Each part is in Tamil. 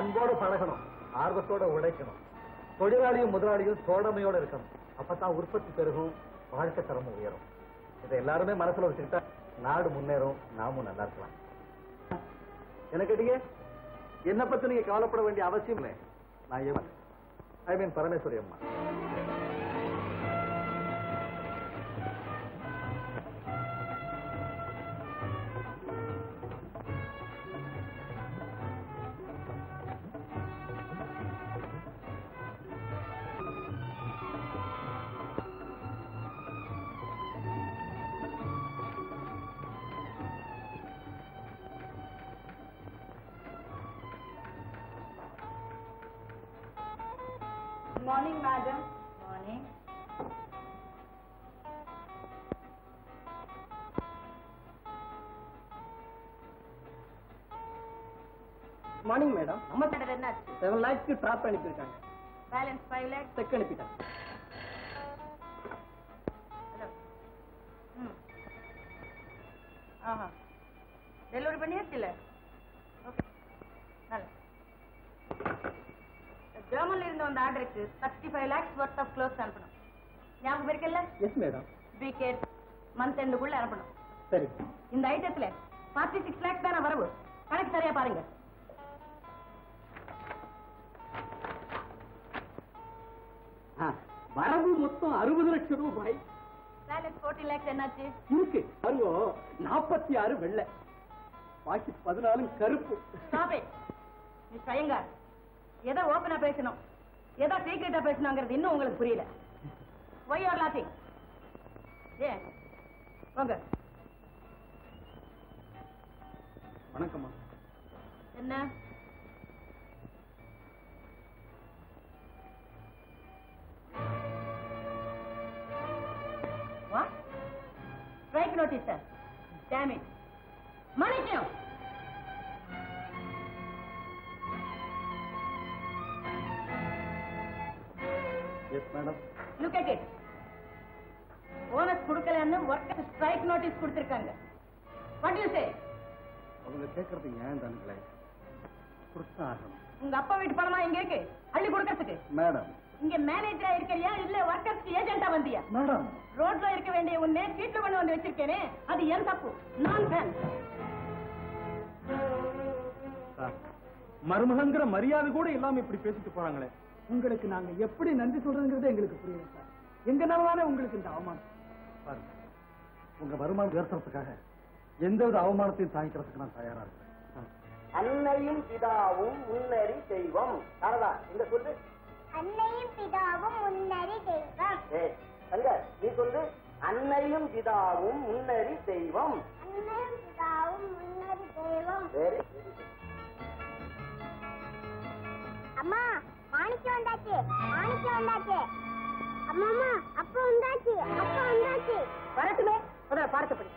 அன்போடு பழகணும் ஆர்வத்தோட உழைக்கணும் தொழிலாளியும் முதலாளியும் தோழமையோட இருக்கணும் அப்பதான் உற்பத்தி பெருகும் வாழ்க்கை தரமும் உயரும் இதை எல்லாருமே மனசுல வச்சுக்கிட்டா நாடு முன்னேறும் நாமும் நல்லா இருக்கலாம் என்ன கேட்டீங்க என்ன பத்தி நீங்க கவலைப்பட வேண்டிய அவசியம் இல்லை நான் எவன் ஐ மீன் பரமேஸ்வரி அம்மா Good morning, madam. Morning. Morning madam நம்ம கடை என்னாச்சு செவன் லேக்ஸ்க்கு ட்ராப் அனுப்பியிருக்காங்க பேலன்ஸ் ஃபைவ் லேக்ஸ் செக் அனுப்பிட்டாங்க ம் ஆஹா டெலிவரி பண்ணியாச்சுல்ல ஓகே நல்ல ஜெர்மன்ல இருந்து வந்த ஆர்டருக்கு thirty five lakhs worth of clothes அனுப்பணும் ஞாபகம் இருக்குல்ல எஸ் மேடம் வீக்கெட் மந்த் எண்டுக்குள்ள அனுப்பணும் சரி இந்த ஐட்டத்துல ஃபார்ட்டி சிக்ஸ் லேக்ஸ் தானே வரவு கணக்கு சரியா பாருங்க வரவு மொத்தம் அறுபது லட்சம் ரூபாய் பேலன்ஸ் ஃபோர்ட்டி லேக்ஸ் என்னாச்சு இருக்கு பாருங்க நாற்பத்தி ஆறு வெள்ளை பாக்கி பதினாலு கருப்பு ஸ்டாப் இட் மிஸ் ஐயங்கார் எதை ஓப்பனா பேசணும் எதை சீக்கிரட்டா பேசணுங்கிறது இன்னும் உங்களுக்கு புரியல ஒய் ஆர் லாத்திங் ஏ போங்க வணக்கம்மா என்ன what strike notice sir damn it Manickam yes madam look at it bonus கொடுக்கலன்னு ஒர்க்கர் ஸ்ட்ரைக் நோட்டீஸ் கொடுத்திருக்காங்க வாட் யூ சே அவங்க கேட்கறது ஏன் தானுங்களே கொடுத்தா ஆகணும் உங்க அப்பா வீட்டு பணமா இங்க இருக்கு அள்ளி கொடுக்கறதுக்கு மேடம் இங்க மேனேஜரா இருக்கறியா இல்ல ஒர்க்கர்ஸ்க்கு ஏஜென்ட்டா வந்தியா மேடம் ரோட்ல இருக்க வேண்டிய உன்னை சீட்ல கொண்டு வந்து வச்சிருக்கேனே அது என் தப்பு நான் ஃபேன் மருமகங்கிற மரியாதை கூட இல்லாம இப்படி பேசிட்டு போறாங்களே உங்களுக்கு நாங்க எப்படி நன்றி சொல்றதுங்கிறதே எங்களுக்கு புரியல சார் எங்கனால உங்களுக்கு இந்த அவமானம் பாருங்க உங்க வருமானம் உயர்த்துறதுக்காக எந்தவித அவமானத்தையும் தாங்கிக்கிறதுக்கு நான் தயாரா இருக்கேன் அன்னையும் பிதாவும் முன்னறி தெய்வம் சாரதா இந்த சொல்லு அன்னையும் பிதாவும் முன்னறி தெய்வம் ஏய், சங்கர் நீ சொல்லு அன்னையும் பிதாவும் முன்னறி தெய்வம் அன்னையும் பிதாவும் முன்னறி தெய்வம் சரி அம்மா மாணிக்கம் வந்தாச்சு மாணிக்கம் வந்தாச்சு அம்மா அம்மா அப்பா வந்தாச்சு அப்பா வந்தாச்சு வரட்டுமே முதல்ல பார்த்து படி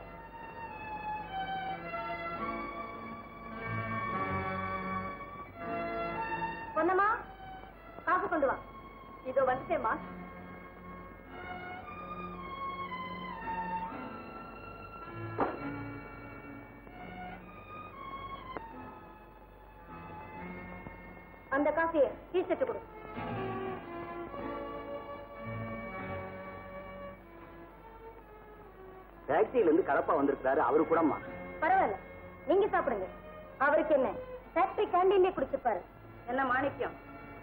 பொன்னம்மா காசு கொண்டு வா இதோ வந்துட்டேம்மா அந்த காஃபியை டீச்சர்ட்டு கொடு ஃபேக்டரியில இருந்து கலப்பா வந்திருக்கிறாரு அவரு கூடம்மா பரவாயில்ல நீங்க சாப்பிடுங்க அவருக்கு என்ன ஃபேக்டரி கேண்டீன்லயே குடிச்சுப்பாரு என்ன மாணிக்கம்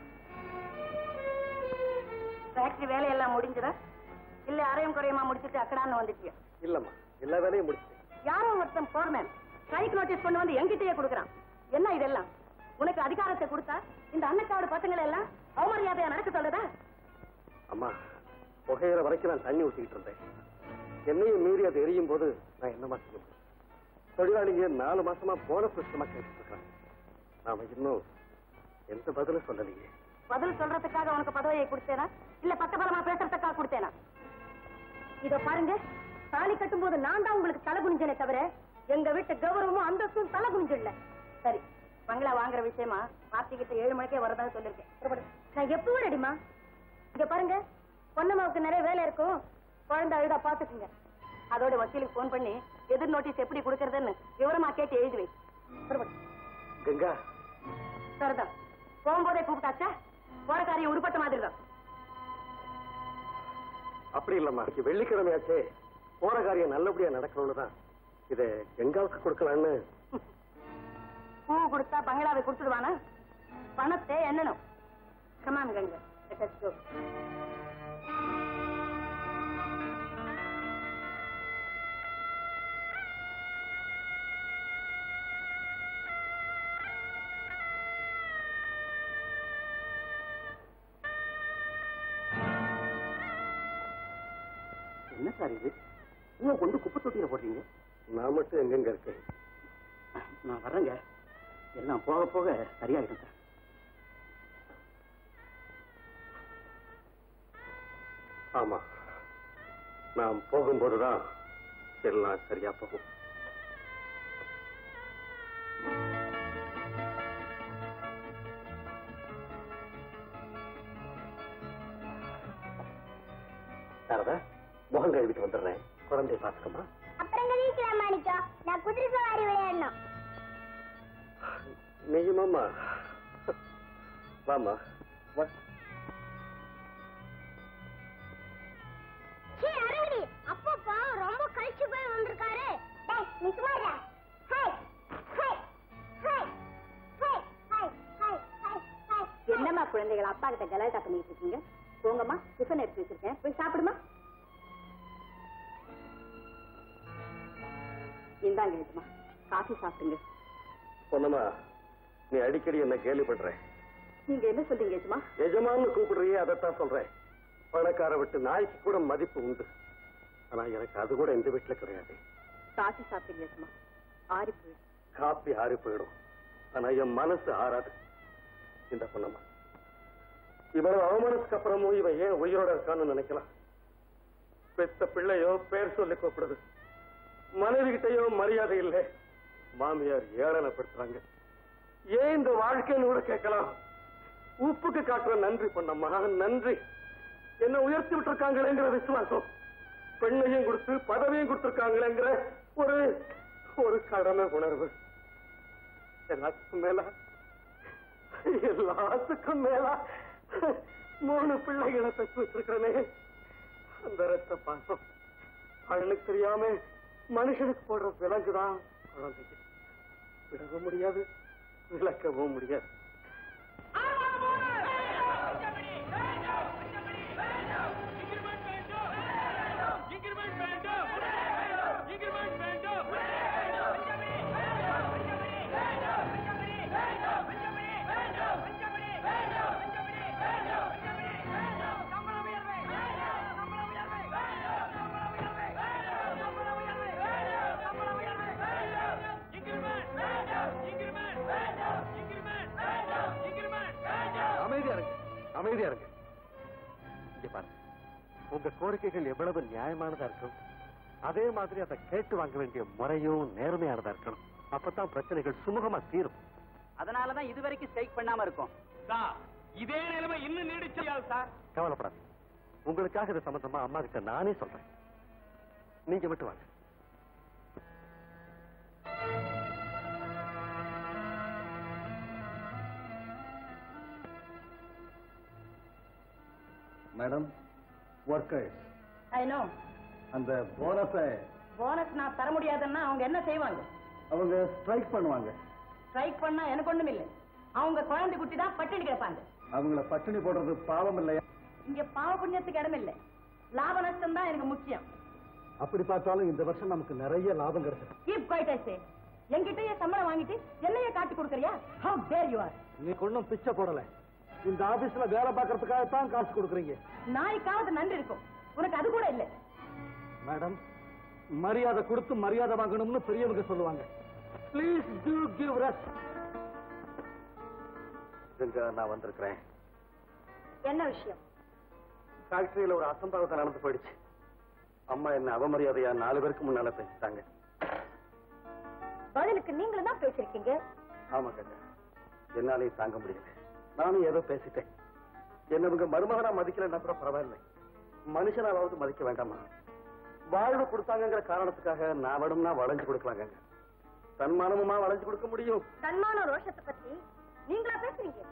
ஃபேக்டரி வேலையெல்லாம் முடிஞ்சதா இல்ல அரையும் குறையுமா முடிச்சிட்டு அக்கடான்னு வந்துட்டியா இல்லம்மா எல்லா வேலையும் முடிச்சு யாரோ ஒருத்தன் போர்மேன் ஸ்ட்ரைக் நோட்டீஸ் கொண்டு வந்து எங்கிட்டயே கொடுக்குறான் என்ன இதெல்லாம் உனக்கு அதிகாரத்தை கொடுத்தா இந்த அன்னக்காடு பசங்களை எல்லாம் அவமரியாதையா நடக்க சொல்றதா அம்மா புகையிற வரைக்கும் நான் தண்ணி ஊத்திக்கிட்டு இருந்தேன் என்னையும் மீறி அது எரியும் போது நான் என்னமா செய்ய முடியும் தொழிலாளிங்க நாலு மாசமா போனஸ் விஷயமா கேட்டுட்டு இருக்காங்க நாம இன்னும் எந்த பதிலும் சொல்லலையே பதில் சொல்றதுக்காக உனக்கு பதவியை கொடுத்தேனா இல்ல பக்கபலமா பேசுறதுக்காக கொடுத்தேனா இதோ பாருங்க தாலி கட்டும்போது நான் தான் உங்களுக்கு தலை குனிஞ்சனே தவிர எங்க வீட்டு கௌரவமும் அந்தஸ்தும் தலை குனிஞ்சிடல சரி பங்களா வாங்குற விஷயமா பார்ட்டிக்கிட்ட ஏழு மணிக்கே வரதா சொல்லிருக்கேன் புறப்படு. நான் எப்போ ரெடிமா இங்க பாருங்க பொன்னம்மாவுக்கு நிறைய வேலை இருக்கும் குழந்தை அழுதா பாத்துக்குங்க அதோட வக்கீலுக்கு போன் பண்ணி எதிர் நோட்டீஸ் எப்படி கொடுக்கறதுன்னு விவரமா கேட்டு எழுதி வை புறப்படு. கங்கா சரிதான் போகும்போதே கூப்பிட்டாச்சா போற காரியம் உருப்பட்ட மாதிரி தான் அப்படி இல்லம்மா இன்னைக்கு வெள்ளிக்கிழமையாச்சே போற காரியம் நல்லபடியா நடக்கணும்னு தான் இதை எங்காவுக்கு கொடுக்கலான்னு பூ கொடுத்தா பங்களாவை கொடுத்துடுவானா பணத்தை எண்ணணும் கமான் கங்க let us go. என்ன சார் இது பூவை கொண்டு குப்பை தொட்டியில போடுறீங்க நான் மட்டும் எங்கெங்க இருக்கேன் நான் வர்றேங்க எல்லாம் போக போக சரியாயிடும் சார் ஆமா நான் போகும்போதுதான் எல்லாம் சரியா போகும் சாரதா முகம் கழுவிட்டு வந்துடுறேன் குழந்தைய பாத்துக்கமா அப்புறம் கழிக்கலாம் மாணிக்கம் நான் குதிரை சவாரி விளையாடணும் நிஜமாமா வாமா வா சீ அரங்கடி அப்பப்பா ரொம்ப கழிச்சு போய் வந்திருக்காரு டேய் நீ சும்மா இருடா. Hi hi hi hi hi hi hi hi என்னம்மா குழந்தைகள் அப்பா கிட்ட கலாட்டா பண்ணிட்டு இருக்கீங்க போங்கம்மா டிஃபன் எடுத்து வச்சிருக்கேன் போய் சாப்பிடுமா இந்தாங்க ஏஜமா காஃபி சாப்பிடுங்க பொன்னம்மா நீ அடிக்கடி என்ன கேலி பண்ற நீங்க என்ன சொல்றீங்க ஏஜமா எஜமான்னு கூப்பிடுறியே அதைத்தான் சொல்றேன் பணக்கார விட்டு நாய்க்கு கூட மதிப்பு உண்டு ஆனா எனக்கு அது கூட இந்த வீட்டுல கிடையாது காஃபி சாப்பிடுங்க ஏஜமா ஆறி போயிடும் காப்பி ஆறி போயிடும் ஆனா என் மனசு ஆறாது இந்த பொண்ணம்மா இவ்வளவு அவமானத்துக்கு அப்புறமும் இவன் ஏன் உயிரோட இருக்கான்னு நினைக்கலாம் பெத்த பிள்ளையோ பேர் சொல்லி கூப்பிடுது மனைவி கிட்டயோ மரியாதை இல்லை மாமியார் ஏளனப்படுத்துறாங்க ஏன் இந்த வாழ்க்கைன்னு கூட கேட்கலாம் உப்புக்கு காட்டுற நன்றி பண்ணம்மா நன்றி என்ன உயர்த்தி விட்டுருக்காங்களேங்கிற விசுவாசம் பெண்ணையும் கொடுத்து பதவியும் கொடுத்திருக்காங்களேங்கிற ஒரு ஒரு கடமை உணர்வு எல்லாத்துக்கும் மேல எல்லாத்துக்கும் மேல மூணு பிள்ளைகளை பெற்று வச்சிருக்கிறனே அந்த ரத்த பாசம் அவனுக்கு தெரியாம மனுஷனுக்கு போடுற விலங்குதான் குழந்தைக்கு விடவும் முடியாது விளக்கவும் முடியாது அமைதியா இருங்க அமைதியா இருங்க இங்க பாருங்க உங்க கோரிக்கைகள் எவ்வளவு நியாயமானதா இருக்கும் அதே மாதிரி அதை கேட்டு வாங்க வேண்டிய முறையும் நேர்மையானதா இருக்கணும் அப்பதான் பிரச்சனைகள் சுமூகமா தீரும் அதனாலதான் இது வரைக்கும் ஸ்ட்ரைக் பண்ணாம இருக்கோம் சார் இதே நிலைமை இன்னும் நீடிச்சியாது சார் கவலைப்படாது உங்களுக்காக இது சம்பந்தமா அம்மா கிட்ட நானே சொல்றேன் நீங்க மட்டும் வாங்க மேடம் ஒர்க்கர்ஸ் ஐ நோ அந்த போனஸை போனஸ் நான் தர முடியாதுன்னா அவங்க என்ன செய்வாங்க அவங்க ஸ்ட்ரைக் பண்ணுவாங்க ஸ்ட்ரைக் பண்ணா எனக்கு ஒண்ணும் இல்லை அவங்க குழந்தை குட்டி தான் பட்டினி கிடப்பாங்க அவங்கள பட்டினி போடுறது பாவம் இல்லையா இங்க பாவ புண்ணியத்துக்கு இடம் இல்லை லாப நஷ்டம் தான் எனக்கு முக்கியம் அப்படி பார்த்தாலும் இந்த வருஷம் நமக்கு நிறைய லாபம் கிடைச்சிருக்கு கீப் குவைட் ஐ சே என்கிட்டயே சம்பளம் வாங்கிட்டு என்னையே காட்டி கொடுக்கறியா ஹவ் டேர் யூ ஆர் நீ ஒன்றும் பிச்சை போடல இந்த ஆபீஸ்ல வேலை பார்க்கறதுக்காகத்தான் காசு கொடுக்குறீங்க நாய்க்காவது நன்றி இருக்கும் உனக்கு அது கூட இல்லை மேடம் மரியாதை கொடுத்து மரியாதை வாங்கணும்னு பெரியவங்க சொல்லுவாங்க ப்ளீஸ் டூ கிவ் ரெஸ்ட் நான் வந்திருக்கிறேன் என்ன விஷயம் ஃபேக்டரியில ஒரு அசம்பாவிதம் நடந்து போயிடுச்சு அம்மா என்ன அவமரியாதையா நாலு பேருக்கு முன்னால பேசிட்டாங்க பதிலுக்கு நீங்களும் தான் பேசிருக்கீங்க ஆமா கண்ணா என்னாலே தாங்க முடியல நானும் ஏதோ பேசிட்டேன் என்ன இவங்க மருமகனா மதிக்கலன்னா கூட பரவாயில்லை மனுஷனாவது மதிக்க வேண்டாமா வாழ்வு கொடுத்தாங்கங்கிற காரணத்துக்காக நான் வேணும்னா வளைஞ்சு கொடுக்கலாங்க தன்மானமுமா வளைஞ்சு கொடுக்க முடியும் தன்மான ரோஷத்தை பத்தி நீங்களா பேசுறீங்க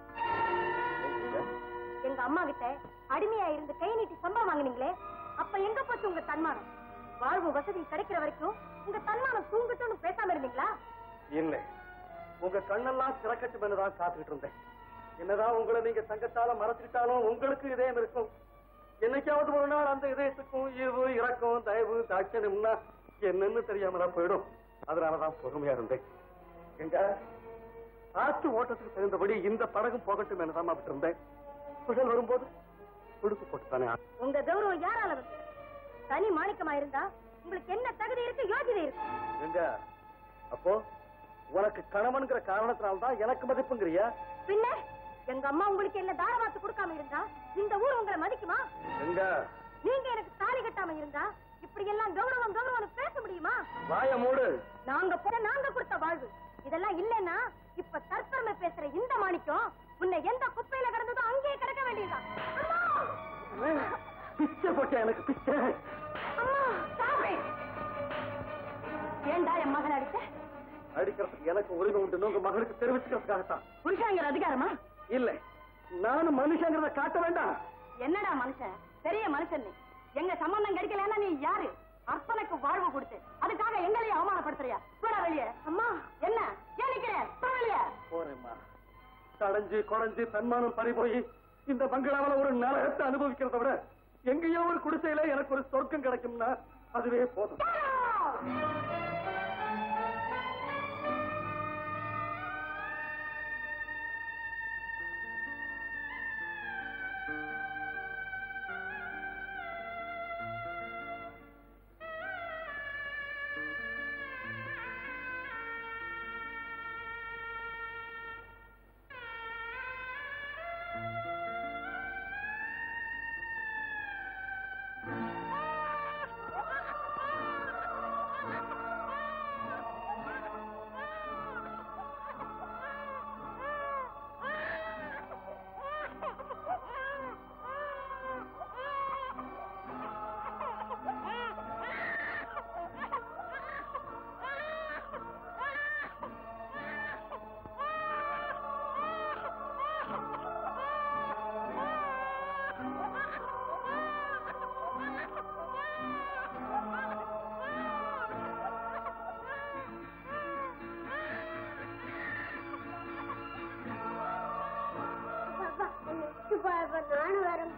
எங்க அம்மா கிட்ட அடிமையா இருந்து கை நீட்டி சம்பளம் வாங்குனீங்களே அப்ப எங்க போச்சு உங்க தன்மானம் வாழ்வு வசதி கிடைக்கிற வரைக்கும் உங்க தன்மானம் தூங்கட்டும்னு பேசாம இருந்தீங்களா இல்ல உங்க கண்ணெல்லாம் திறக்கட்டும் தான் காத்துக்கிட்டு இருந்தேன் என்னதான் உங்களை நீங்க தங்கத்தால மறைச்சிட்டாலும் உங்களுக்கு இதயம் இருக்கும் என்னைக்காவது ஒரு நாள் அந்த இதயத்துக்கும் ஈவு இறக்கம் தயவு தாட்சணம்னா என்னன்னு தெரியாம தான் போயிடும் அதனாலதான் பொறுமையா இருந்தேன் எங்க ஆற்று ஓட்டத்துக்கு தகுந்தபடி இந்த படகும் போகட்டும் என்னதான் விட்டு இருந்தேன் புயல் வரும்போது துடுப்பு போட்டுத்தானே உங்க கௌரவம் யாரால வந்து தனி மாணிக்கமா இருந்தா உங்களுக்கு என்ன தகுதி இருக்கு யோகிதை இருக்கு எங்க அப்போ உனக்கு கணவன்கிற காரணத்தினால்தான் எனக்கு மதிப்புங்கிறியா பின்ன எங்க அம்மா உங்களுக்கு என்ன தாரவாத்து கொடுக்காம இருந்தா இந்த ஊர் உங்களை மதிக்குமா எங்க நீங்க எனக்கு தாலி கட்டாம இருந்தா இப்படி எல்லாம் கௌரவம் கௌரவம் பேச முடியுமா வாய மூடு நாங்க போன நாங்க கொடுத்த வாழ்வு இதெல்லாம் இல்லைன்னா இப்ப தற்பெருமை பேசுற இந்த மாணிக்கம் உன்னை எந்த குப்பையில கிடந்ததோ அங்கேயே கிடக்க வேண்டியதுதான் அம்மா! பிச்சை போட்ட எனக்கு பிச்சை அம்மா, stop it! ஏன்டா என் மகன் அடிச்ச அடிக்கிறதுக்கு எனக்கு உரிமை உண்டு உங்க மகனுக்கு தெரிவிச்சுக்கிறதுக்காகத்தான் புருஷாங்கிற அதிகாரமா இல்ல நானும் மனுஷங்கிறத காட்ட வேண்டாம் என்னடா மனுஷன் பெரிய மனுஷன் நீ எங்க சம்பந்தம் கிடைக்கலன்னா நீ யாரு அர்ப்பனுக்கு வாழ்வு கொடுத்து அதுக்காக எங்களையும் அவமானப்படுத்துறியா போட வெளியே அம்மா என்ன ஏன் நிக்கிறேன் போ வெளியே போறேம்மா தடைஞ்சு குறைஞ்சு தன்மானம் பறி போய் இந்த பங்களாவில ஒரு நரகத்தை அனுபவிக்கிறத விட எங்கேயோ ஒரு குடிசையில எனக்கு ஒரு சொர்க்கம் கிடைக்கும்னா அதுவே போதும் நானும் வரேன்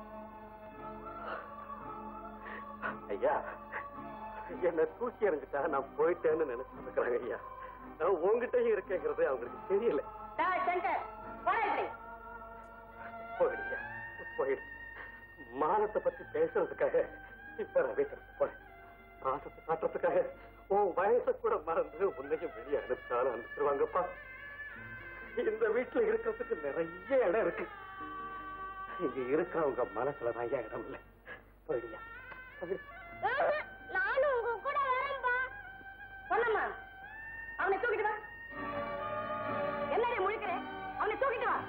ஐயா என்ன தூக்கி எறிஞ்சிட்டா நான் போயிட்டேன்னு நினைச்சிட்டு இருக்கிறாங்க ஐயா நான் உங்ககிட்டயும் இருக்கேங்கிறது அவங்களுக்கு தெரியல டேய், சங்கர் போடா இப்படி போயிடுயா போயிடு மானத்தை பத்தி பேசுறதுக்காக இப்ப நான் வீட்டுக்கு போறேன் பாசத்தை காட்டுறதுக்காக உன் வயசை கூட மறந்து உன்னையும் வெளியே அனுப்பிச்சாலும் அனுப்பிச்சிருவாங்கப்பா இந்த வீட்டுல இருக்கிறதுக்கு நிறைய இடம் இருக்கு இங்க இருக்கிறவங்க மனசுல தான் ஐயா இடம் இல்லை போயிடுயா போயிடு. நானும் உங்க கூட வரேன்பா பொன்னம்மா அவனை தூக்கிட்டு வா என்னடி முழிக்கிறேன் அவனை தூக்கிட்டு வா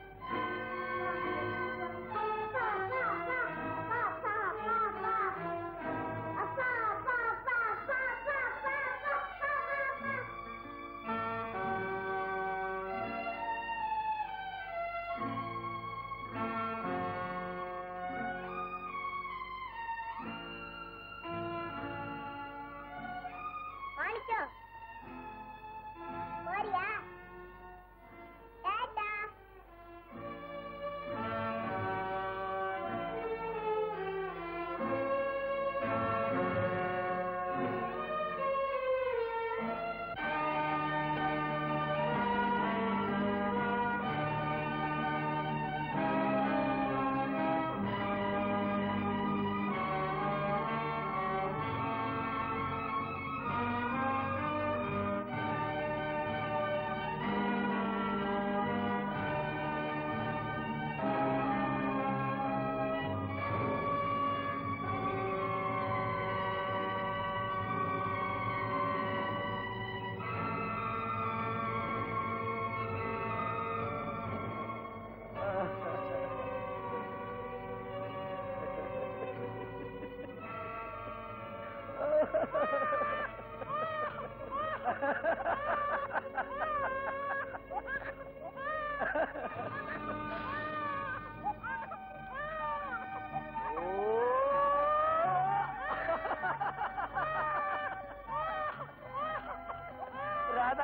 மாணிக்கம் போறியா டாடா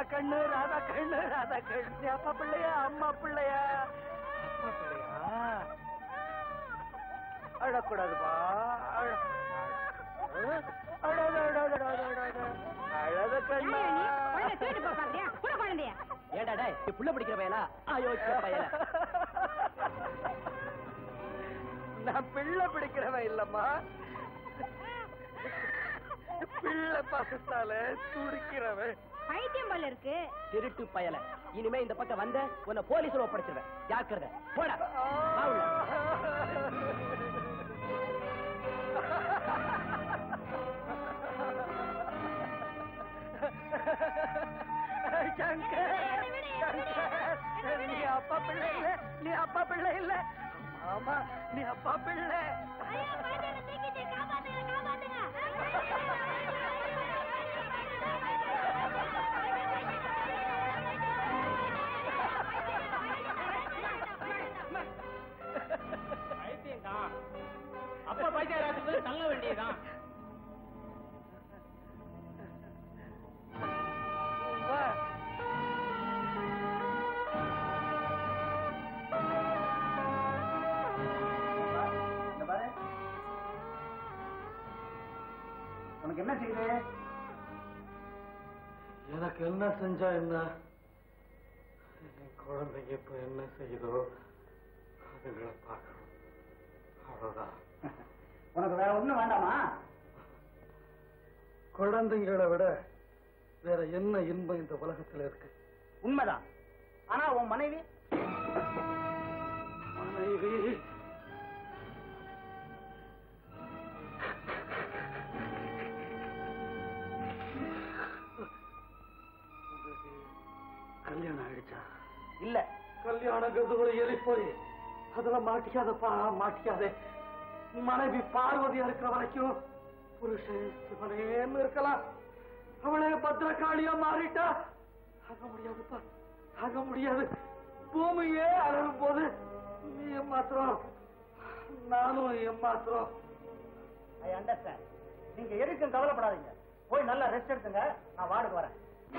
கண்ணு ராதா கண்ணு ராதா கண்ணு நீ அப்பா பிள்ளையா அம்மா பிள்ளையா அப்பா பிள்ளையா அழக்கூடாதுப்பா அழ- அழாத அழாத அழாத அழாத அழாத கண்ணா ஏடா டேய் நீ புள்ள பிடிக்கிற பையனா அயோக்கிய பையனா நான் பிள்ளை பிடிக்கிறவன் இல்லம்மா பிள்ளை பக்கத்தால துடிக்கிறவன் பைத்தியம் போல இருக்கு திருட்டு பயல இனிமே இந்த பக்கம் வந்த உன்னை போலீஸ்ல ஒப்படைச்சிருவேன் ஜாக்கிரதை போடா வா உள்ள. சங்கர், சங்கர், நீ அப்பா பிள்ளை இல்ல நீ அப்பா பிள்ளை இல்ல ஆமா நீ அப்பா பிள்ளை அப்பா பைத்தியராஜுக்கு தள்ள வேண்டியதுதான் வா. இந்த பாரு. உனக்கு என்ன செய்யுது எனக்கு என்ன செஞ்சா என்ன என் குழந்தைங்க இப்ப என்ன செய்யுதோ அதுங்களை பார்க்கணும் அவ்வளவுதான் உனக்கு வேற ஒண்ணும் வேண்டாமா குழந்தைங்களை விட வேற என்ன இன்பம் இந்த உலகத்துல இருக்கு உண்மைதான் ஆனா உன் மனைவி மனைவி உங்களுக்கு கல்யாணம் ஆயிடுச்சா இல்ல கல்யாணங்கிறது ஒரு எலி போய் அதுல மாட்டிக்காதப்பா மாட்டிக்காதே மனைவி பார்வதியா இருக்கிற வரைக்கும் புருஷன் சிவனேன்னு இருக்கலாம் அவளே பத்திரகாளியா மாறிட்டா தாங்க முடியாதுப்பா தாங்க முடியாது பூமியே அழகும் போது நீ ஏமாத்திரம் நானும் ஏமாத்திரம் ஐ அண்டர்ஸ்டாண்ட் நீங்க எதுக்கும் கவலைப்படாதீங்க போய் நல்லா ரெஸ்ட் எடுத்துங்க நான் வார்டுக்கு வரேன்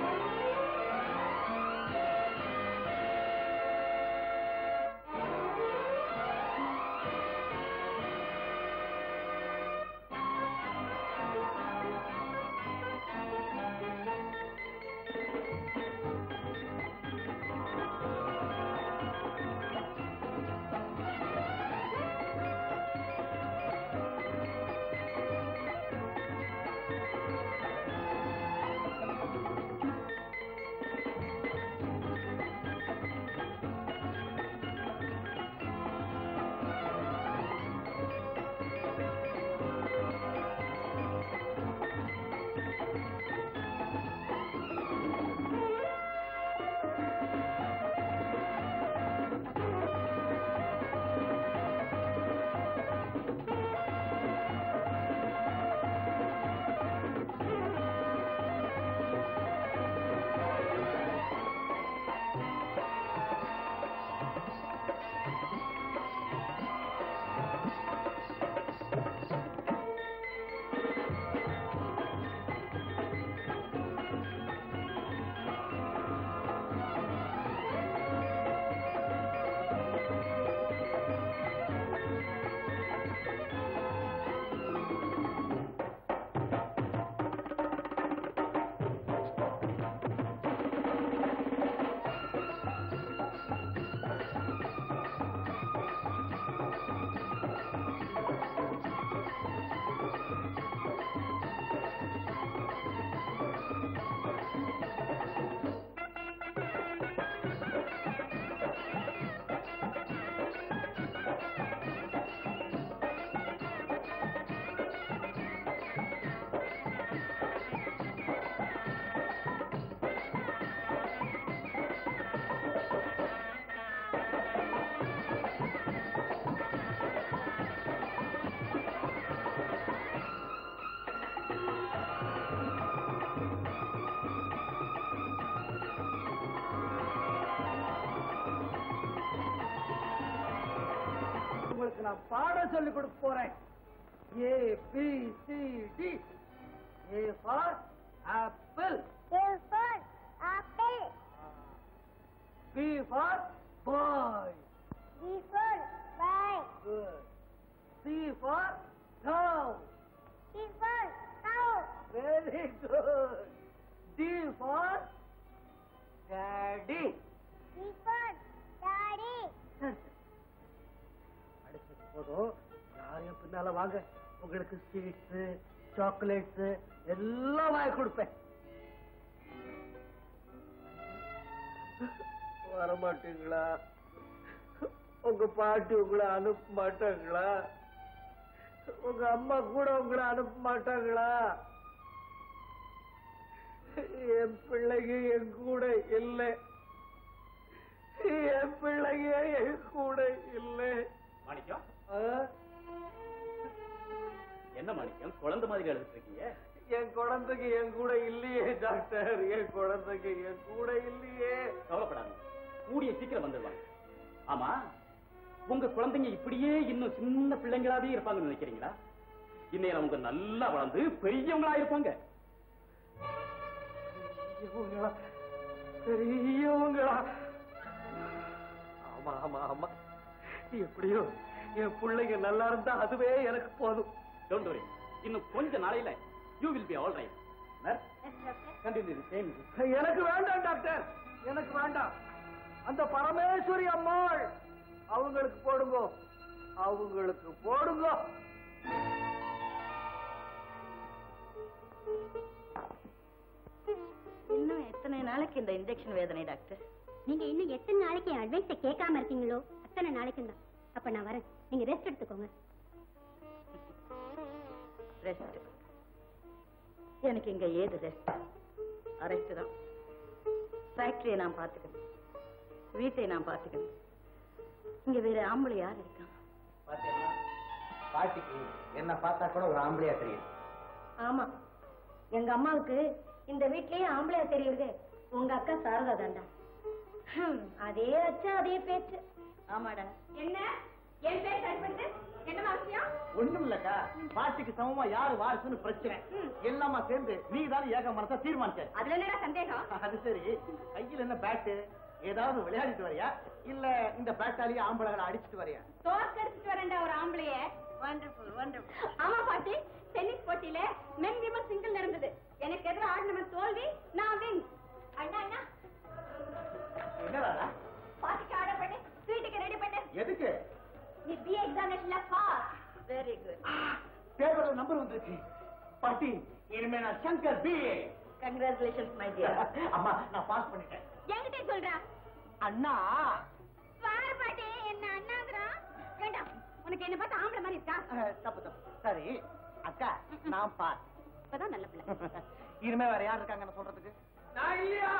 உங்களுக்கு நான் பாடம் சொல்லி கொடுக்க போறேன் A B C D A for apple A for apple. B for boy B for bye. Good C for cow C for cow. Very good D for daddy D for daddy. அடுத்தது போதும் யாரையும் பின்னால வாங்க உங்களுக்கு ஸ்வீட்ஸ் சாக்லேட்ஸ் எல்லாம் வாங்கி கொடுப்பேன் வரமாட்டீங்களா உங்க பாட்டி உங்களை அனுப்ப மாட்டாங்களா உங்க அம்மா கூட உங்களை அனுப்ப மாட்டாங்களா என் பிள்ளைங்க என் கூட இல்லை என் பிள்ளைங்க என் கூட இல்லை மாணிக்கம் ஆ? என்ன மாணிக்கம் குழந்தை மாதிரி எழுதிட்டு இருக்கீங்க என் குழந்தைக்கு என் கூட இல்லையே டாக்டர் என் குழந்தைக்கு என் கூட இல்லையே கவலைப்படாதீங்க கூடிய சீக்கிரம் வந்துடுவாங்க ஆமா உங்க குழந்தைங்க இப்படியே இன்னும் சின்ன பிள்ளைங்களாவே இருப்பாங்கன்னு நினைக்கிறீங்களா இன்னைக்கு அவங்க நல்லா வளர்ந்து பெரியவங்களா இருப்பாங்க பெரியவங்களா பெரியவங்களா ஆமா ஆமா ஆமா எப்படியோ என் பிள்ளைங்க நல்லா இருந்தா அதுவே எனக்கு போதும் டோன்ட் வரி இன்னும் கொஞ்ச நாளையில you will be all right continue same எனக்கு வேண்டாம் டாக்டர் எனக்கு வேண்டாம் அந்த பரமேஸ்வரி அம்மாள் அவங்களுக்கு போடுங்க அவங்களுக்கு போடுங்க இன்னும் எத்தனை நாளைக்கு இந்த இன்ஜெக்ஷன் வேதனை டாக்டர் நீங்க இன்னும் எத்தனை நாளைக்கு என் அட்வைஸ கேட்காம இருக்கீங்களோ அத்தனை நாளைக்கு தான் அப்ப நான் வரேன் நீங்க ரெஸ்ட் எடுத்துக்கோங்க ரெஸ்ட் எனக்கு இங்க ஏது ரெஸ்ட் அரெஸ்ட் தான் ஃபேக்டரியை நான் பார்த்துக்கணும் வீட்டை நான் பார்த்துக்கணும் இங்க வேற ஆம்பளை யார் இருக்கா பாத்தியம்மா பாட்டிக்கு என்ன பார்த்தா கூட ஒரு ஆம்பளையா தெரியும் ஆமா எங்க அம்மாவுக்கு இந்த வீட்லயே ஆம்பளையா தெரியுது உங்க அக்கா சாரதா தாண்டா ஹம், அதே அச்சா அதே பேச்சு ஆமாடா என்ன என் பேர் சரிப்படுது என்ன அவசியம் ஒண்ணும் இல்லக்கா பாட்டிக்கு சமமா யாரு வாரிசுன்னு பிரச்சனை எல்லாமா சேர்ந்து நீ தான் ஏக மனசா தீர்மானிச்ச அதுல என்னடா சந்தேகம் அது சரி கையில என்ன பேட்டு ஏதாவது விளையாடிட்டு வரியா இல்ல இந்த பேட்டாலேயே ஆம்பளைகளை அடிச்சிட்டு வரியா தோற்கடிச்சிட்டு வரேன்டா ஒரு ஆம்பளைய வண்டர்ஃபுல் வண்டர்ஃபுல் ஆமா பாட்டி டென்னிஸ் போட்டியில மென் விமன் சிங்கிள் நடந்தது எனக்கு எதிர ஆடினவன் தோல்வி நான் வின் அண்ணா அண்ணா என்னடா பாட்டிக்கு ஆர்டர் பண்ணி ஸ்வீட்டுக்கு ரெடி பண்ணு எதுக்கு நீ பி எக்ஸாமினேஷன்ல பாஸ் வெரி குட் பேப்பர்ல நம்பர் வந்துருச்சு பாட்டி இனிமே நான் Shankar B congratulations my dear அம்மா நான் பாஸ் பண்ணிட்டேன் என்கிட்ட சொல்றா அண்ணா பாரு பாட்டி என்ன அண்ணாங்கறான் வேண்டாம் உனக்கு என்ன பார்த்தா ஆம்பளை மாதிரி இருக்கா அஹ், தப்பு தப்பு சரி அக்கா நான் பாஸ் இப்பதான் நல்ல பிள்ளை இனிமே வேற யார் இருக்காங்கன்னு சொல்றதுக்கு நான் இல்லையா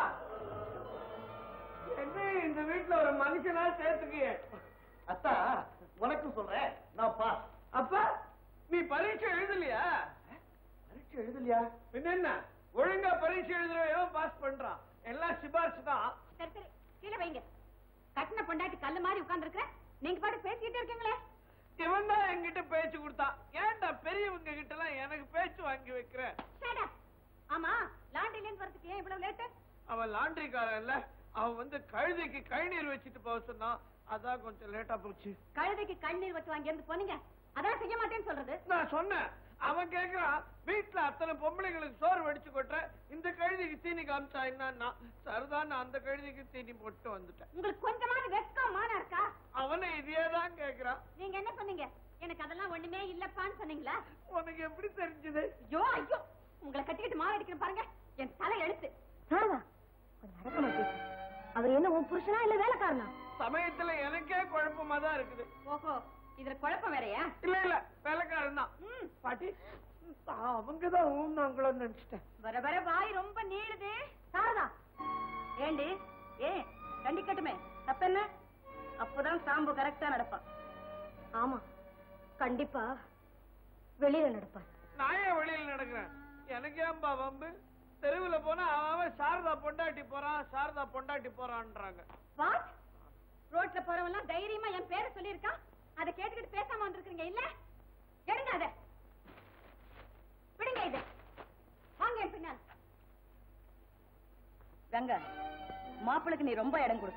என்ன இந்த வீட்டுல ஒரு மனுஷனா சேர்த்துக்கிய அத்தா உனக்கும் சொல்றேன் நான் பாஸ் அப்ப நீ பரீட்சை எழுதலையா பரீட்சை எழுதலையா பின்ன என்ன ஒழுங்கா பரீட்சை எழுதுறவன் பாஸ் பண்றான் எல்லாம் சிபாரிசு தான் சரி சரி கீழே வைங்க கட்டின பொண்டாட்டி கல்லு மாதிரி உட்கார்ந்து நீங்க பாட்டு பேசிக்கிட்டே இருக்கீங்களே இவன் தான் என்கிட்ட பேச்சு கொடுத்தான் ஏன்டா பெரியவங்க கிட்ட எல்லாம் எனக்கு பேச்சு வாங்கி வைக்கிற Shut up. ஆமா லாண்டரில இருந்து வரதுக்கு ஏன் இவ்வளவு லேட்டு அவன் லாண்டரிக்காரன் இல்ல அவன் வந்து கழுதைக்கு கழுநீர் வச்சுட்டு போக சொன்னான் அதான் கொஞ்சம் லேட்டா போச்சு கழுதைக்கு கண்ணீர் வச்சு வாங்கி இருந்து போனீங்க அதான் செய்ய மாட்டேன்னு சொல்றது நான் சொன்னேன் அவன் கேக்குறான் வீட்டுல அத்தனை பொம்பளைங்களுக்கு சோறு வடிச்சு கொட்டுற இந்த கழுதைக்கு தீனி காமிச்சா என்னன்னா சரிதான் நான் அந்த கழுதைக்கு தீனி போட்டு வந்துட்டேன் உங்களுக்கு கொஞ்சமாவது வெட்கம் மானம் இருக்கா அவனை இதையே தான் கேக்குறான் நீங்க என்ன சொன்னீங்க எனக்கு அதெல்லாம் ஒண்ணுமே இல்லப்பான்னு சொன்னீங்களா உனக்கு எப்படி தெரிஞ்சது ஐயோ ஐயோ உங்களை கட்டிக்கிட்டு மாற அடிக்கிறேன் பாருங்க என் தலை எழுத்து சாரதா கொஞ்சம் அடக்கமா பேசு அவர் என்ன உன் புருஷனா இல்ல வேலைக்காரனா சமயத்துல எனக்கே குழப்பமா தான் இருக்குது ஓஹோ இதுல குழப்பம் வேறயா இல்ல இல்ல வேலைக்காரன் தான் ம் பாட்டி அவங்கதான் ஊன்னாங்களோன்னு நினைச்சிட்டேன் வர வர வாய் ரொம்ப நீளுது சாரதா ஏண்டி ஏன் கண்டிக்கட்டுமே தப்பென்ன அப்பதான் சாம்பு கரெக்டா நடப்பான் ஆமா கண்டிப்பா வெளியில நடப்பான் நான் ஏன் வெளியில நடக்கிறேன் எனக்கு ஏன்பா வம்பு தெருவுல போனா அவன் சாரதா பொண்டாட்டி போறான் சாரதா பொண்டாட்டி போறான்றாங்க வாட் ரோட்ல போறவெல்லாம் தைரியமா என் பேரை சொல்லியிருக்கான் அதை கேட்டுக்கிட்டு பேசாம வந்திருக்கீங்க இல்ல எடுங்க அத விடுங்க இத வாங்க என் பின்னால் கங்கா மாப்பிளுக்கு நீ ரொம்ப இடம் கொடுக்குற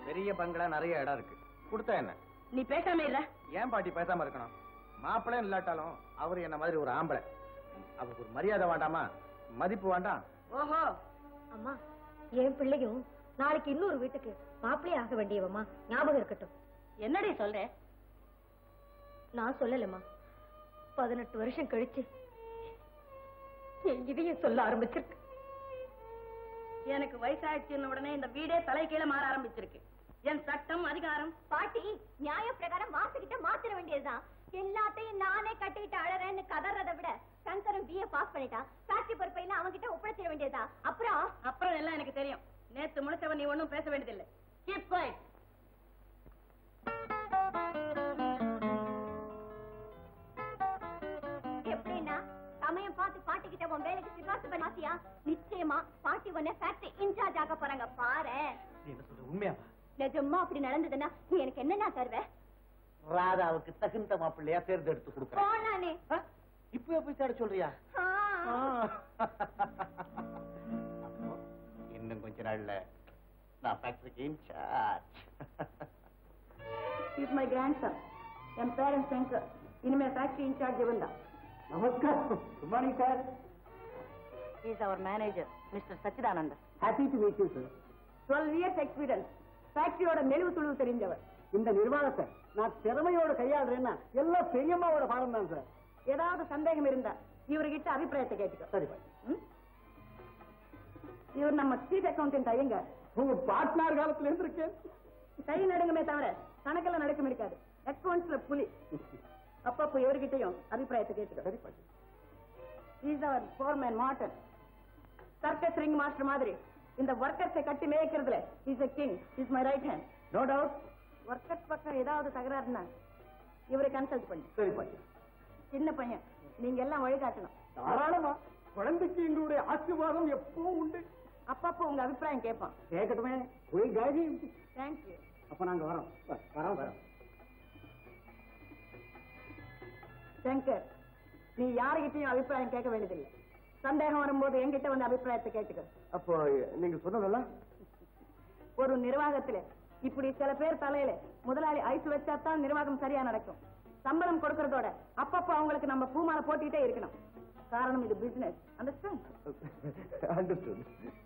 பெரிய பங்களா நிறைய இடம் இருக்கு கொடுத்தா என்ன நீ பேசாம இல்ல ஏன் பாட்டி பேசாம இருக்கணும் மாப்பிள்ளை இல்லாட்டாலும் அவர் என்ன மாதிரி ஒரு ஆம்பளை அவருக்கு ஒரு மரியாதை வேண்டாமா மதிப்பு வேண்டாம் ஓஹோ அம்மா என் பிள்ளையும் நாளைக்கு இன்னொரு வீட்டுக்கு மாப்பிள்ளை ஆக வேண்டியவம்மா ஞாபகம் இருக்கட்டும் என்னடி சொல்ற நான் சொல்லலம்மா பதினெட்டு வருஷம் கழிச்சு என் இதைய சொல்ல ஆரம்பிச்சிருக்கு எனக்கு வயசாயிடுச்சுன்னு உடனே இந்த வீடே தலை கீழே மாற ஆரம்பிச்சிருக்கு என் சட்டம் அதிகாரம் பாட்டி நியாய பிரகாரம் வாசுகிட்ட மாத்திர வேண்டியதுதான் எல்லாத்தையும் நானே கட்டிட்டு அழறேன்னு கதறதை விட சங்கரன் பிஏ பாஸ் பண்ணிட்டான் ஃபேக்டரி பொறுப்பை எல்லாம் அவன்கிட்ட ஒப்படைச்சிட வேண்டியதுதான் அப்புறம் அப்புறம் எல்லாம் எனக்கு தெரியும் நேத்து முடிச்சவன் நீ ஒண்ணும் பேச வேண்டியதில்லை கீப் குவைட் எப்படின்னா சமயம் பார்த்து பாட்டி கிட்ட உன் வேலைக்கு சிபாரிசு பண்ண மாட்டியா நிச்சயமா பாட்டி உன்னை ஃபேக்டரி இன்சார்ஜ் ஆக போறாங்க பாரு நீ என்ன சொல்ற உண்மையாவா நிஜமா அப்படி நடந்ததுன்னா நீ எனக்கு என்னென்ன தருவ ராதாவுக்கு தகுந்த மாப்பிள்ளையா தேர்ந்தெடுத்து கொடுக்குறேன் போனானே இப்பவே போய் தேட சொல்றியா ஆ. அப்போ இன்னும் கொஞ்ச நாள்ல நான் ஃபேக்டரிக்கு incharge is my grandson என் பேரண்ட் சங்கர் இனிமே ஃபேக்டரி இன்சார்ஜ் இவன் தான் நமஸ்கார் good morning sir is our manager mister Sachidanandan happy to meet you sir twelve years experience ஃபேக்டரியோட மெழுவு துழுவு தெரிஞ்சவர் இந்த நிர்வாகத்தை நான் திறமையோட கையாடுறேன்னா எல்லாம் பெரியம்மாவோட பாடம் தான் சார் ஏதாவது சந்தேகம் இருந்தா இவர்கிட்ட அபிப்பிராயத்தை கேட்டுக்கோ சரி ம்? இவர் நம்ம சீஃப் அக்கௌண்டன்ட் ஐயங்க உங்க பார்ட்னர் காலத்துல இருந்திருக்கேன் கை நடுங்குமே தவிர கணக்கெல்லாம் நடக்கும் இருக்காது அக்கௌண்ட்ஸ்ல புலி அப்பப்போ இவர்கிட்டயும் அபிப்பிராயத்தை கேட்டுக்கோ சரி பாட்டி is our foreman modern circus ring master மாதிரி இந்த ஒர்க்கர்ஸை கட்டி மேய்க்கிறதுல is a king is my right hand no doubt workers பக்கம் ஏதாவது தகராறுனா இவரை கன்சல்ட் பண்ணு சரி பாட்டி சின்ன பையன் நீங்க எல்லாம் வழிகாட்டணும் தாராளமா குழந்தைக்கு எங்களுடைய ஆசீர்வாதம் எப்பவும் உண்டு அப்பப்போ உங்க அபிப்பிராயம் கேட்பான் கேட்கட்டுமே போய் காஜி தேங்க்யூ அப்ப நாங்க வரோம் வரோம் வரோம் சங்கர் நீ யாருகிட்டயும் அபிப்பிராயம் கேட்க வேண்டியதில்லை சந்தேகம் வரும்போது என்கிட்ட வந்து அபிப்பிராயத்தை கேட்டுக்க அப்போ நீங்க சொன்னதெல்லாம் ஒரு நிர்வாகத்துல இப்படி சில பேர் தலையில முதலாளி ஐஸ் வச்சா தான் நிர்வாகம் சரியா நடக்கும் சம்பளம் கொடுக்கறதோட அப்பப்போ அவங்களுக்கு நம்ம பூமாலை போட்டுக்கிட்டே இருக்கணும் காரணம் இது பிசினஸ் அண்டர்ஸ்டாண்ட் அண்டர்ஸ்டுட்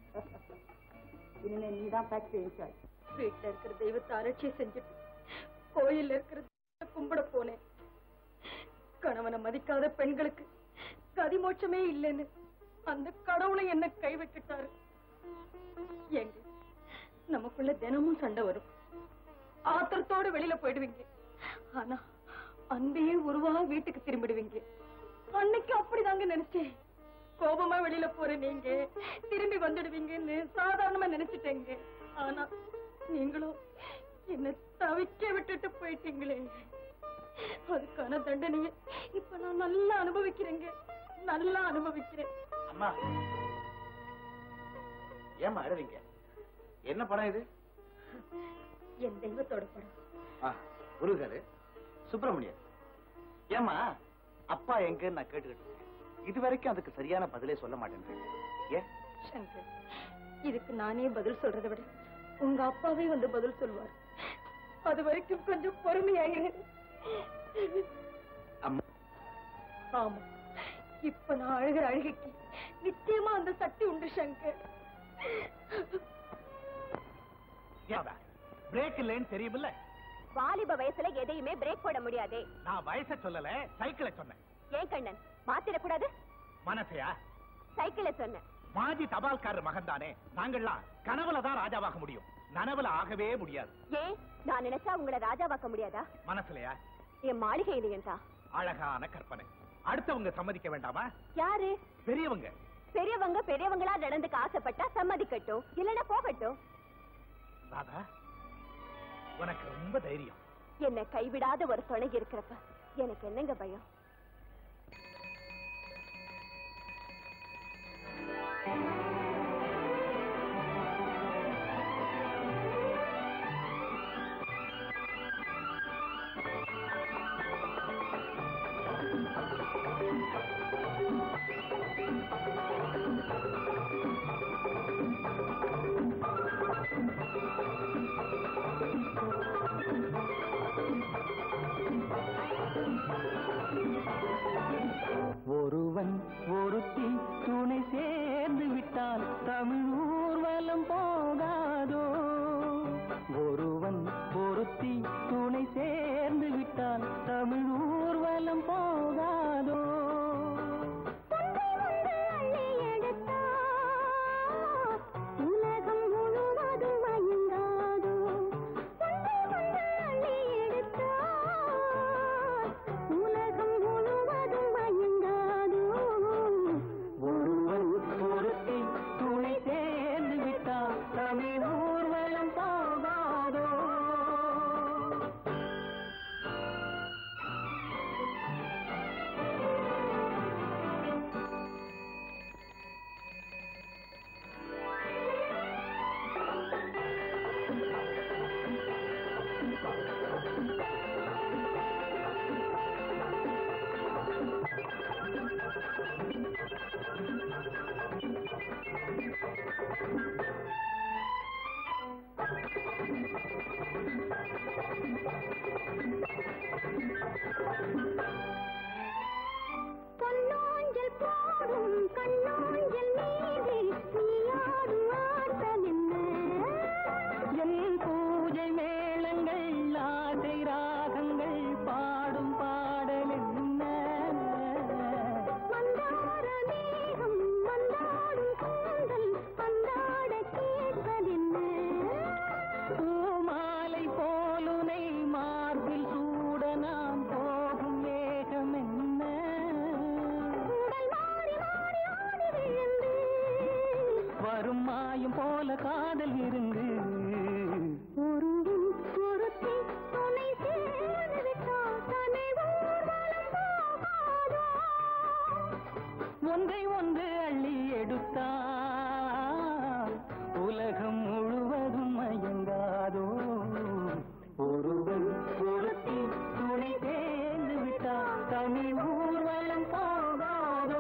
இனிமே நீ தான் ஃபேக்டரி இன்சார்ஜ் வீட்டுல இருக்கிற தெய்வத்தை அலட்சிய செஞ்சுட்டு கோயில்ல இருக்கிற தெய்வத்தை கும்பிட போனேன் கணவனை மதிக்காத பெண்களுக்கு கதிமோட்சமே இல்லைன்னு அந்த கடவுளை என்ன கை வச்சுட்டாரு எங்க நமக்குள்ள தினமும் சண்டை வரும் ஆத்திரத்தோட வெளியில போயிடுவீங்க ஆனா அந்தையே உருவா வீட்டுக்கு திரும்பிடுவீங்க அன்னைக்கு அப்படிதாங்க நினைச்சேன் கோபமா வெளியில போற நீங்க திரும்பி வந்துடுவீங்கன்னு சாதாரணமா நினைச்சிட்டேங்க ஆனா நீங்களும் என்ன தவிக்க விட்டுட்டு போயிட்டீங்களே அதுக்கான தண்டனையை இப்ப நான் நல்லா அனுபவிக்கிறேங்க நல்லா அனுபவிக்கிறேன் அம்மா ஏமா அழுவீங்க என்ன படம் இது என் தெய்வத்தோட படம் ஆ, முருகரு சுப்பிரமணியன் ஏமா அப்பா எங்கன்னு நான் கேட்டுக்கிட்டு இருக்கேன் இது வரைக்கும் அதுக்கு சரியான பதிலே சொல்ல மாட்டேன்றீங்க ஏன் சங்கர் இதுக்கு நானே பதில் சொல்றதை விட உங்க அப்பாவே வந்து பதில் சொல்வார் அது வரைக்கும் கொஞ்சம் பொறுமையாயிரு அம்மா ஆமா இப்ப நான் அழுகிற அழுகைக்கு நிச்சயமா அந்த சக்தி உண்டு சங்கர் பிரேக் இல்லைன்னு தெரியுமில்ல வாலிப வயசுல எதையுமே பிரேக் போட முடியாது நான் வயசை சொல்லல சைக்கிளை சொன்னேன் ஏன் கண்ணன் மாத்திரக்கூடாது மனசையா சைக்கிளை சொன்னேன் மாஜி தபால்காரர் மகன் தானே நாங்கள்லாம் கனவுல தான் ராஜாவாக முடியும் நனவுல ஆகவே முடியாது ஏன் நான் நினைச்சா உங்களை ராஜாவாக்க முடியாதா மனசுலயா என் மாளிகை இல்லையன்றா அழகான கற்பனை அடுத்தவங்க சம்மதிக்க வேண்டாமா யாரு பெரியவங்க பெரியவங்க பெரியவங்களா நடந்துக்க ஆசைப்பட்டா சம்மதிக்கட்டும் இல்லைன்னா போகட்டும் ராதா உனக்கு ரொம்ப தைரியம் என்னை கைவிடாத ஒரு துணை இருக்கிறப்ப எனக்கு என்னங்க பயம் ஒன்றை ஒன்று அள்ளி எடுத்தால் உலகம் முழுவதும் மயங்காதோ ஒருவன் ஒருத்தி துணை சேர்ந்து விட்டால் தமிழ் ஊர்வலம் போகாதோ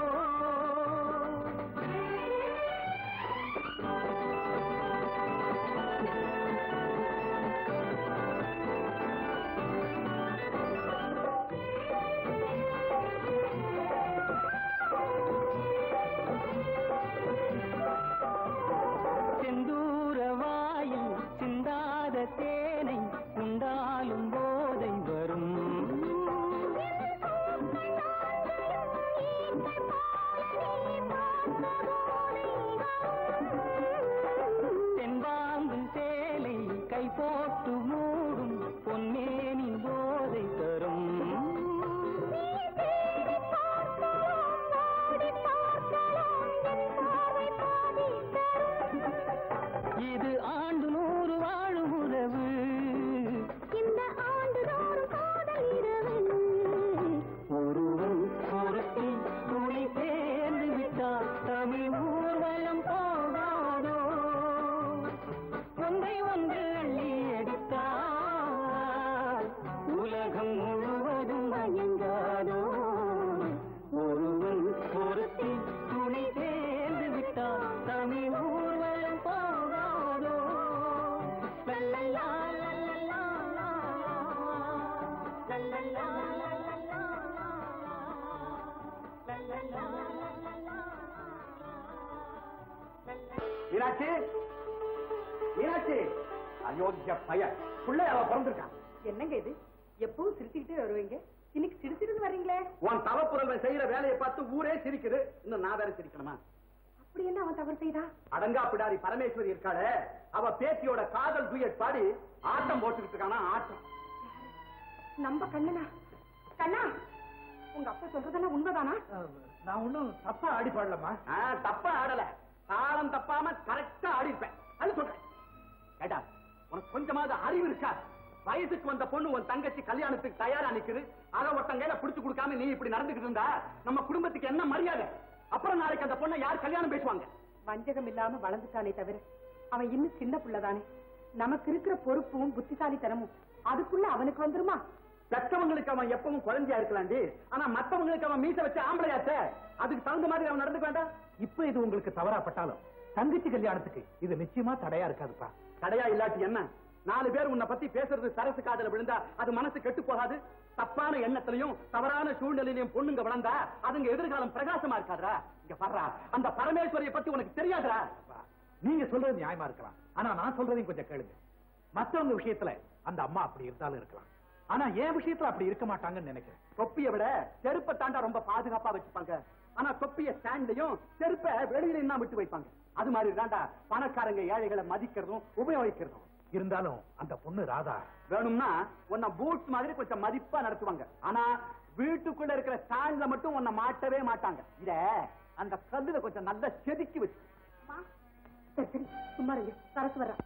செந்தூர வாயில் சிந்தாத தேனை உண்டாலும் போதை வரும் தென்பாம்பு சேலை கை போட்டு மூடும் பொன்னேனி போதை தரும் இது ஆண்டு நூறு வாழும் உறவு இந்த ஆண்டு தோறும் காதல் இரவு ஒருவன் ஒருத்தி துணை சேர்ந்து விட்டால் தமிழ் ஊர்வலம் போகாதோ ஒன்றை ஒன்று அள்ளி எடுத்தால் உலகம் முழுவதும் மயங்காதோ ஒருவன் ஒருத்தி துணை சேர்ந்து விட்டால் தமிழ் ஊர்வலம் போகாதோ லல்லல்லா, லல்லல்லா, லல்லல்லா, லல்லல்லா, லல்லல்லா, மீனாட்சி மீனாட்சி அயோக்கிய பையன் பிள்ளை அவ பிறந்திருக்கான் என்னங்க இது எப்பவும் சிரிச்சுக்கிட்டே வருவீங்க இன்னைக்கு சிரிச்சிருந்து வர்றீங்களே உன் தவப்புறவன் செய்யற வேலையை பார்த்து ஊரே சிரிக்குது இன்னும் நான் வேற சிரிக்கணுமா அப்படி என்ன அவன் தவறு செய்தா அடங்கா பிடாரி பரமேஸ்வரி இருக்காளே அவ பேத்தியோட காதல் டூயட் பாடி ஆட்டம் போட்டுக்கிட்டு இருக்கானா ஆட்டம் நம்ம கண்ணனா கண்ணா உங்க அப்பா சொல்றதெல்லாம் உண்மைதானா நான் ஒண்ணும் தப்பா ஆடி பாடலமா தப்பா ஆடல தாளம் தப்பாம கரெக்டா ஆடி இருப்பேன் அது சொல்றேன் கேட்டா உனக்கு கொஞ்சமாவது அறிவு இருக்கா வயசுக்கு வந்த பொண்ணு உன் தங்கச்சி கல்யாணத்துக்கு தயாரா நிக்குது அத ஒருத்தன் கையில புடிச்சு கொடுக்காம நீ இப்படி நடந்துகிட்டு இருந்தா நம்ம குடும்பத்துக்கு என்ன மரியாதை அப்புறம் நாளைக்கு அந்த பொண்ணை யார் கல்யாணம் பேசுவாங்க வஞ்சகம் இல்லாம வளர்ந்துட்டானே தவிர அவன் இன்னும் சின்ன புள்ளதானே நமக்கு இருக்கிற பொறுப்பும் புத்திசாலித்தனமும் அதுக்குள்ள அவனுக்கு வந்துருமா பெற்றவங்களுக்கு அவன் எப்பவும் குழந்தையா இருக்கலாண்டி ஆனா மத்தவங்களுக்கு அவன் மீச வச்ச ஆம்பளையாச்ச அதுக்கு தகுந்த மாதிரி அவன் நடந்துக்க வேண்டாம் இப்ப இது உங்களுக்கு தவறாப்பட்டாலும் தங்கச்சி கல்யாணத்துக்கு இது நிச்சயமா தடையா இருக்காதுப்பா தடையா இல்லாட்டி என்ன நாலு பேர் உன்னை பத்தி பேசுறது சரசு காதல விழுந்தா அது மனசு கெட்டு போகாது தப்பான எண்ணத்திலையும் தவறான சூழ்நிலையிலையும் பொண்ணுங்க வளர்ந்தா அதுங்க எதிர்காலம் பிரகாசமா இருக்காதா இங்க பாடுறா அந்த பரமேஸ்வரியை பத்தி உனக்கு தெரியாதுடா நீங்க சொல்றது நியாயமா இருக்கலாம் ஆனா நான் சொல்றதையும் கொஞ்சம் கேளுங்க மத்தவங்க விஷயத்துல அந்த அம்மா அப்படி இருந்தாலும் இருக்கலாம் ஆனா என் விஷயத்துல அப்படி இருக்க மாட்டாங்கன்னு நினைக்கிறேன் தொப்பியை விட செருப்பை தாண்டா ரொம்ப பாதுகாப்பா வச்சுப்பாங்க ஆனா தொப்பிய ஸ்டாண்ட்லயும் செருப்பை வெளியில என்ன விட்டு வைப்பாங்க அது மாதிரி தாண்டா பணக்காரங்க ஏழைகளை மதிக்கிறதும் உபயோகிக்கிறதும் இருந்தாலும் அந்த பொண்ணு ராதா வேணும்னா உன்னை பூட்ஸ் மாதிரி கொஞ்சம் மதிப்பா நடத்துவாங்க ஆனா வீட்டுக்குள்ள இருக்கிற ஸ்டாண்ட்ல மட்டும் உன்னை மாட்டவே மாட்டாங்க இத அந்த கல்லுல கொஞ்சம் நல்லா செதுக்கி வச்சு சரி சரி சும்மா இருங்க சரசு வர்றா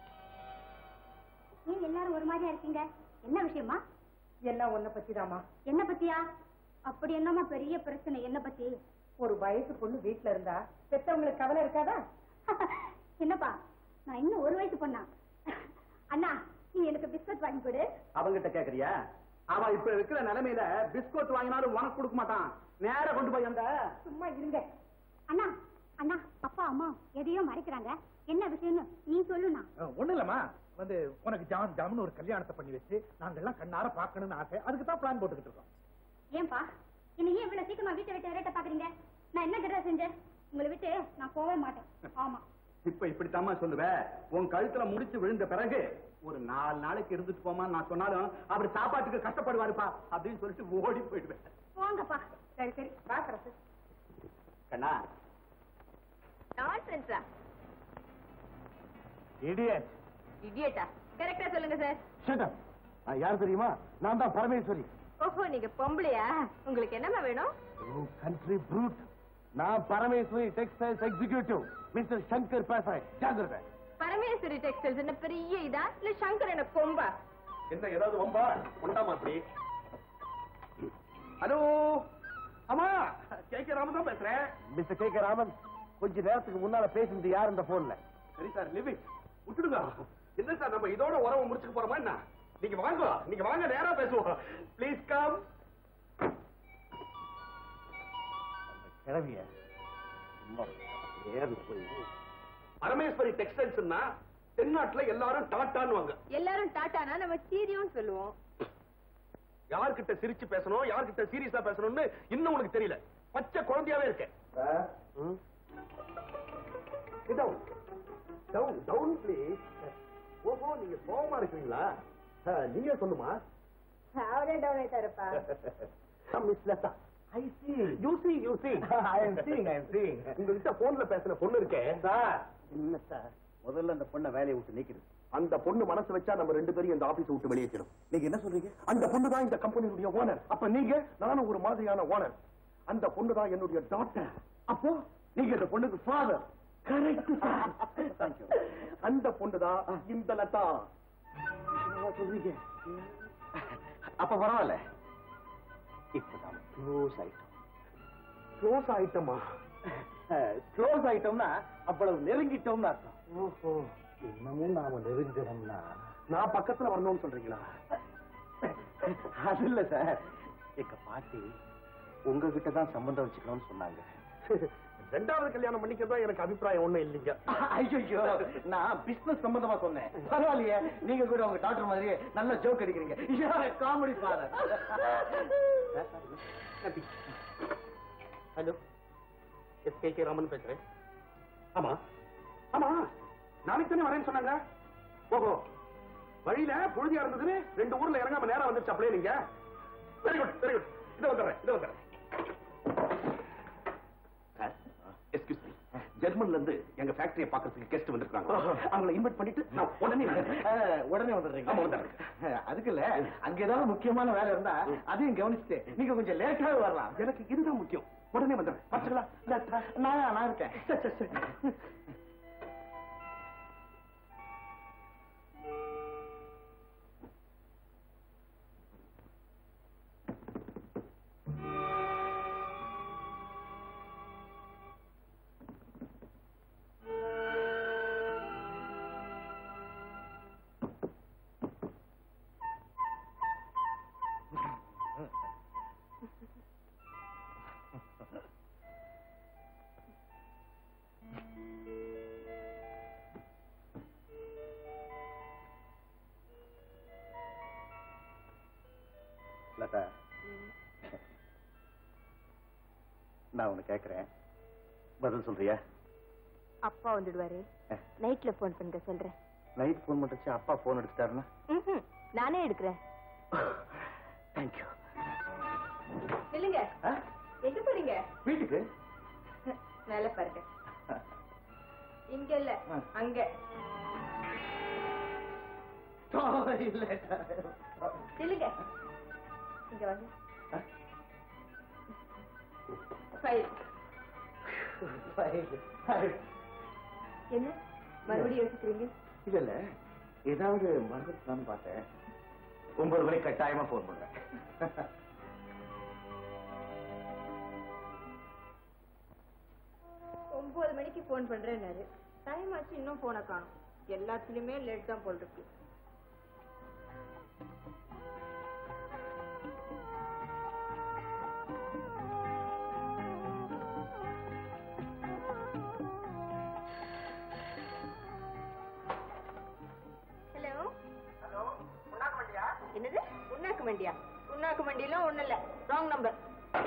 ஏன் எல்லாரும் ஒரு மாதிரியா இருக்கீங்க என்ன விஷயமா எல்லாம் உன்னை பத்திதாமா என்ன பத்தியா அப்படி என்னமா பெரிய பிரச்சனை என்ன பத்தி ஒரு வயசு பொண்ணு வீட்டுல இருந்தா பெத்தவங்களுக்கு கவலை இருக்காதா என்னப்பா நான் இன்னும் ஒரு வயசு பொண்ணா அண்ணா நீ எனக்கு பிஸ்கட் வாங்கி கொடு அவங்கிட்ட கேக்குறியா அவன் இப்ப இருக்கிற நிலைமையில பிஸ்கட் வாங்கினாலும் உனக்கு கொடுக்க மாட்டான் நேரா கொண்டு போய் அந்த சும்மா இருங்க அண்ணா அண்ணா அப்பா அம்மா எதையோ மறைக்கிறாங்க என்ன விஷயம்னு நீ சொல்லுண்ணா ஒண்ணு இல்லம்மா வந்து உனக்கு ஜாம் ஜாம்னு ஒரு கல்யாணத்தை பண்ணி வச்சு நாங்க எல்லாம் கண்ணார பாக்கணும்னு ஆசை அதுக்கு தான் பிளான் போட்டுக்கிட்டு இருக்கோம் ஏன்பா என்ன ஏன் இவ்வளவு சீக்கிரமா வீட்டை விட்டு ரேட்ட பாக்குறீங்க நான் என்ன கிட்ட செஞ்சேன் உங்களை விட்டு நான் போகவே மாட்டேன் ஆமா இப்ப இப்படித்தாம்மா சொல்லுவேன் உன் கழுத்துல முடிச்சு விழுந்த பிறகு ஒரு நாலு நாளைக்கு இருந்துட்டு போமா நான் சொன்னாலும் அவர் சாப்பாட்டுக்கு கஷ்டப்படுவாருப்பா அப்படின்னு சொல்லிட்டு ஓடி போயிடுவேன் போங்கப்பா சரி சரி வா சரசு கண்ணா நான்சென்ஸா இடியட் இடியட்டா கரெக்டா சொல்லுங்க சார் நான் யார் தெரியுமா நான் தான் பரமேஸ்வரி ஓஹோ நீங்க பொம்பளையா உங்களுக்கு என்னமா வேணும் கண்ட்ரி ப்ரூட் நான் Parameswari textiles executive mister Shankar பேசுறேன் ஜாகிரதை பரமேஸ்வரி டெக்ஸ்டைல்ஸ் என்ன பெரிய இதா இல்ல சங்கர் என்ன கொம்பா என்ன ஏதாவது வம்பா கொண்டாமா அப்படி ஹலோ அம்மா கே கே ராமன் தான் பேசுறேன் மிஸ்டர் கே கே ராமன் கொஞ்ச நேரத்துக்கு முன்னால பேசினது யார் இந்த போன்ல சரி சார் லிவி விட்டுடுங்க என்ன சார் நம்ம இதோட உறவை முடிச்சுக்க போறோமா என்ன நீங்க வாங்க நீங்க வாங்க நேரா பேசுவோம் ப்ளீஸ் கம் கிளவிய நேரில் போய் பரமேஸ்வரி டெக்ஸ்டைல்ஸ்னா தென்னாட்டுல எல்லாரும் டாட்டான்னு எல்லாரும் டாட்டானா நம்ம சீரியோன்னு சொல்லுவோம் யார்கிட்ட சிரிச்சு பேசணும் யார்கிட்ட சீரியஸா பேசணும்னு இன்னும் உனக்கு தெரியல பச்சை குழந்தையாவே இருக்கேன் டவுன் டவுன் டவுன் ப்ளீஸ் ஓஹோ நீங்க கோபமா இருக்கீங்களா நீங்க சொல்லுமா அவரே டவுன் ஆயிட்டாருப்பா miss Latha I see you see you see I am seeing I am seeing உங்ககிட்ட போன்ல பேசின பொண்ணு இருக்கே சார் இல்ல சார் முதல்ல அந்த பொண்ணை வேலையை விட்டு நீக்கிடு அந்த பொண்ணு மனசு வச்சா நம்ம ரெண்டு பேரும் இந்த ஆபீஸ் விட்டு வெளியேற்றணும் நீங்க என்ன சொல்றீங்க அந்த பொண்ணு தான் இந்த கம்பெனியுடைய ஓனர் அப்ப நீங்க நானும் ஒரு மாதிரியான ஓனர் அந்த பொண்ணு தான் என்னுடைய டாக்டர் அப்போ நீங்க இந்த பொண்ணுக்கு ஃபாதர் கரெக்ட் அந்த பொண்ணு தான் இந்த லதா சொல்றீங்க அப்ப பரவாயில்ல இப்பதான் க்ளோஸ் ஆயிட்டோம் க்ளோஸ் ஆயிட்டமா க்ளோஸ் ஆயிட்டோம்னா அவ்வளவு நெருங்கிட்டோம்னு அர்த்தம் ஓஹோ இன்னமும் நாம நெருங்கிடோம்னா நான் பக்கத்துல வரணும்னு சொல்றீங்களா அது இல்ல சார் எங்க பாட்டி உங்ககிட்ட தான் சம்பந்தம் வச்சுக்கணும்னு சொன்னாங்க ரெண்டாவது கல்யாணம் பண்ணிக்கிறதா எனக்கு அபிப்பிராயம் ஒண்ணும் இல்லைங்க ஐயோ நான் பிசினஸ் சம்பந்தமா சொன்னேன் பரவாயில்லையே நீங்க கூட உங்க டாக்டர் மாதிரியே நல்ல ஜோக் அடிக்கிறீங்க comedy father hello S K K Raman பேசுறேன் ஆமா ஆமா நாளைக்கு தானே வரேன்னு சொன்னாங்க ஓஹோ வழியில புழுதியா இருந்ததுன்னு ரெண்டு ஊர்ல இறங்காம நேரா வந்துருச்சு அப்படியே நீங்க வெரி குட் வெரி குட் இதை வந்துடுறேன் இதை வந்துடுறேன் எஸ்கியூஸ் மீ ஜெர்மன்ல இருந்து எங்க ஃபேக்டரியை பாக்குறதுக்கு கெஸ்ட் வந்திருக்காங்க அவங்கள இன்வைட் பண்ணிட்டு நான் உடனே வரேன். உடனே வந்துடுறீங்க ஆமா, வந்துடுறேன். அதுக்கு இல்ல அங்க ஏதாவது முக்கியமான வேலை இருந்தா அதையும் கவனிச்சுட்டு நீங்க கொஞ்சம் லேட்டாவே வரலாம் எனக்கு இதுதான் முக்கியம் உடனே வந்துடுறேன் பார்த்துங்களா நான் நான் இருக்கேன் சரி, சரி, சரி. லதா நான் உன்னை கேக்குறேன் பதில் சொல்றியா அப்பா வந்துடுவாரு நைட்ல போன் பண்ணுங்க சொல்றேன் நைட் போன் பண்ணுச்சு அப்பா போன் எடுத்துட்டாருன்னா ம்ஹும். நானே எடுக்கிறேன் தேங்க்யூ இல்லைங்க எங்க போறீங்க வீட்டுக்கு மேல பாருங்க இங்க இல்ல ஆ. அங்க இல்ல இல்லைங்க இங்க வாங்க ஃபைல் என்ன மறுபடியும் யோசிக்கிறீங்க இல்ல இல்ல ஏதாவது மறந்துட்டான்னு பார்த்தேன் ஒன்பது மணிக்கு கட்டாயமா போன் பண்றேன் ஒன்பது மணிக்கு போன் பண்றேன்னாரு டைம் ஆச்சு இன்னும் போனை காணும் எல்லாத்துலயுமே லேட் தான் போல் இருக்கு ஹலோ என்னது உண்ணாக்கு மண்டியா உண்ணாக்கு மண்டியெல்லாம் ஒண்ணு இல்ல ராங் நம்பர்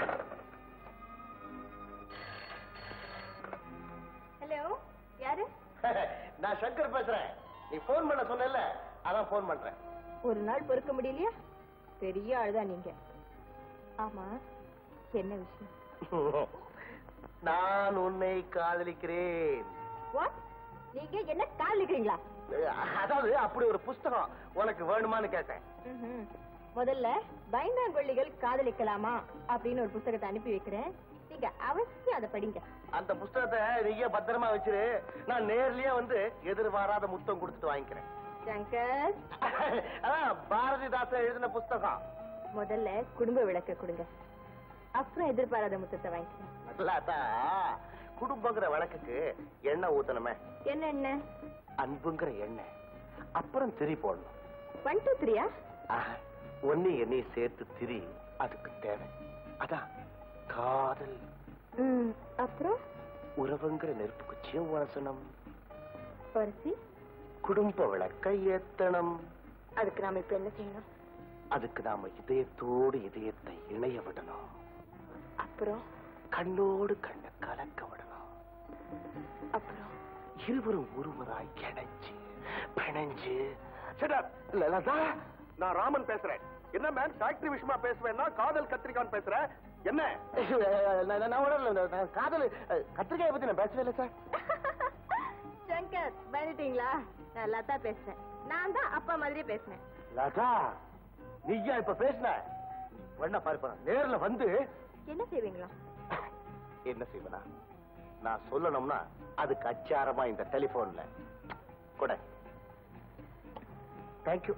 ஹலோ யாரு நான் சங்கர் பேசுறேன் நீ போன் பண்ண சொன்னல அதான் போன் பண்றேன் ஒரு நாள் பொறுக்க முடியலையா பெரிய ஆளுதான் நீங்க ஆமா என்ன விஷயம் நான் உன்னை காதலிக்கிறேன் வாட் நீங்க என்ன காதலிக்கிறீங்களா அதாவது அப்படி ஒரு புஸ்தகம் உனக்கு வேணுமான்னு கேட்டேன் ம்ஹும். முதல்ல பைந்தாங்கொல்லிகள் காதலிக்கலாமா அப்படின்னு ஒரு புத்தகத்தை அனுப்பி வைக்கிறேன் நீங்க அவசியம் அதை படிங்க அந்த புஸ்தகத்தை நீயே பத்திரமா வச்சிரு நான் நேர்லயே வந்து எதிர்பாராத முத்தம் கொடுத்துட்டு வாங்கிக்கிறேன் சங்கர் அதான் பாரதிதாசன் எழுதின புஸ்தகம் முதல்ல குடும்ப விளக்க கொடுங்க அப்புறம் எதிர்பாராத முத்தத்தை வாங்கிக்கிறேன் அல்லாத்தா குடும்பங்கிற வழக்குக்கு எண்ணெய் ஊத்தணுமே என்ன என்ன அன்புங்கிற எண்ணெய் அப்புறம் திரி போடணும் ஒன் டூ த்ரீயா ஆஹா, ஒண்ணு எண்ணெய் சேர்த்து திரி அதுக்கு தேவை அதான் காதல் ம் அப்புறம் உறவுங்கிற நெருப்பு குச்சியும் உரசணும் பரிசி குடும்ப விளக்கை ஏத்தணும் அதுக்கு நாம இப்ப என்ன செய்யணும் அதுக்கு நாம இதயத்தோடு இதயத்தை இணைய விடணும் அப்புறம் கண்ணோடு கண்ணை கலக்க விடணும் அப்புறம் இருவரும் ஒருவராய் கிடைச்சு பிணைஞ்சு லதா நான் ராமன் பேசுறேன் என்ன மேம் ஃபேக்டரி விஷயமா பேசுவேன்னா காதல் கத்திரிக்கான் பேசுறேன் என்ன நான் உடல் நான் காதல் அஹ், கத்திரிக்காயை பத்தி நான் பேசவே இல்லை சார் சங்கர் பயந்துட்டீங்களா நான் லதா பேசுறேன் நான் தான் அப்பா மாதிரியே பேசுனேன் லதா நீயா இப்ப பேசுன நீ பண்ண பாருப்பா நேர்ல வந்து என்ன செய்வீங்களா என்ன செய்வனா நான் சொல்லணும்னா அதுக்கு அச்சாரமா இந்த டெலிபோன்ல கூட தேங்க்யூ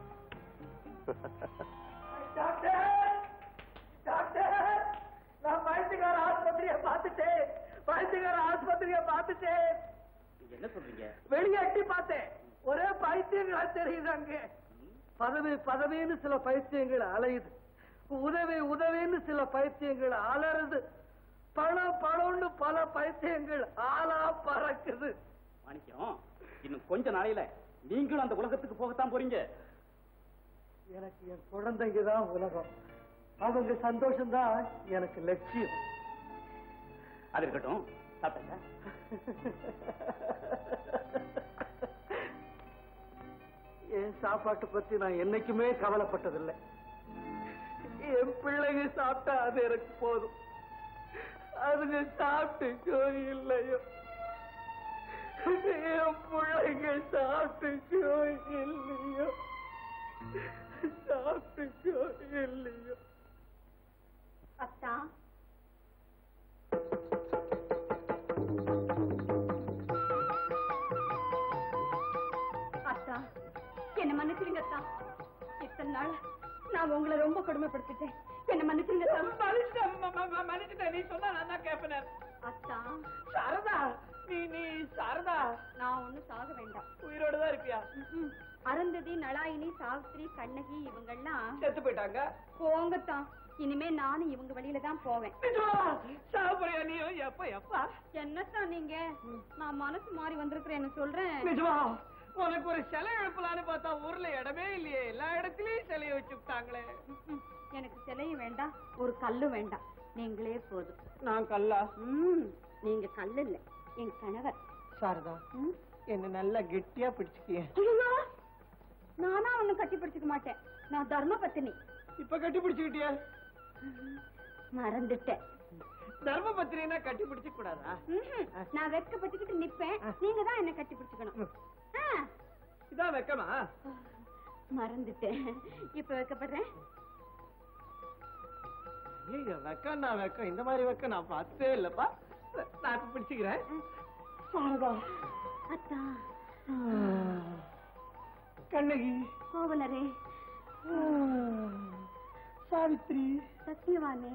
நான் பைத்தியக்கார ஆஸ்பத்திரிய பார்த்துட்டேன் பைத்தியக்கார ஆஸ்பத்திரிய பார்த்துட்டேன் நீங்க என்ன சொல்றீங்க வெளியே எட்டி பார்த்தேன் ஒரே பைத்தியங்களா தெரியுது அங்க பதவி பதவின்னு சில பைத்தியங்கள் அலையுது உதவி உதவின்னு சில பைத்தியங்கள் அலறுது பணம் பணம்னு பல பைத்தியங்கள் ஆளா பறக்குது மாணிக்கம் இன்னும் கொஞ்ச நாளையில நீங்களும் அந்த உலகத்துக்கு போகத்தான் போறீங்க எனக்கு என் குழந்தைங்க தான் உலகம் அவங்க சந்தோஷம் தான் எனக்கு லட்சியம் அது இருக்கட்டும் சாப்பிட்டா என் சாப்பாட்டை பத்தி நான் என்னைக்குமே கவலைப்பட்டதில்லை என் பிள்ளைங்க சாப்பிட்டா அது எனக்கு போதும் அதுங்க சாப்பிட்டு இல்லையோ என் பிள்ளைங்க சாப்பிட்டு இல்லையோ சாப்பிட்டு இல்லையோ அத்தா அத்தா என்ன மன்னிச்சிருங்க அத்தா இத்தனை நாள் நான் உங்களை ரொம்ப கொடுமைப்படுத்திட்டேன் என்ன மன்னிச்சிருங்க அத்தா மன்னிச்சுட்டேன் நீ சொன்னா நான் தான் கேட்பேன் அத்தா சாரதா நீ நீ சாரதா நான் ஒண்ணும் சாக வேண்டாம் உயிரோட தான் இருப்பியா ம்ம். அருந்ததி நளாயினி சாவித்ரி கண்ணகி இவங்கெல்லாம் செத்து போயிட்டாங்க போங்கத்தான் இனிமே நானும் இவங்க வழியில தான் போவேன் சாப்பிடுறியா நீயும் எப்ப எப்ப என்னத்தான் நீங்க நான் மனசு மாறி வந்திருக்கிறேன்னு சொல்றேன் நிஜமா உனக்கு ஒரு சிலை எழுப்பலான்னு பார்த்தா ஊர்ல இடமே இல்லையே எல்லா இடத்துலயும் சிலையை வச்சு விட்டாங்களே ம்ம். எனக்கு சிலையும் வேண்டாம் ஒரு கல்லும் வேண்டாம் நீங்களே போதும் நான் கல்லா ம், நீங்க கல்லு இல்ல என் கணவர் சாரதா ம்? என்ன நல்லா கெட்டியா பிடிச்சுக்கிய ஐயோ, நானா ஒண்ணும் கட்டி பிடிச்சுக்க மாட்டேன் நான் தர்ம பத்தினி இப்ப கட்டி பிடிச்சுக்கிட்டியா மறந்துட்டேன் தர்ம பத்திரினா கட்டி பிடிச்சுக்க கூடாதா ம்ஹும். நான் வெட்கப்பட்டுக்கிட்டு நிப்பேன் நீங்க தான் என்ன கட்டி பிடிச்சுக்கணும் ஆ, இதான் வெக்கமா மறந்துட்டேன் இப்ப வைக்கப்படுறேன் ஐயோ வெக்கம் நான் வெக்கம் இந்த மாதிரி வெக்கம் நான் பார்த்ததே இல்லப்பா நான் இப்ப பிடிச்சுக்கிறேன் சாரதா அத்தா கண்ணகி கோவலரே சாவித்ரி சத்தியவானே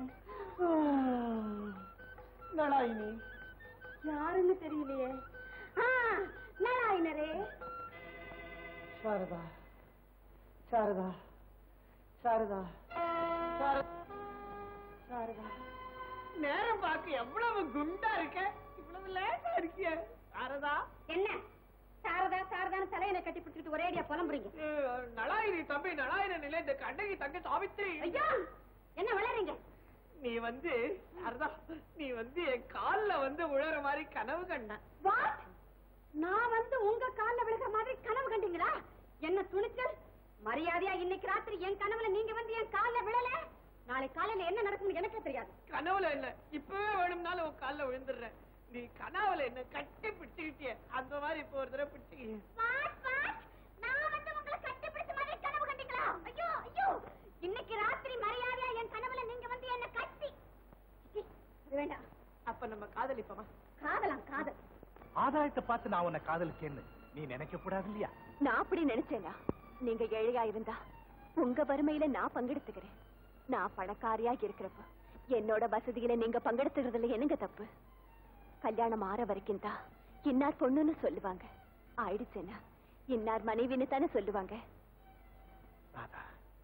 நலாயினி யாருன்னு தெரியலையே ஆ, நாராயணரே சாரதா சாரதா சாரதா சார- சாரதா நேரம் பார்க்க எவ்வளவு குண்டா இருக்க இவ்வளவு லேசா இருக்கிய சாரதா என்ன சாரதா சாரதான்னு தலையனை கட்டி பிடிச்சிட்டு ஒரேடியா புலம்புறீங்க ஏ, நலாயினி தம்பி நலாயின நிலை இந்த கண்ணகி தங்க சாவித்ரி ஐயா என்ன வளரீங்க நீ வந்து சாரதா நீ வந்து என் கால்ல வந்து விழுற மாதிரி கனவு கண்ட வாட் நான் வந்து உங்க கால்ல விழுகிற மாதிரி கனவு கண்டீங்களா என்ன துணிச்சல் மரியாதையா இன்னைக்கு ராத்திரி என் கனவுல நீங்க வந்து என் கால்ல விழல நாளை காலையில என்ன நடக்கும்னு எனக்கு தெரியாது கனவுல இல்ல இப்பவே வேணும்னாலும் உன் கால்ல விழுந்துடுறேன் நீ கனவுல என்ன கட்டி பிடிச்சுக்கிட்டிய அந்த மாதிரி இப்போ ஒரு தடவை பிடிச்சுக்கிய வாட் வாட் நான் வந்து உங்களை கட்டிப்பிடிச்ச மாதிரி கனவு கண்டீங்களா ஐயோ ஐயோ இன்னைக்கு ராத்திரி மரியாதையா என் கனவுல நீங்க வந்து என்ன கட்டி சி, அது வேண்டாம் அப்ப நம்ம காதலிப்போமா காதலாம் காதல் ஆதாயத்தை பார்த்து நான் உன்னை காதலிச்சேன்னு நீ நினைக்க கூடாது இல்லையா நான் அப்படி நினைச்சேனா நீங்க ஏழையா இருந்தா உங்க வறுமையில நான் பங்கெடுத்துக்கிறேன் நான் பணக்காரியா இருக்கிறப்ப என்னோட வசதியில நீங்க பங்கெடுத்துக்கிறதுல என்னங்க தப்பு கல்யாணம் ஆற வரைக்கும் தான் இன்னார் பொண்ணுன்னு சொல்லுவாங்க ஆயிடுச்சுன்னா இன்னார் மனைவின்னு தானே சொல்லுவாங்க ராதா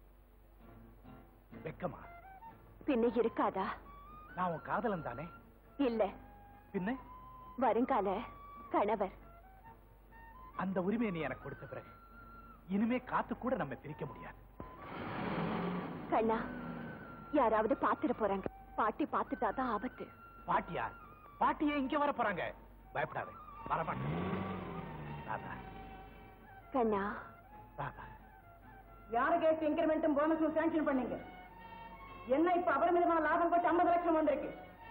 வெக்கமா பின்ன இருக்காதா நான் உன் காதலன் தானே இல்ல பின்ன வருங்கால கணவர் அந்த உரிமையை நீ எனக்கு கொடுத்த பிறகு இனிமே காத்து கூட நம்ம பிரிக்க முடியாது கண்ணா யாராவது பாத்துட போறாங்க பாட்டி பாத்துட்டாதான் ஆபத்து பாட்டியா பாட்டியே இங்க வர போறாங்க பயப்படாத வரமாட்டேன் ராதா கண்ணா ராதா யாரு கேட்டு இன்கிரிமெண்ட்டும் போனஸும் சாங்ஷன் பண்ணீங்க என்ன இப்ப அபரிமிதமான லாபம் போட்டு ஐம்பது லட்சம் வந்திருக்கு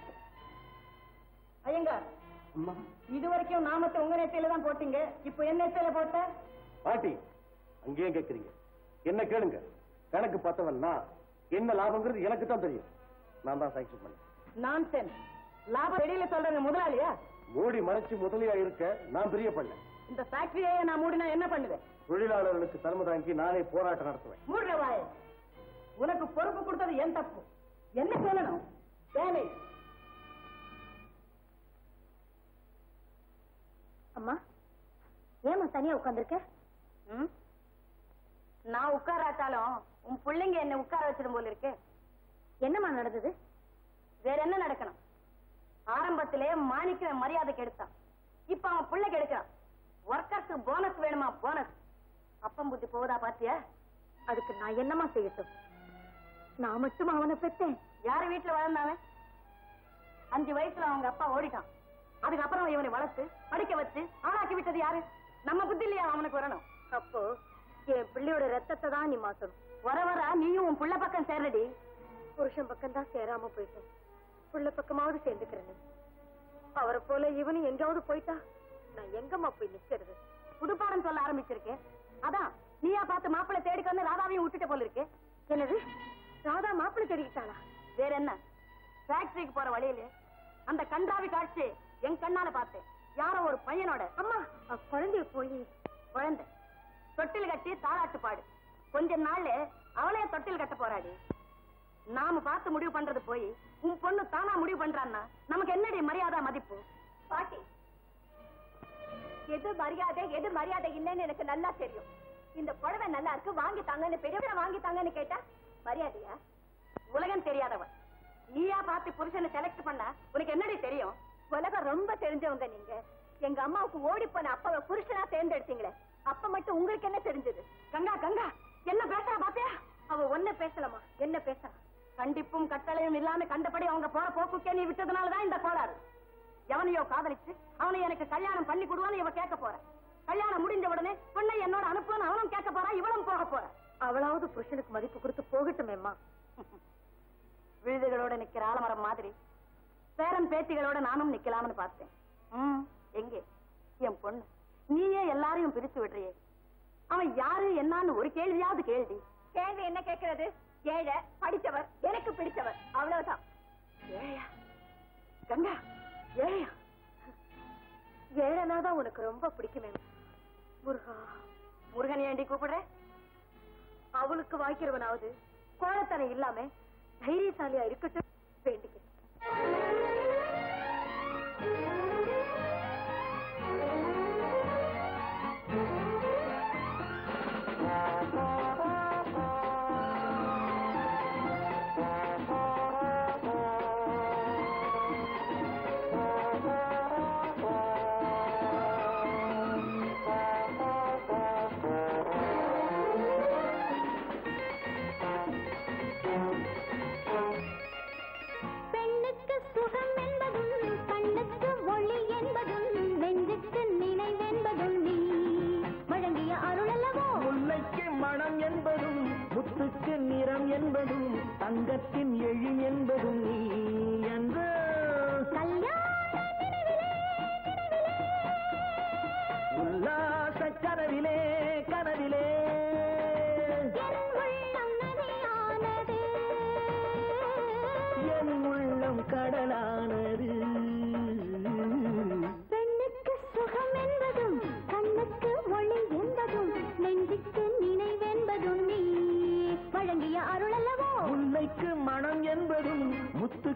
ஐயங்கார் இது வரைக்கும் நாமத்தை உங்க நெத்தியில தான் போட்டீங்க இப்ப என்ன நெத்தியில போட்ட பாட்டி அங்கேயே கேட்கறீங்க என்ன கேளுங்க கணக்கு பார்த்தவன் நான் என்ன லாபங்கிறது எனக்கு தான் தெரியும் நான் தான் சாங்ஷன் பண்ணேன் நான் லாபம் வெளியில சொல்றேங்க முதலாளியா மூடி மறைச்சு முதலியா இருக்க நான் பிரியப்படல இந்த ஃபேக்டரியை நான் மூடினா என்ன பண்ணுவேன் தொழிலாளர்களுக்கு தலைமை தாங்கி நானே போராட்டம் நடத்துவேன் மூடுற வாய உனக்கு பொறுப்பு கொடுத்தது என் தப்பு என்ன சொல்லணும் வேலை அம்மா ஏமா தனியா உட்கார்ந்திருக்க நான் உட்காராட்டாலும் உன் பிள்ளைங்க என்ன உட்கார வச்சிடும் போல இருக்கு என்னம்மா நடந்தது வேற என்ன நடக்கணும் ஆரம்பத்திலே மாணிக்க மரியாதை கெடுத்தான் இப்ப அவன் பிள்ளை கெடுக்கிறான் ஒர்க்கர்ஸுக்கு போனஸ் வேணுமா போனஸ் அப்பம் புத்தி போகுதா பாத்தியா அதுக்கு நான் என்னம்மா செய்யட்டும் நான் மட்டும் அவனை பெற்றேன் யாரு வீட்டுல வளர்ந்தாவன் அஞ்சு வயசுல அவங்க அப்பா ஓடிட்டான் அதுக்கப்புறம் இவனை வளர்த்து படிக்க வச்சு ஆளாக்கி விட்டது யாரு நம்ம புத்தி இல்லையா அவனுக்கு வரணும் அப்போ என் பிள்ளையோட ரத்தத்தை தான் நீ மாத்தணும் வர வர நீயும் உன் புள்ள பக்கம் சேர்றடி புருஷன் பக்கம் தான் சேராம போயிட்டேன் புள்ள பக்கமாவது சேர்ந்துக்கிறேன் அவரை போல இவனும் எங்காவது போயிட்டா நான் எங்கம்மா போய் நிக்கிறது புதுப்பாடம் சொல்ல ஆரம்பிச்சிருக்கேன் அதான் நீயா பார்த்து மாப்பிள்ளை தேடிக்க வந்து ராதாவையும் விட்டுட்டு போல இருக்கு என்னது ராதா மாப்பிள்ளை தேடிக்கிட்டாளா வேற என்ன ஃபேக்டரிக்கு போற வழியில அந்த கண்டாவி காட்சி என் கண்ணால பார்த்தேன் யாரோ ஒரு பையனோட அம்மா அவ குழந்தைய போய் குழந்தை தொட்டில் கட்டி தாளாட்டு பாடு கொஞ்ச நாள்ல அவளைய தொட்டில் கட்ட போறாடி நாம பார்த்து முடிவு பண்றது போய் உன் பொண்ணு தானா முடிவு பண்றான்னா நமக்கு என்னடி மரியாதை மதிப்பு பாட்டி எது மரியாதை எது மரியாதை இல்லைன்னு எனக்கு நல்லா தெரியும் இந்த புடவை நல்லா இருக்கு வாங்கி தாங்கன்னு பெரியவரை வாங்கி தாங்கன்னு கேட்டா மரியாதையா உலகம் தெரியாதவன் நீயா பார்த்து புருஷனை செலக்ட் பண்ணா உனக்கு என்னடி தெரியும் உலகம் ரொம்ப தெரிஞ்சவங்க நீங்க எங்க அம்மாவுக்கு ஓடி போன அப்பாவை புருஷனா தேர்ந்தெடுத்தீங்களே அப்ப மட்டும் உங்களுக்கு என்ன தெரிஞ்சது கங்கா கங்கா என்ன பேசுறா பாத்தியா அவ ஒன்ன பேசலாமா என்ன பேசலாம் கண்டிப்பும் கட்டளையும் இல்லாம கண்டபடி அவங்க போற போக்குக்கே நீ விட்டதுனாலதான் இந்த கோளாறு எவனையோ காதலிச்சு அவனை எனக்கு கல்யாணம் பண்ணி கொடுவான்னு இவ கேட்க போற கல்யாணம் முடிஞ்ச உடனே பொண்ணை என்னோட அனுப்புன்னு அவனும் கேட்க போறா இவளும் போக போற அவளாவது புருஷனுக்கு மதிப்பு கொடுத்து போகட்டுமேம்மா விழுதுகளோட நிக்கிற ஆலமரம் மாதிரி பேரன் பேத்திகளோட நானும் நிக்கலாம்னு பார்த்தேன் ம், எங்கே என் பொண்ணு நீயே எல்லாரையும் பிரிச்சு விடுறியே அவன் யாரு என்னன்னு ஒரு கேள்வியாவது கேள்வி கேள்வி என்ன கேட்கிறது ஏழை படிச்சவர் எனக்கு பிடிச்சவர் அவ்வளவுதான் ஏழையா கங்கா ஏழையா ஏழனாதான் உனக்கு ரொம்ப பிடிக்குமே முருகா முருகன் ஏண்டி கூப்பிடுற அவளுக்கு வாய்க்கிறவனாவது கோழத்தனம் இல்லாம தைரியசாலியா இருக்கட்டும் வேண்டிக்கிறேன் பெண்ணுக்கு சுகம் என்பதும் கண்ணுக்கு ஒளி என்பதும் நெஞ்சுக்கு நினைவென்பதும் நீ வழங்கிய அருளல்லவோ முல்லைக்கு மனம் என்பதும் முத்துக்கு நிறம் என்பதும் தங்கத்தின் எழி என்பதும் நீ என்று கல்யாண நினைவிலே உல்லாச கனவிலே கனவிலே என் உள்ளம் நதியானது என் உள்ளம் கடலானது பெண்ணுக்கு சுகம் என்பதும் கண்ணுக்கு ஒளி என்பதும் நெஞ்சுக்கு நினைவென்பதும் நீ வழங்கிய அருளல்லவோ முல்லைக்கு மனம் என்பதும் முத்து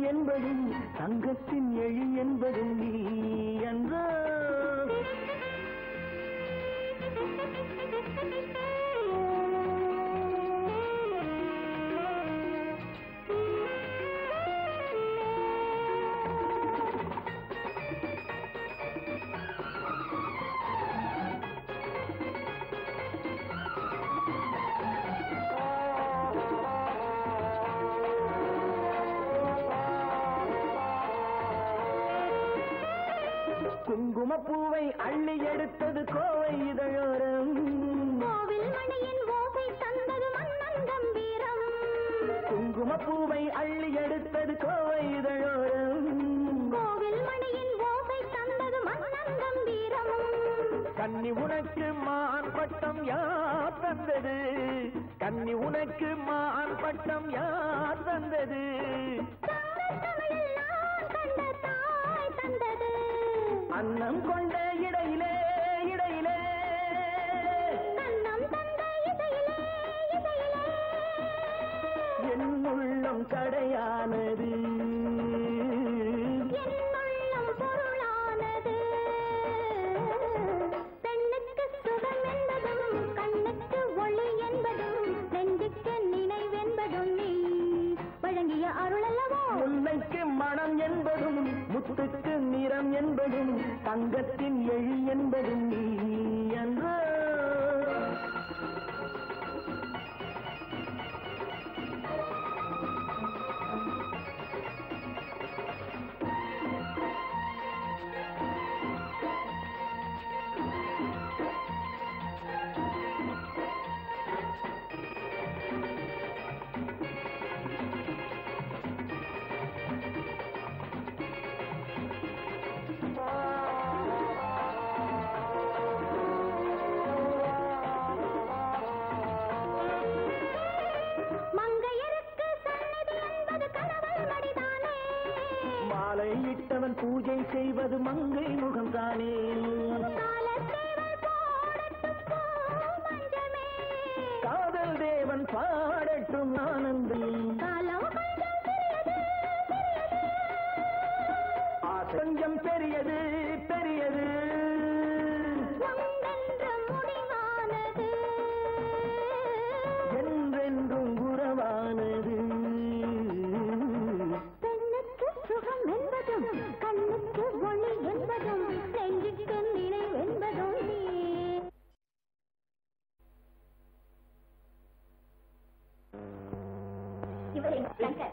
என்பதும் தங்கத்தின் எழி என்பதும் நீ என்றோ குங்குமப்பூவை அள்ளி எடுத்தது கோவை இதழோரம் கோவில் மணியின் ஓசை தந்தது மன்னன் கம்பீரம் குங்குமப்பூவை அள்ளி எடுத்தது கோவை இதழோரம் கோவில் மணியின் ஓசை தந்தது மன்னன் கம்பீரம் கன்னி உனக்கு மான் பட்டம் யார் தந்தது கன்னி உனக்கு மான் பட்டம் யார் தந்தது தமிழில் நான் கண்ட தாய் தந்தது அன்னம் கொண்ட இடையிலே இடையிலே கண்ணம் தந்த இசையிலே இசையிலே என் உள்ளம் கடையானது என் உள்ளம் பொருளானது பெண்ணுக்கு சுகம் என்பதும் கண்ணுக்கு ஒளி என்பதும் நெஞ்சுக்கு நினைவென்பதும் நீ வழங்கிய அருள் அல்லவோ முல்லைக்கு மனம் என்பதும் முத்துக்கு நிறம் என்பதும் தங்கத்தின் எழி என்பதும் நீ என்றோ மங்கையருக்கு சந்நிதி என்பது கடவுள் மடிதானே மாலை இட்டவன் பூஜை செய்வது மங்கை முகம் தானே காலத்தேவல் போடட்டும் போ மஞ்சமே காதல் தேவன் பாடட்டும் ஆனந்தம் காலம் கொஞ்சம் சிறியது சிறியது கொஞ்சம் பெரியது பெரியது ஒன்றென்று முடிவானது என்றென்றும் உறவானது பெண்ணுக்கு சுகம் என்பதும் கண்ணுக்கு ஒளி என்பதும் நெஞ்சுக்கு நினைவென்பதும் நீ இவரை சங்கர்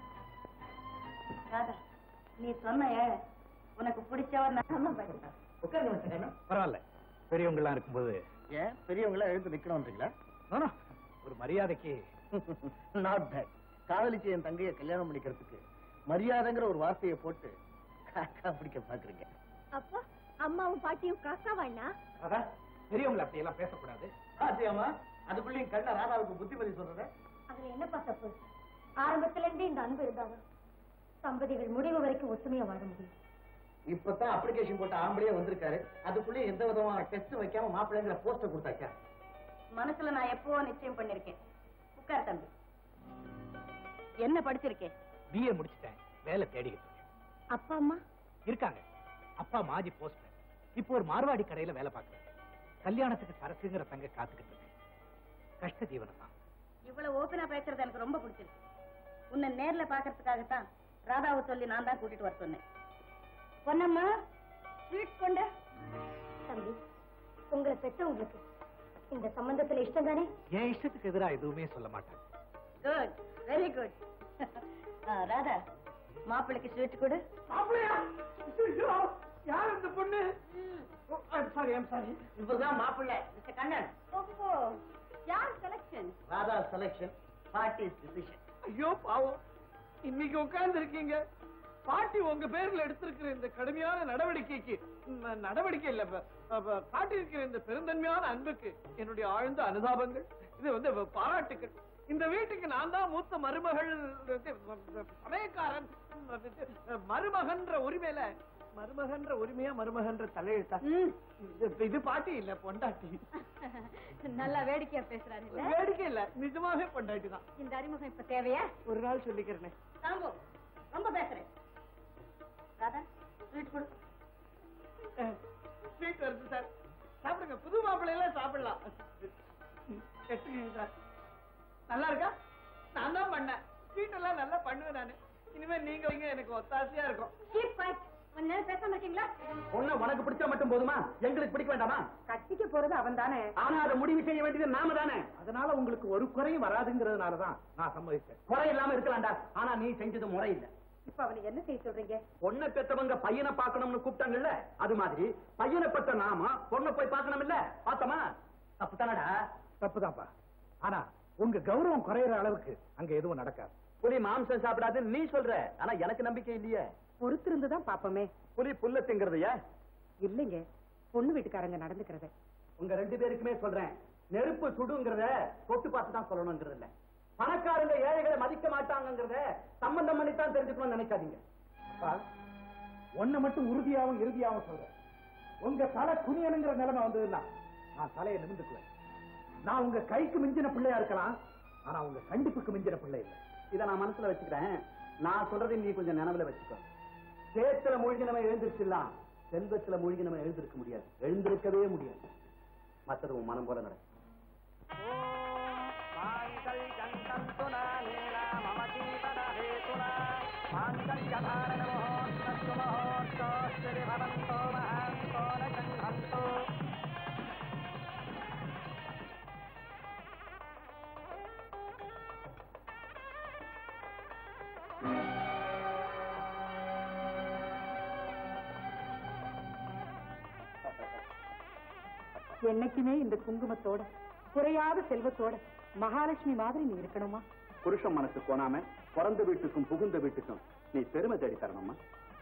ராதா நீ சொன்ன ஏழை உனக்கு பிடிச்சவர் நான் உட்காருங்க பரவாயில்ல பெரியவங்களாம் இருக்கும்போது ஏன் பெரியவங்கள எழுந்து நிக்கணும்ன்றீங்களா No, no. ஒரு மரியாதைக்கு நாட் பேட் காதலிச்சு என் தங்கைய கல்யாணம் பண்ணிக்கிறதுக்கு மரியாதைங்கிற ஒரு வார்த்தையை போட்டு காக்கா பிடிக்க பாக்குறீங்க அப்போ அம்மாவும் பாட்டியும் காக்காவாண்ணா அதான் பெரியவங்களை அப்படி எல்லாம் பேசக்கூடாது ஆசியாமா அதுக்குள்ளேயும் கண்ண ராதாவுக்கு புத்திமதி சொல்றத அதுல என்னப்பா தப்பு ஆரம்பத்துல இருந்தே இந்த அன்பு இருந்தாலும் தம்பதிகள் முடிவு வரைக்கும் ஒத்துமையா வாழ முடியும் இப்பதான் அப்ளிகேஷன் போட்ட ஆம்பளையே வந்திருக்காரு அதுக்குள்ளே எந்த விதமான டெஸ்ட் வைக்காம மாப்பிள்ளைங்கிற போஸ்டர் கொடுத்தாச்சா மனசுல நான் எப்பவோ நிச்சயம் பண்ணிருக்கேன் உட்கார் தம்பி என்ன படிச்சிருக்கேன் பிஏ முடிச்சிட்டேன் வேலை தேடிக்கிட்டு இருக்கேன் அப்பா அம்மா இருக்காங்க அப்பா மாஜி போஸ்டர் இப்போ ஒரு மார்வாடி கடையில வேலை பார்க்கறேன் கல்யாணத்துக்கு சரசுங்கிற தங்க காத்துக்கிட்டு இருக்கேன் கஷ்ட ஜீவனம் தான் இவ்வளவு ஓபனா பேசுறது எனக்கு ரொம்ப பிடிச்சிருக்கு உன்னை நேர்ல பாக்குறதுக்காகத்தான் ராதாவை சொல்லி நான் தான் கூட்டிட்டு வர சொன்னேன் பொன்னம்மா ஸ்வீட் கொண்ட தம்பி உங்களை பெற்றவங்களுக்கு இந்த சம்பந்தத்துல இஷ்டம் தானே என் இஷ்டத்துக்கு எதிரா எதுவுமே சொல்ல மாட்டேன் குட் வெரி குட் ராதா மாப்பிள்ளைக்கு ஸ்வீட் கொடு யார் அந்த பொண்ணு சாரி ஐம் சாரி இவர்தான் மாப்பிள்ளை மிஸ்டர் கண்ணன் ஓஹோ யார் selection Radha selection parties decision ஐயோ பாவம் இன்னைக்கு உட்கார்ந்து இருக்கீங்க பாட்டி உங்க பேர்ல எடுத்திருக்கிற இந்த கடுமையான நடவடிக்கைக்கு ம், நடவடிக்கை இல்ல ப- ப- காட்டியிருக்கிற இந்த பெருந்தன்மையான அன்புக்கு என்னுடைய ஆழ்ந்த அனுதாபங்கள் இது வந்து வ- பாராட்டுக்கள் இந்த வீட்டுக்கு நான் தான் மூத்த மருமகள் இது, சமயக்காரன் ம், மருமகன்ற உரிமையில மருமகன்ற உரிமையா மருமகன்ற தலையெழுத்தா இது- இது பாட்டி இல்ல பொண்டாட்டி நல்லா வேடிக்கையா பேசுறாரு வேடிக்கை இல்ல நிஜமாவே பொண்டாட்டி தான் இந்த அறிமுகம் இப்ப தேவையா ஒரு நாள் சொல்லிக்கிறேன் தாங்கோ ரொம்ப பேசுறேன் ராதா ஸ்வீட் கொடு ஸ்வீட் வருது சார் சாப்பிடுங்க புது மாப்பிள்ளையெல்லாம் சாப்பிடலாம் எடுத்துக்கங்க சார் நல்லா இருக்கா நான் தான் பண்ணேன் ஸ்வீட் எல்லாம் நல்லா பண்ணுவேன் நானு இனிமே நீங்க வைங்க எனக்கு ஒத்தாசையா இருக்கும் கீப் குவைட் கொஞ்ச நேரம் பேசாம இருக்கீங்களா பொண்ணை உனக்கு பிடிச்சா மட்டும் போதுமா எங்களுக்கு பிடிக்க வேண்டாமா கட்டிக்க போறது அவன் தானே ஆனா அதை முடிவு செய்ய வேண்டியது நாம தானே அதனால உங்களுக்கு ஒரு குறையும் வராதுங்கிறதுனாலதான் நான் சம்மதிச்சேன் குறை இல்லாம இருக்கலாம்டா ஆனா நீ செஞ்சது முறை இல்ல இப்ப அவனுக்கு என்ன செய்ய சொல்றீங்க பொண்ணை பெத்தவங்க பையனை பார்க்கணும்னு கூப்பிட்டாங்கல்ல அது மாதிரி பையனை பெத்த நாம பொண்ணை போய் பார்க்கணும் இல்ல பார்த்தோமா தப்புதானடா தப்புதான்ப்பா ஆனா உங்க கௌரவம் குறையிற அளவுக்கு அங்க எதுவும் நடக்காது புலி மாம்சம் சாப்பிடாதுன்னு நீ சொல்ற ஆனா எனக்கு நம்பிக்கை இல்லையே பொறுத்திருந்து தான் பாப்போமே புலி புல்ல திங்கிறதையா இல்லைங்க பொண்ணு வீட்டுக்காரங்க நடந்துக்கிறத உங்க ரெண்டு பேருக்குமே சொல்றேன் நெருப்பு சுடுங்கிறத தொட்டு பார்த்து தான் சொல்லணுங்கிறது இல்ல பணக்காரங்க ஏழைகளை மதிக்க மாட்டாங்கங்கிறத சம்பந்தம் பண்ணி தான் தெரிஞ்சுக்கணும்னு நினைக்காதீங்க ஒண்ணு மட்டும் உறுதியாவும் இறுதியாவும் சொல்றேன் உங்க தலை குனியனுங்கிற நிலைமை வந்ததுன்னா நான் தலையை நிமிந்துக்குவேன் நான் உங்க கைக்கு மிஞ்சின பிள்ளையா இருக்கலாம் ஆனா உங்க கண்டிப்புக்கு மிஞ்சின பிள்ளை இல்லை இதை நான் மனசுல வச்சுக்கிறேன் நான் சொல்றதை நீ கொஞ்சம் நினைவுல வச்சுக்கோ சேத்துல மூழ்கினவன் எழுந்திருச்சிடலாம் செல்வத்துல மூழ்கினவன் எழுந்திருக்க முடியாது எழுந்திருக்கவே முடியாது மற்றது உன் மனம் போல நடக்கும் என்னைக்குமே இந்த குங்குமத்தோட குறையாத செல்வத்தோட மகாலட்சுமி மாதிரி நீ இருக்கணுமா புருஷன் மனசு போனாம பிறந்த வீட்டுக்கும் புகுந்த வீட்டுக்கும் நீ பெருமை தேடி தரணுமா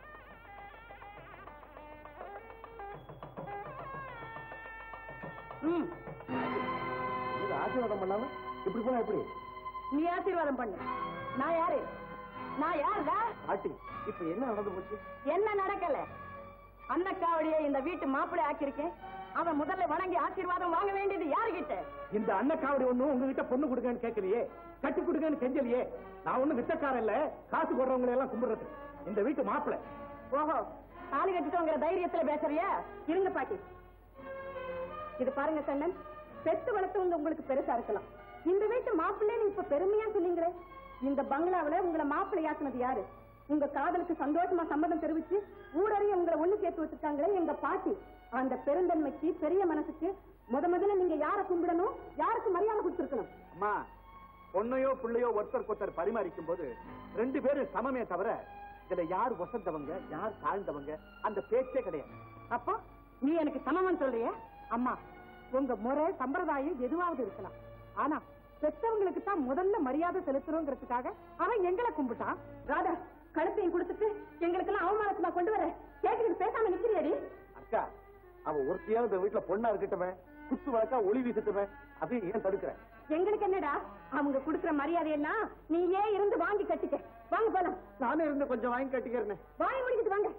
ம் ஆசீர்வாதம் பண்ணாம இப்படி போனா எப்படி நீ ஆசீர்வாதம் பண்ணு நான் யாரு நான் யாருடா ஆட்டி இப்ப என்ன நடந்து போச்சு என்ன நடக்கல அன்னக்காவடியை இந்த வீட்டு மாப்பிள்ளை ஆக்கியிருக்கேன் அவன் முதல்ல வணங்கி ஆசீர்வாதம் வாங்க வேண்டியது யாருகிட்ட இந்த அன்னக்காவடி ஒண்ணும் உங்ககிட்ட பொண்ணு கொடுங்கன்னு கேட்கலையே கட்டி கொடுங்கன்னு கெஞ்சலையே நான் ஒண்ணும் வித்தக்காரன் இல்ல காசு போடுறவங்களை எல்லாம் கும்பிடுறது இந்த வீட்டு மாப்பிள்ளை ஓஹோ தாலி கட்டிட்டோங்கிற தைரியத்துல பேசுறியா இருங்க பாட்டி இது பாருங்க கண்ணன் பெத்து வளர்த்தவங்க உங்களுக்கு பெருசா இருக்கலாம் இந்த வீட்டு மாப்பிள்ளைன்னு இப்ப பெருமையா சொன்னீங்களே இந்த பங்களாவுல உங்களை மாப்பிள்ளையாக்குனது யாரு உங்க காதலுக்கு சந்தோஷமா சம்மதம் தெரிவிச்சு ஊரறிய உங்களை ஒண்ணு சேர்த்து வச்சிருக்காங்களே எங்க பாட்டி அந்த பெருந்தன்மைக்கு பெரிய மனசுக்கு முத முதல்ல நீங்க யார கும்பிடணும் யாருக்கு மரியாதை கொடுத்துருக்கணும் அம்மா பொண்ணையோ புள்ளையோ ஒருத்தருக்கு ஒருத்தர் பரிமாறிக்கும் போது ரெண்டு பேரும் சமமே தவிர இதுல யார் வசந்தவங்க யார் தாழ்ந்தவங்க அந்த பேச்சே கிடையாது அப்போ நீ எனக்கு சமமன் சொல்றிய அம்மா உங்க முறை சம்பிரதாயம் எதுவாவது இருக்கலாம் ஆனா பெற்றவங்களுக்கு தான் முதல்ல மரியாதை செலுத்தணுங்கிறதுக்காக அவன் எங்களை கும்பிட்டான் ராதா கழுத்தையும் கொடுத்துட்டு எங்களுக்கு எல்லாம் அவமானத்துமா கொண்டு வர கேட்டுக்கிட்டு பேசாம நிக்கிறியடி அக்கா அவ ஒருத்தையாவது இந்த வீட்டுல பொண்ணா இருக்கட்டுமே குத்து வழக்கா ஒளி வீசட்டுமே அப்படின்னு ஏன் தடுக்கிறேன் எங்களுக்கு என்னடா அவங்க கொடுக்கிற மரியாதையெல்லாம் நீயே இருந்து வாங்கி கட்டிக்க வாங்க போலாம் நானே இருந்து கொஞ்சம் வாங்கி கட்டிக்கிறேன் வாங்கி முடிக்கிட்டு வாங்க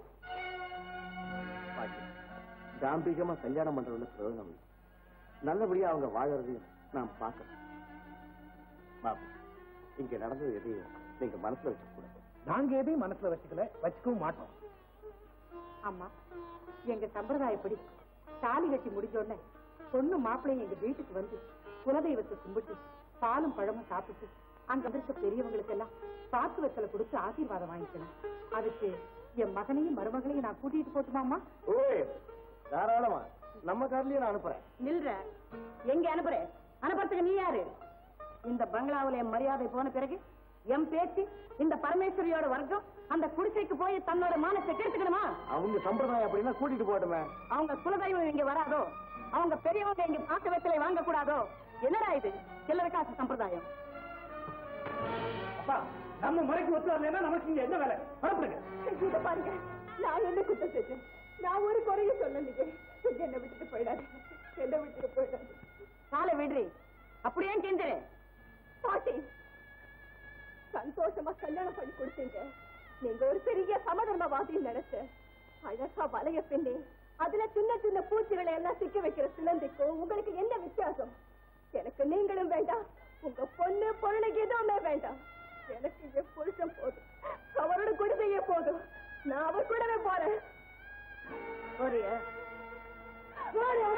தாம்பிகமா கல்யாணம் பண்றதுல பிரயோஜனம் இல்லை. நல்லபடியா அவங்க வாழறதையும் நான் பார்க்கறேன் பாபு இங்க நடந்தது எதையும் நீங்க மனசுல வச்சுக்க கூடாது நாங்க எதையும் மனசுல வச்சுக்கல வச்சுக்கவும் மாட்டோம் அம்மா எங்க சம்பிரதாயப்படி தாலி கட்டி முடிஞ்ச உடனே பொண்ணு மாப்பிள்ளையும் எங்க வீட்டுக்கு வந்து குலதெய்வத்தை கும்பிட்டு பாலும் பழமும் சாப்பிட்டு அங்க இருக்க பெரியவங்களுக்கு எல்லாம் பாத்து வெத்தலை கொடுத்து ஆசீர்வாதம் வாங்கிக்கணும் அதுக்கு என் மகனையும் மருமகளையும் நான் கூட்டிட்டு போட்டுமாமா ஓய் தாராளமா நம்ம கார்லயே நான் அனுப்புறேன் நில்ற எங்க அனுப்புற அனுப்புறதுக்கு நீ யாரு இந்த பங்களாவுல என் மரியாதை போன பிறகு என் பேச்சு இந்த பரமேஸ்வரியோட வர்க்கம் அந்த குடிசைக்கு போய் தன்னோட மானத்தை கெடுத்துக்கணுமா அவங்க சம்பிரதாயம் அப்படின்னா கூட்டிட்டு போகட்டுமே அவங்க குலதெய்வம் இங்க வராதோ அவங்க பெரியவங்க இங்க பாக்க வெத்தலை வாங்க கூடாதோ என்னடா இது சில்லறை காசு சம்பிரதாயம் அப்பா நம்ம முறைக்கு ஒத்து வரலன்னா நமக்கு இங்க என்ன வேலை பரப்புடுங்க இத பாருங்க நான் என்ன குத்தம் செஞ்சேன் நான் ஒரு குறையும் சொல்லலையே என்ன விட்டுட்டு போயிடாது என்ன விட்டுட்டு போயிடாது காலை விடுறி அப்படியே கெஞ்சுறேன் பாட்டி சந்தோஷமா கல்யாணம் பண்ணி கொடுத்தீங்க நீங்க ஒரு பெரிய சமதர்மவாதி நினைச்ச அழகா வலைய பின்னி அதுல சின்ன சின்ன பூச்சிகளை எல்லாம் சிக்க வைக்கிற சிலந்திக்கும் உங்களுக்கு என்ன வித்தியாசம் எனக்கு நீங்களும் வேண்டாம் உங்க பொண்ணு பொருளுக்கு எதுவுமே வேண்டாம் எனக்கு என் புருஷன் போதும் அவரோட கொடுமையே போதும் நான் அவர் கூடவே போறேன் போறியா போறியா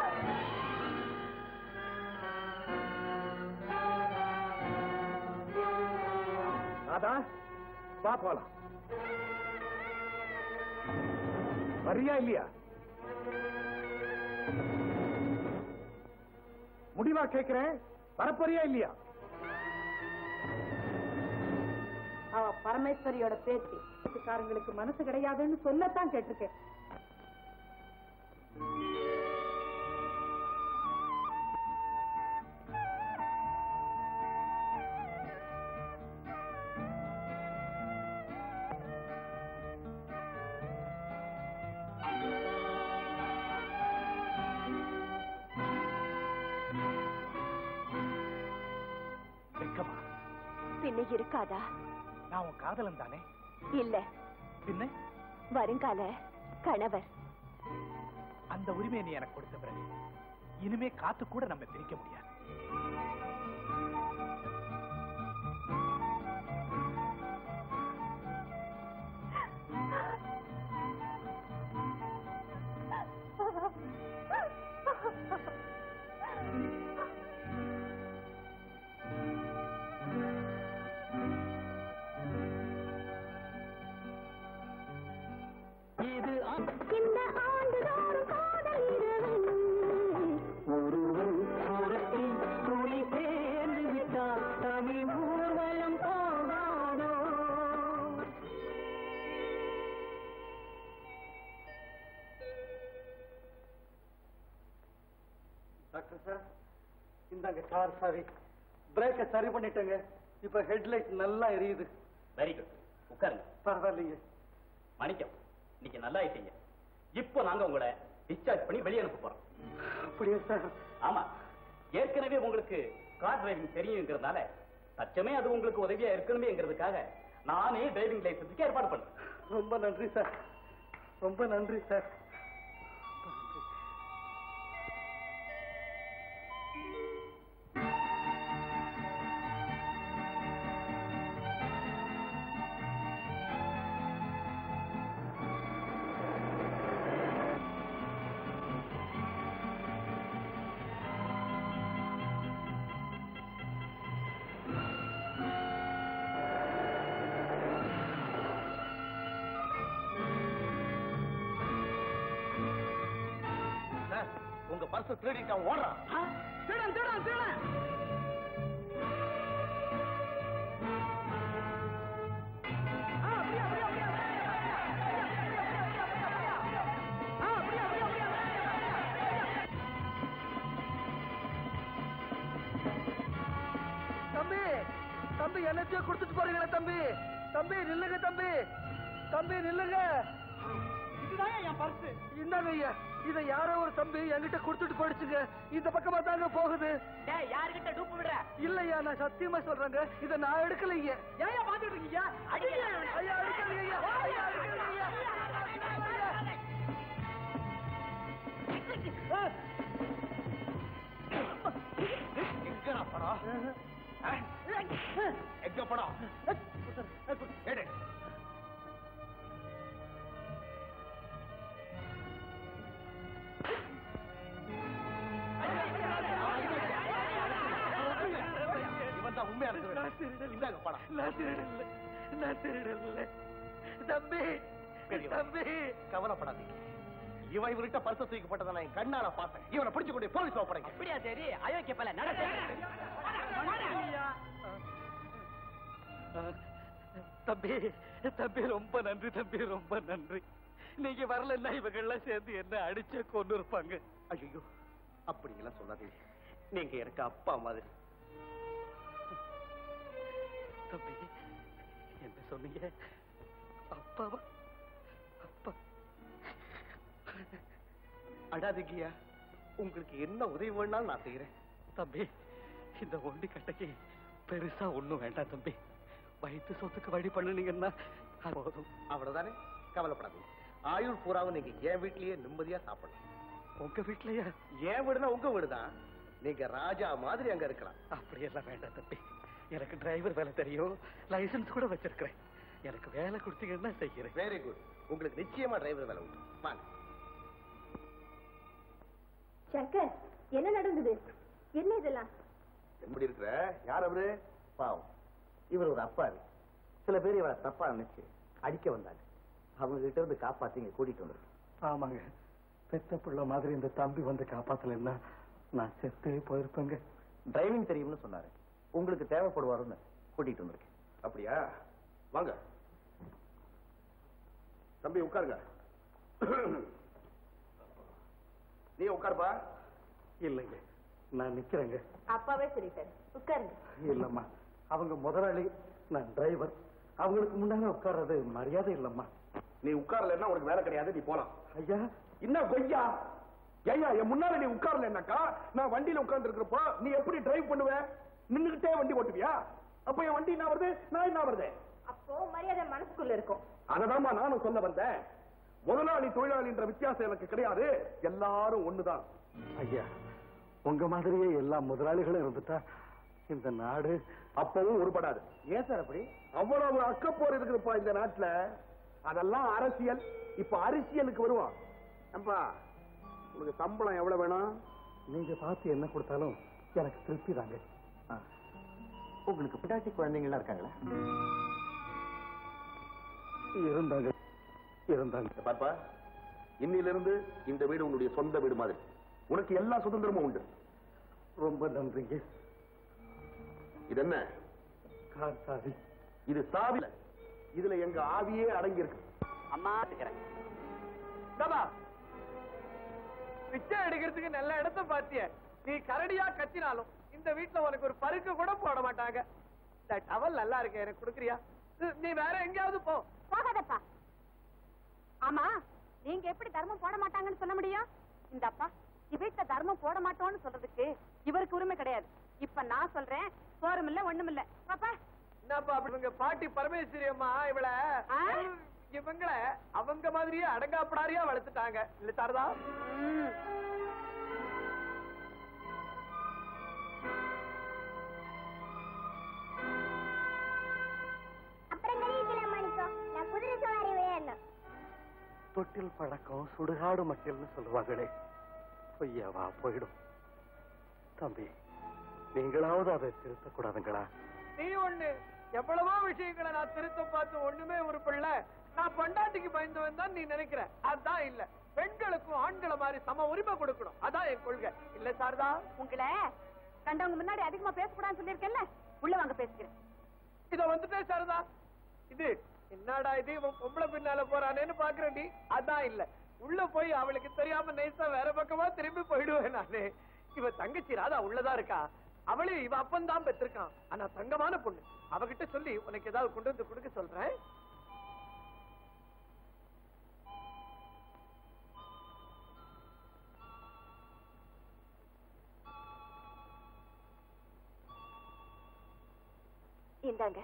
ராதா வா போலாம் வரியா இல்லையா முடிவா கேக்குறேன் வரப்போறியா இல்லையா அவ பரமேஸ்வரியோட பேத்தி வீட்டுக்காரங்களுக்கு மனசு கிடையாதுன்னு சொல்லத்தான் கேட்டிருக்கேன் வெக்கமா பின்ன இருக்காதா நான் உன் காதலன் தானே இல்ல பின்ன வருங்கால கணவர் அந்த உரிமையை நீ எனக்கு கொடுத்த பிறகு இனிமே காத்து கூட நம்ம பிரிக்க முடியாது இது இந்த ஆண்டுதோறும் காதல் இரவு ஒருவன் சுரத்தில் துணை சேர்ந்து விட்டால் தமிழ் ஊர்வலம் போகாதோ டாக்டர் சார் இந்தாங்க கார் சாவி பிரேக்கை சரி பண்ணிட்டேங்க இப்ப ஹெட்லைட் நல்லா எரியுது வெரி குட் உட்காருங்க பரவாயில்லைங்க மணிக்கம் இன்னைக்கு நல்லா ஆயிட்டீங்க இப்போ நாங்க உங்களை டிஸ்சார்ஜ் பண்ணி வெளியே அனுப்ப போறோம் அப்படியே சார் ஆமா ஏற்கனவே உங்களுக்கு கார் டிரைவிங் தெரியுங்கிறதுனால தச்சமே அது உங்களுக்கு உதவியா இருக்கணுமேங்கிறதுக்காக நானே டிரைவிங் லைசன்ஸுக்கு ஏற்பாடு பண்றேன் ரொம்ப நன்றி சார் ரொம்ப நன்றி சார் சார் உங்க பர்ஸ் திருடிட்டான் ஓடுறான் திருடன் திருடன் திருடன் தம்பி தம்பி எல்லாத்தையும் கொடுத்துட்டு போறீங்களா தம்பி தம்பி நில்லுங்க தம்பி தம்பி நில்லுங்க இதுதான் என் பர்ஸ் இந்தாங்க ஐயா இத யாரோ ஒரு தம்பி என்கிட்ட கொடுத்துட்டு போயிடுச்சுங்க இந்த பக்கமா தாங்க போகுது டேய் யாருகிட்ட டூப்பு விடுற இல்லையா நான் சத்தியமா சொல்றேங்க இத நான் எடுக்கலைங்க ஏன் பாத்துட்டு இருக்கீங்க ஐயா ஐயா எடுக்கலைங்க ஐயா ஐயா எடுக்கலைங்க ஐயா எங்கடா படம் ஆ? எங்க படம் எடு இவன் தான் உண்மையா இருக்கு இந்தாங்க படம் நான் திருடல நான் திருடல தம்பி தம்பி கவலைப்படாதீங்க இவன் இவர்கிட்ட பரிசு தூக்கப்பட்டதை நான் என் கண்ணால பார்த்தேன் இவனை பிடிச்சு கொண்டு போலீஸ் ஒப்படைங்க அப்படியா சரி அயோக்கிய பல நட தம்பி தம்பி ரொம்ப நன்றி தம்பி ரொம்ப நன்றி நீங்க வரலன்னா இவங்கெல்லாம் சேர்ந்து என்ன அடிச்சே கொண்டு இருப்பாங்க ஐயோ அப்படி எல்லாம் சொல்லாதீங்க நீங்க எனக்கு அப்பா மாதிரி தம்பி என்ன சொன்னீங்க அப்பாவா அப்பா அடாதீங்கய்யா உங்களுக்கு என்ன உதவி வேணாலும் நான் செய்யறேன் தம்பி இந்த ஒண்டி கட்டைக்கு பெருசா ஒண்ணும் வேண்டாம் தம்பி வயிற்று சொத்துக்கு வழி பண்ணுனீங்கன்னா அது போதும் அவ்வளவுதானே கவலைப்படாதீங்க ஆயுள் பூராவும் நீங்க என் வீட்லயே நிம்மதியா சாப்பிடலாம் உங்க வீட்லயா என் வீடுனா உங்க வீடுதான் நீங்க ராஜா மாதிரி அங்க இருக்கலாம் அப்படியெல்லாம் வேண்டாம் தம்பி எனக்கு டிரைவர் வேலை தெரியும் லைசன்ஸ் கூட வச்சிருக்கிறேன் எனக்கு வேலை கொடுத்தீங்கன்னா செய்கிறேன் வெரி குட் உங்களுக்கு நிச்சயமா டிரைவர் வேலை உண்டு வாங்க சங்கர் என்ன நடந்தது என்ன இதெல்லாம் எப்படி இருக்கிற யார் அவரு பாவம் இவர் ஒரு அப்பாவி சில பேர் இவரை தப்பா நினைச்சு அடிக்க வந்தாங்க அவங்க கிட்ட இருந்து காப்பாத்தி இங்க கூட்டிட்டு வந்திருக்கேன் ஆமாங்க பெத்த புள்ள மாதிரி இந்த தம்பி வந்து காப்பாத்தலைன்னா நான் செத்தே போயிருப்பேங்க டிரைவிங் தெரியும்னு சொன்னாரு உங்களுக்கு தேவைப்படுவாருன்னு கூட்டிட்டு வந்திருக்கேன் அப்படியா வாங்க தம்பி உட்காருங்க நீ உட்காருப்பா இல்லைங்க நான் நிக்கிறேங்க அப்பாவே சொல்லிட்டாரு உட்காருங்க இல்லம்மா அவங்க முதலாளி நான் டிரைவர் அவங்களுக்கு முன்னால உட்கார்றது மரியாதை இல்லம்மா நீ உட்காரலன்னா உனக்கு வேலை கிடையாது நீ போலாம் ஐயா என்ன கொய்யா ஐயா என் முன்னால நீ உட்காரலன்னாக்கா நான் வண்டியில உட்கார்ந்து இருக்கிறப்போ நீ எப்படி டிரைவ் பண்ணுவ நின்னுகிட்டே வண்டி ஓட்டுவியா அப்ப என் வண்டி என்ன வருது நான் என்ன வருது அப்போ மரியாதை மனசுக்குள்ள இருக்கும் அததாம்மா நானும் சொல்ல வந்தேன் முதலாளி தொழிலாளின்ற வித்தியாசம் எனக்கு கிடையாது எல்லாரும் ஒண்ணுதான் ஐயா உங்க மாதிரியே எல்லா முதலாளிகளும் இருந்துட்டா இந்த நாடு அப்பவும் உருப்படாது ஏன் சார் அப்படி அவ்வளவு அக்கப்போர் இருக்குதுப்பா இந்த நாட்டுல அதெல்லாம் அரசியல் இப்ப அரசியலுக்கு வருவோம் ஏம்பா உனக்கு சம்பளம் எவ்வளவு வேணும் நீங்க பார்த்து என்ன கொடுத்தாலும் எனக்கு திருப்தி தாங்க ஆ. உங்களுக்கு பிடாட்டி குழந்தைங்களாம் இருக்காங்களா இருந்தாங்க இருந்தாங்க பாப்பா இன்னிலிருந்து இந்த வீடு உன்னுடைய சொந்த வீடு மாதிரி உனக்கு எல்லா சுதந்திரமும் உண்டு ரொம்ப நன்றிங்க இது என்ன கார் சாவி இது சாவில இதுல எங்க ஆவியே அடங்கி இருக்கு அம்மா இருக்கிறேன் இந்தாப்பா. பிச்சை எடுக்கிறதுக்கு நல்ல இடத்த பாத்திய நீ கரடியா கத்தினாலும் இந்த வீட்டுல உனக்கு ஒரு பருக்கு கூட போட மாட்டாங்க இந்த டவல் நல்லா இருக்கு எனக்கு கொடுக்குறியா நீ வேற எங்கேயாவது போ போகாதப்பா ஆமா நீங்க எப்படி தர்மம் போட மாட்டாங்கன்னு சொல்ல முடியும் இந்த அப்பா வீட்டுல தர்மம் போட மாட்டோம்னு சொல்றதுக்கு இவருக்கு உரிமை கிடையாது இப்ப நான் சொல்றேன் சோறும் இல்ல ஒண்ணும் இல்ல பாப்பா என்னப்பா அப்படி இவங்க பாட்டி பரமேஸ்வரி அம்மா இவள ஆ? இவங்கள அவங்க மாதிரியே அடங்காப்படாரியா வளர்த்துட்டாங்க இல்ல சாரதா ம். அப்புறம் கழிவுல மாணிக்கம் நான் குதிரை சவாரி விளையாடணும் தொட்டில் பழக்கம் சுடுகாடு மக்கள்னு சொல்லுவாங்களே பொய்யாவா போயிடும் தம்பி நீங்களாவது அதை திருத்தக்கூடாதுங்களா நீ ஒண்ணு எவ்வளவோ விஷயங்களை நான் திருத்த பார்த்து ஒண்ணுமே உருப்படல நான் பொண்டாட்டிக்கு பயந்தவன் தான் நீ நினைக்கிற அதான் இல்ல பெண்களுக்கும் ஆண்களை மாதிரி சம உரிமை கொடுக்கணும் அதான் என் கொள்கை இல்ல சாரதா உங்களை கண்டவங்க முன்னாடி அதிகமா பேசக்கூடாதுன்னு சொல்லியிருக்கேன்ல உள்ள வாங்க பேசிக்கிறேன் இத வந்துட்டே சாரதா இது என்னடா இது இவன் பொம்பளை பின்னால போறானேன்னு பாக்குறேன் நீ அதான் இல்ல உள்ள போய் அவளுக்கு தெரியாம நைஸா வேற பக்கமா திரும்பி போயிடுவேன் நானு இவ தங்கச்சி ராதா உள்ளதா இருக்கா அவளே இவ அப்பந்தான் பெற்றிருக்கான் ஆனா தங்கமான பொண்ணு அவகிட்ட சொல்லி உனக்கு ஏதாவது கொண்டு வந்து கொடுக்க சொல்றேன் இந்தாங்க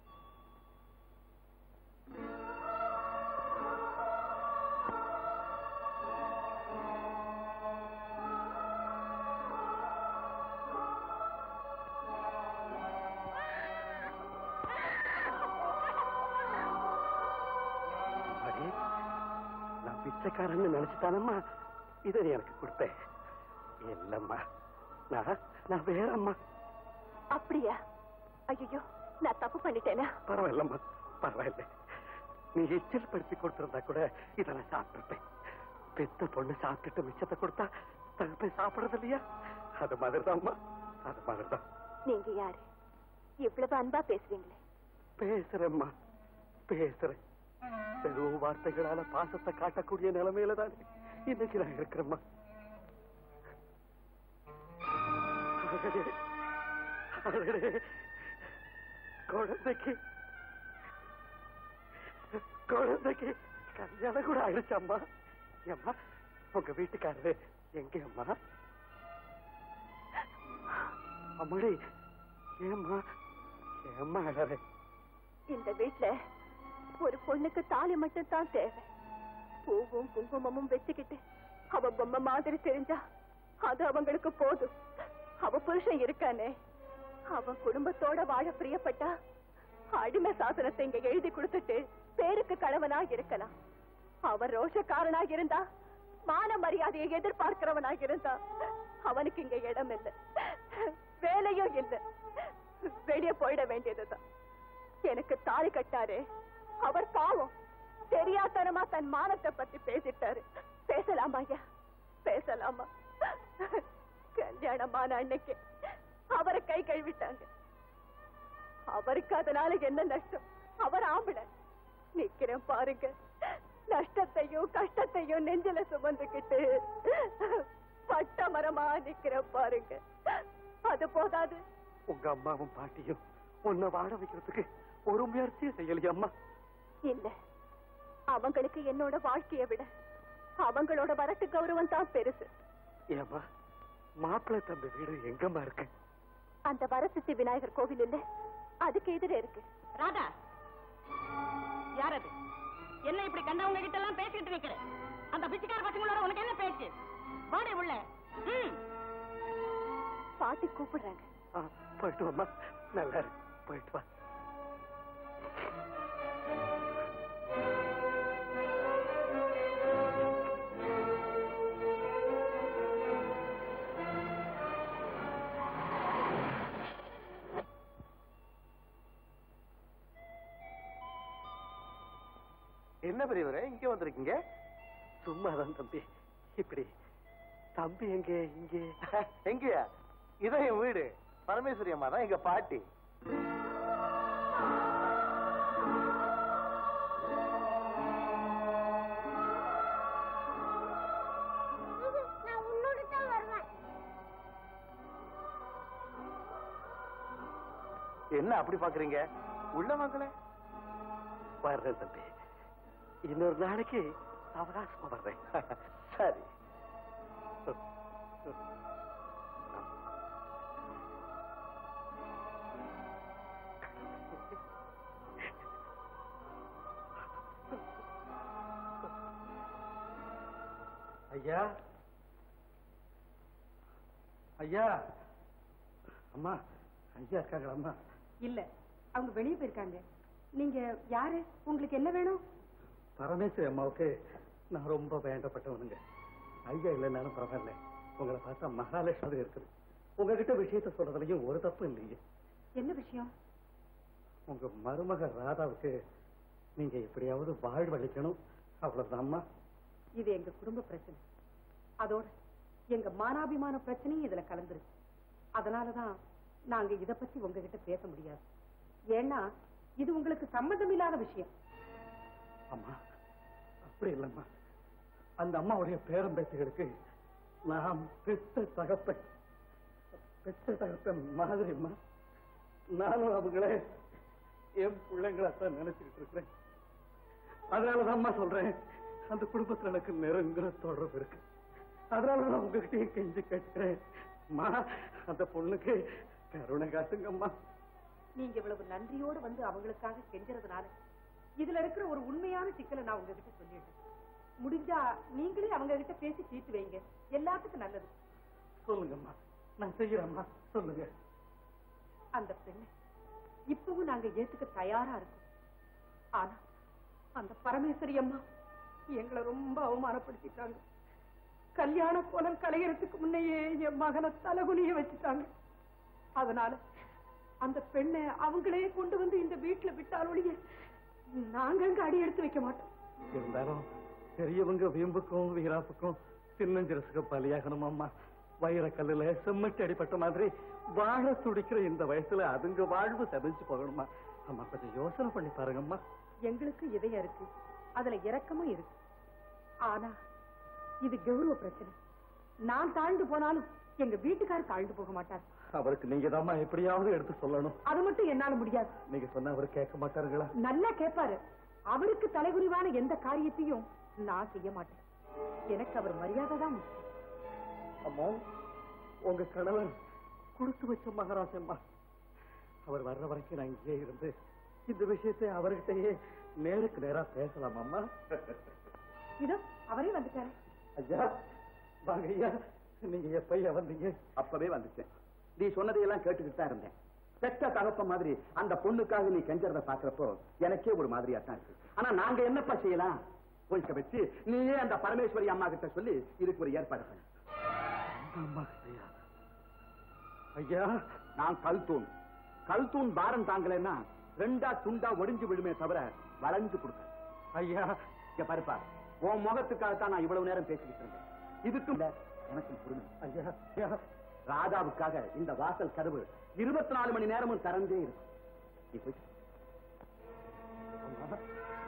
அடே, நான் பிச்சைக்காரன்னு நினைச்சுட்டானம்மா இதை நீ எனக்கு கொடுப்பேன் இல்லம்மா நான் நான் வேறம்மா அப்படியா ஐயோ நான் தப்பு பண்ணிட்டேனா பரவாயில்லம்மா பரவாயில்ல நீ எச்சில் படுத்தி கொடுத்திருந்தா கூட இதை நான் சாப்பிட்டுருப்பேன் பெத்த பொண்ணு சாப்பிட்டுட்டு மிச்சத்தை கொடுத்தா தகுப்பை சாப்பிடுறது இல்லையா அது மாதிரிதான்மா அது மாதிரிதான் நீங்க யாரு இவ்வளவு அன்பா பேசுவீங்களே பேசுறேம்மா பேசுறேன் வெறும் வார்த்தைகளால பாசத்தை காட்டக்கூடிய நிலைமையில தான் இன்னைக்கு நான் இருக்கிறேம்மா அடடே, அடடே, குழந்தைக்கு குழந்தைக்கு கல்யாணம் கூட ஆயிடுச்சம்மா ஏம்மா உங்க வீட்டுக்காரரு எங்க அம்மா அம்மாடி ஏம்மா ஏம்மா அழறே இந்த வீட்ல ஒரு பொண்ணுக்கு தாலி மட்டும் தான் தேவை பூவும் குங்குமமும் வச்சுக்கிட்டு அவ பொம்மை மாதிரி தெரிஞ்சா அது அவங்களுக்கு போதும் அவ புருஷன் இருக்கானே அவன் குடும்பத்தோட வாழ பிரியப்பட்டா அடிமை சாசனத்தை இங்க எழுதி கொடுத்துட்டு பேருக்கு கணவனா இருக்கலாம் அவர் ரோஷக்காரனா இருந்தா மான மரியாதையை எதிர்பார்க்கிறவனா இருந்தா அவனுக்கு இங்க இடம் இல்லை வேலையும் இல்லை வெளியே போயிட வேண்டியதுதான் எனக்கு தாலி கட்டாரு அவர் பாவம் தெரியாதனமா தன் மானத்தை பத்தி பேசிட்டாரு பேசலாமா ஐயா பேசலாமா கல்யாணமான அன்னைக்கு அவரை கை கழுவிட்டாங்க அவருக்கு அதனால என்ன நஷ்டம் அவர் ஆம்பளை நிக்கிறேன் பாருங்க நஷ்டத்தையும் கஷ்டத்தையும் நெஞ்சில சுமந்துக்கிட்டு பட்ட மரமா நிக்கிறேன் பாருங்க அது போதாது உங்க அம்மாவும் பாட்டியும் உன்னை வாழ வைக்கிறதுக்கு ஒரு முயற்சியும் செய்யலையே அம்மா இல்ல அவங்களுக்கு என்னோட வாழ்க்கைய விட அவங்களோட வரட்டு கௌரவம் தான் பெருசு ஏம்மா மாப்பிள்ளை தம்பி வீடு எங்கம்மா இருக்கு அந்த வரசித்தி விநாயகர் கோவில் இல்ல அதுக்கு எதிர இருக்கு ராதா யார் அது என்ன இப்படி கண்டவங்க கிட்ட எல்லாம் பேசிட்டு நிக்கிற அந்த பிச்சைக்கார பசங்களோட உனக்கு என்ன பேச்சு வாடே உள்ள ம் பாட்டி கூப்பிடுறாங்க ஆ, போயிட்டு வாம்மா நல்லா இரு போயிட்டு வா என்ன பெரியவரே இங்க வந்திருக்கீங்க சும்மாதான் தம்பி இப்படி தம்பி எங்க இங்கே எங்கயா இதான் என் வீடு பரமேஸ்வரி அம்மா தான் எங்க பாட்டி நான் உன்னோட தான் வருவேன் என்ன அப்படி பாக்குறீங்க உள்ள வாங்களே வர்றேன் தம்பி இன்னொரு நாளைக்கு அவகாசமா வர்றேன் சரி ஐயா ஐயா அம்மா ஐயா இருக்காங்களா அம்மா இல்ல அவங்க வெளியே போயிருக்காங்க நீங்க யாரு உங்களுக்கு என்ன வேணும் பரமேஸ்வரி அம்மாவுக்கு நான் ரொம்ப வேண்டப்பட்டவனுங்க ஐயா இல்லைன்னாலும் பரவாயில்ல உங்களை பார்த்தா மகாலட்சுமி இருக்குது உங்ககிட்ட விஷயத்த சொல்றதுலயும் ஒரு தப்பு இல்லையே என்ன விஷயம் உங்க மருமக ராதாவுக்கு நீங்க எப்படியாவது வாழ்வழிக்கணும் அவ்வளவுதான் அம்மா இது எங்க குடும்ப பிரச்சனை அதோட எங்க மானாபிமான பிரச்சனையும் இதுல கலந்துருக்கு அதனாலதான் நாங்க இத பத்தி உங்ககிட்ட பேச முடியாது ஏன்னா இது உங்களுக்கு சம்மந்தம் இல்லாத விஷயம் அம்மா அப்படி இல்லம்மா அந்த அம்மாவுடைய பேரம் பேச்சுகளுக்கு நான் பெத்த தகப்பன் பெத்த தகப்பன் மாதிரி அம்மா நானும் அவங்களே என் பிள்ளைங்களாத்தான் நினைச்சுக்கிட்டு இருக்கிறேன் அதனாலதான் அம்மா சொல்றேன் அந்த குடும்பத்துல எனக்கு நெருங்கிற தொடர்பு இருக்கு அதனாலதான் உங்ககிட்டயும் கெஞ்சி கேட்கிறேன் அம்மா அந்த பொண்ணுக்கு கருணை காட்டுங்கம்மா நீங்க இவ்வளவு நன்றியோடு வந்து அவங்களுக்காக கெஞ்சறதுனால இதுல இருக்கிற ஒரு உண்மையான சிக்கலை நான் உங்ககிட்ட சொல்லிடுறேன் முடிஞ்சா நீங்களே அவங்க கிட்ட பேசி தீர்த்து வைங்க எல்லாத்துக்கும் நல்லது சொல்லுங்கம்மா நான் செய்யறேம்மா சொல்லுங்க அந்த பெண்ணை இப்பவும் நாங்க ஏத்துக்க தயாரா இருக்கோம் ஆனா அந்த பரமேஸ்வரி அம்மா எங்களை ரொம்ப அவமானப்படுத்திட்டாங்க கல்யாண கோலம் கலையறதுக்கு முன்னையே என் மகனை தலகுனிய வச்சுட்டாங்க அதனால அந்த பெண்ணை அவங்களே கொண்டு வந்து இந்த வீட்டுல விட்டாலொழிய நாங்க அங்க அடி எடுத்து வைக்க மாட்டோம் இருந்தாலும் பெரியவங்க வீம்புக்கும் வீராப்புக்கும் சின்னஞ்சிரசுக்கு பலியாகணும் அம்மா வைரக்கல்லுல செம்மட்டி அடிப்பட்ட மாதிரி வாழ துடிக்கிற இந்த வயசுல அதுங்க வாழ்வு செதஞ்சு போகணுமா அம்மா கொஞ்சம் யோசனை பண்ணி பாருங்கம்மா எங்களுக்கு இதயம் இருக்கு அதுல இரக்கமும் இருக்கு ஆனா இது கௌரவ பிரச்சனை நான் தாழ்ந்து போனாலும் எங்க வீட்டுக்காரர் தாழ்ந்து போக மாட்டார் அவருக்கு நீங்க தாம்மா எப்படியாவது எடுத்து சொல்லணும் அது மட்டும் என்னால முடியாது நீங்க சொன்னா அவர் கேட்க மாட்டாருங்களா நல்லா கேட்பாரு அவருக்கு தலைகுனிவான எந்த காரியத்தையும் நான் செய்ய மாட்டேன் எனக்கு அவர் மரியாதை தான் முக்கியம் அம்மா உங்க கணவன் கொடுத்து வச்ச மகாராஜம்மா அவர் வர்ற வரைக்கும் நான் இங்கே இருந்து இந்த விஷயத்தை அவர்கிட்டயே நேருக்கு நேரா பேசலாம் அம்மா இதோ அவரே வந்துட்டாரு ஐயா வாங்க ஐயா நீங்க எப்பையா வந்தீங்க அப்பவே வந்துட்டேன் நீ சொன்னதையெல்லாம் கேட்டுக்கிட்டு தான் இருந்தேன் பெற்ற தகப்ப மாதிரி அந்த பொண்ணுக்காக நீ கெஞ்சறத பாக்குறப்போ எனக்கே ஒரு மாதிரியா தான் இருக்கு ஆனா நாங்க என்னப்பா செய்யலாம் போய்க்க வச்சு நீயே அந்த பரமேஸ்வரி அம்மா கிட்ட சொல்லி இதுக்கு ஒரு ஏற்பாடு பண்ணு அம்மா கிட்டயா ஐயா நான் கல் தூண் கல் தூண் பாரம் தாங்கலைன்னா ரெண்டா துண்டா ஒடிஞ்சு விழுமே தவிர வளைஞ்சு கொடுக்க ஐயா இங்க பாருப்பா உன் முகத்துக்காகத்தான் நான் இவ்வளவு நேரம் பேசிக்கிட்டு இருந்தேன் இதுக்கும் இல்ல, எனக்கும் பொறுமை ஐயா ஐயா, ராஜாவுக்காக இந்த வாசல் கதவு இருபத்தி நாலு மணி நேரமும் திறந்தே இருக்கும் நீ போய் அம்மா.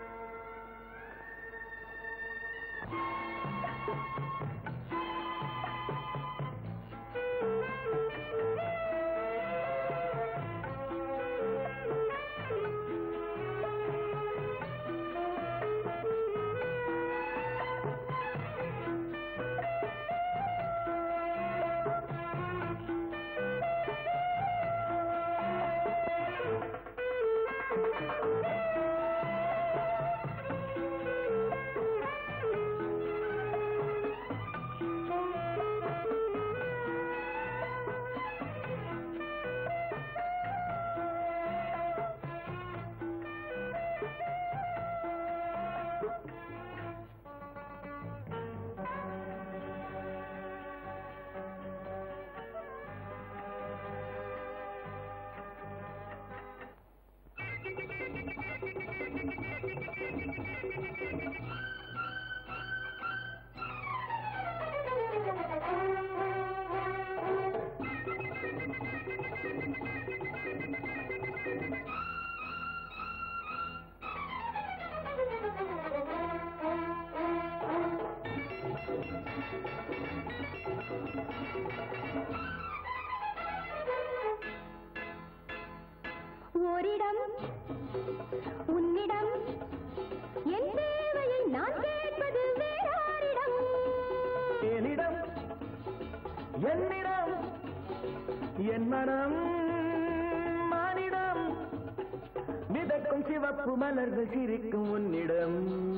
ஓரிடம் உன்னிடம் என் தேவையை நான் கேட்பது வேறாரிடம் என்னிடம் என்னிடம் என் மனம் மானிடம் மிதக்கும் சிவப்பு மலர்கள் சிரிக்கும் உன்னிடம்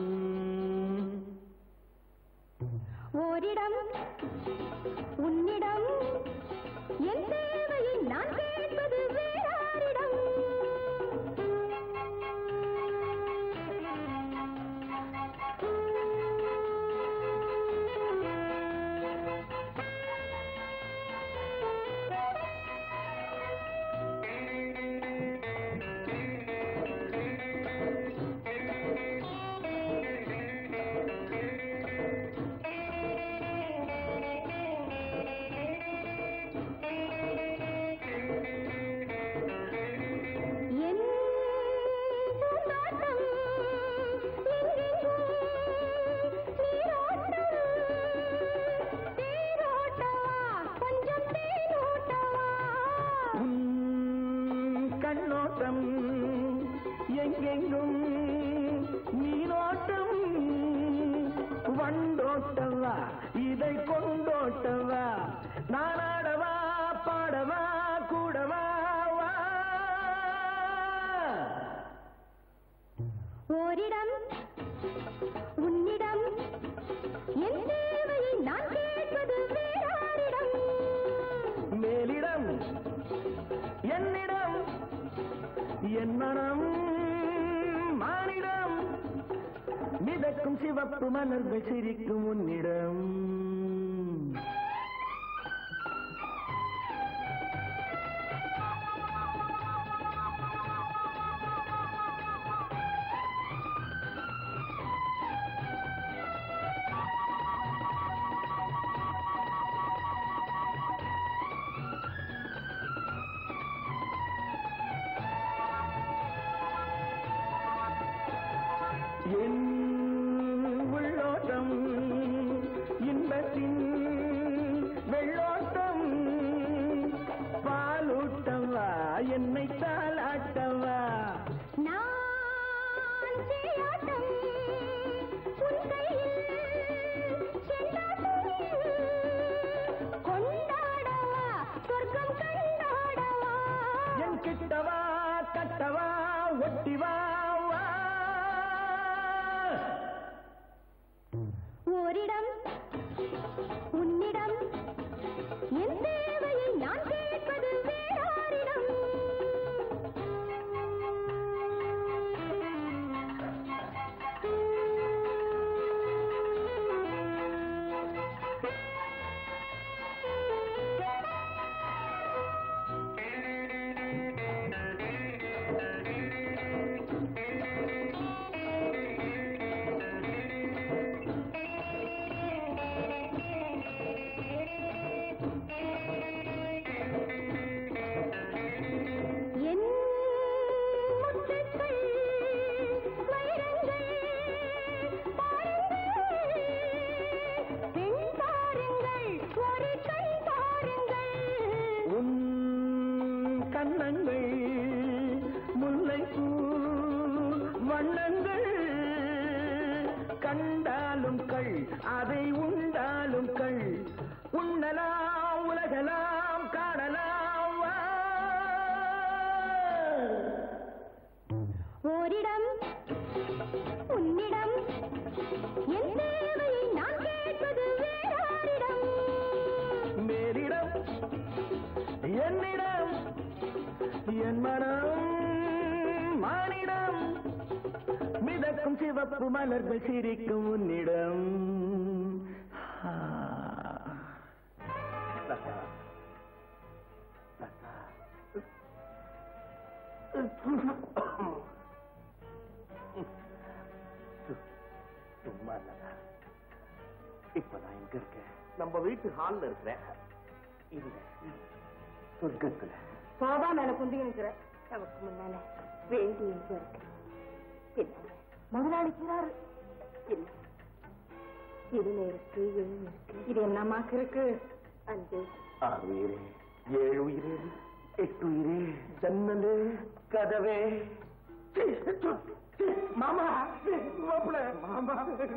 ஓரிடம் உன்னிடம் என் தேவையை நான் கேட்பது வேறாரிடம் என் பூந்தோட்டம் எங்கெங்கும் நீரோட்டம் தேரோட்டவா கொஞ்சம் தேரோட்டவா உன் கண்ணோட்டம் எங்கெங்கும் நீரோட்டம் வண்டோட்டவா இதை கொண்டோட்டவா நானாடவா பாடவா கூடவா வா ஓரிடம் உன்னிடம் என் தேவையை நான் கேட்பது வேறாரிடம் மேலிடம் என்னிடம் என் மனம் மானிடம் மிதக்கும் சிவப்பு மலர்கள் சிரிக்கும் உன்னிடம் என் உள்ளோட்டம் மலர்கள் சிரிக்கும் உன்னிடம் ஆ. லதா. லதா. சு- சும்மா லதா. இப்ப நான் எங்க இருக்கேன் நம்ம வீட்டு ஹால்ல இருக்கிறேன் இல்ல சொர்க்கத்துல சோபா மேல குந்தி நிக்கிற நமக்கு முன்னால வேண்டி எங்க இருக்கு பின்னால முதலாளிக்கிறாரு இல்ல இதுல இருக்கு எழுந்து இருக்கு இது என்னமாக்கு இருக்கு அஞ்சு ஆறு உயிரே ஏழு உயிரே எட்டு உயிரே ஜன்னலே கதவே சி, சு, சி, மாமா மாப்பிள மாமா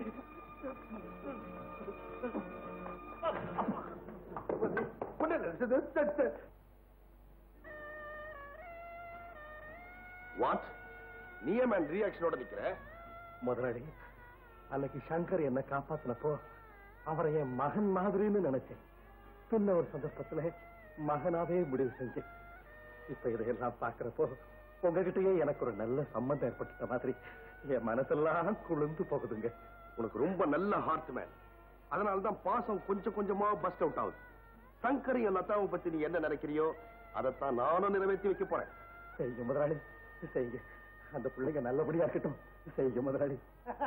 வாட் நீ ஏன் மேன் ரியாக்ஷனோட நிக்கிற முதலாளி அன்னைக்கு சங்கர் என்ன காப்பாத்தினப்போ அவரை என் மகன் மாதிரின்னு நினைச்சேன் பின்ன ஒரு சந்தர்ப்பத்துல மகனாவே முடிவு செஞ்சேன் இப்ப இதையெல்லாம் பாக்குறப்போ உங்ககிட்டயே எனக்கு ஒரு நல்ல சம்பந்தம் ஏற்பட்டுட்ட மாதிரி என் மனசெல்லாம் குளிர்ந்து போகுதுங்க உனக்கு ரொம்ப நல்ல ஹார்ட் மேன் அதனால தான் பாசம் கொஞ்சம் கொஞ்சமா பஸ்ட் அவுட் ஆகுது சங்கரையும் லதாவை பத்தி நீ என்ன நினைக்கிறியோ அதைத்தான் நானும் நிறைவேற்றி வைக்க போறேன் செய்யுங்க முதலாளி செய்யுங்க அந்த பிள்ளைங்க நல்லபடியா இருக்கட்டும் செய்யுங்க முதலாளி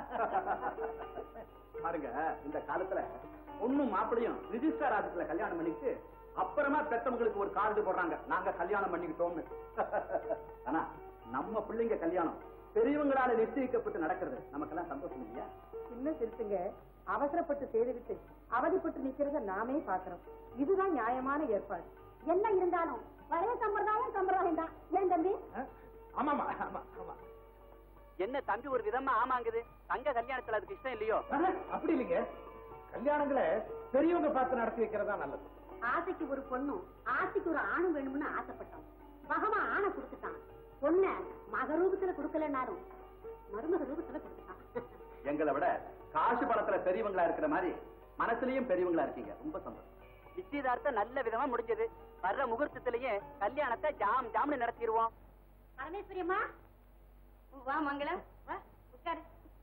பாருங்க இந்த காலத்துல பொண்ணும் மாப்பிளையும் ரிஜிஸ்டர் ஆபீஸ்ல கல்யாணம் பண்ணிட்டு அப்புறமா பெத்தவங்களுக்கு ஒரு கார்டு போடுறாங்க நாங்க கல்யாணம் பண்ணிக்கிட்டோம்னு ஆனா நம்ம பிள்ளைங்க கல்யாணம் பெரியவங்களால நிச்சயிக்கப்பட்டு நடக்கிறது நமக்கெல்லாம் சந்தோஷம் இல்லையா இன்னும் திருத்துங்க அவசரப்பட்டு செய்துவிட்டு அவதிப்பட்டு நிக்கிறத நாமே பாக்குறோம் இதுதான் நியாயமான ஏற்பாடு என்ன இருந்தாலும் பழைய சம்பிரதாயம் சம்பிரதாயம் தான் ஏன் தம்பி ஆமாமா ஆமா ஆமா என்ன தம்பி ஒரு விதமா ஆமாங்குது தங்க கல்யாணத்துல அதுக்கு இஷ்டம் இல்லையோ ஆனா, அப்படி இல்லைங்க கல்யாணங்களை பெரியவங்க பார்த்து நடத்தி வைக்கிறதா நல்லது ஆசைக்கு ஒரு பொண்ணும் ஆசைக்கு ஒரு ஆணும் வேணும்னு ஆசைப்பட்டோம் பகவான் ஆணை கொடுத்துட்டான் பொண்ண மக ரூபத்துல கொடுக்கலனாலும் மருமக ரூபத்துல கொடுத்துட்டான் எங்களை விட காசு பணத்துல பெரியவங்களா இருக்கிற மாதிரி மனசுலயும் பெரியவங்களா இருக்கீங்க ரொம்ப சந்தோஷம் நிச்சயதார்த்தம் நல்ல விதமா முடிஞ்சது வர்ற முகூர்த்தத்திலேயே கல்யாணத்தை ஜாம் ஜாம்னு நடத்திடுவோம் பரமேஸ்வரியம்மா வா மங்களம் வா உட்காரு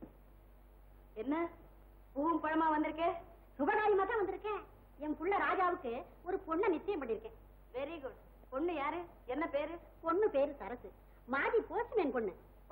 என்ன பூவும் பழமா வந்திருக்கே சுபகாரியமா தான் வந்திருக்கேன் என் புள்ள ராஜாவுக்கு ஒரு பொண்ணை நிச்சயம் பண்ணிருக்கேன் வெரி குட் பொண்ணு யாரு என்ன பேரு பொண்ணு பேரு சரசு மாதி போஸ்ட்மேன் பொண்ணு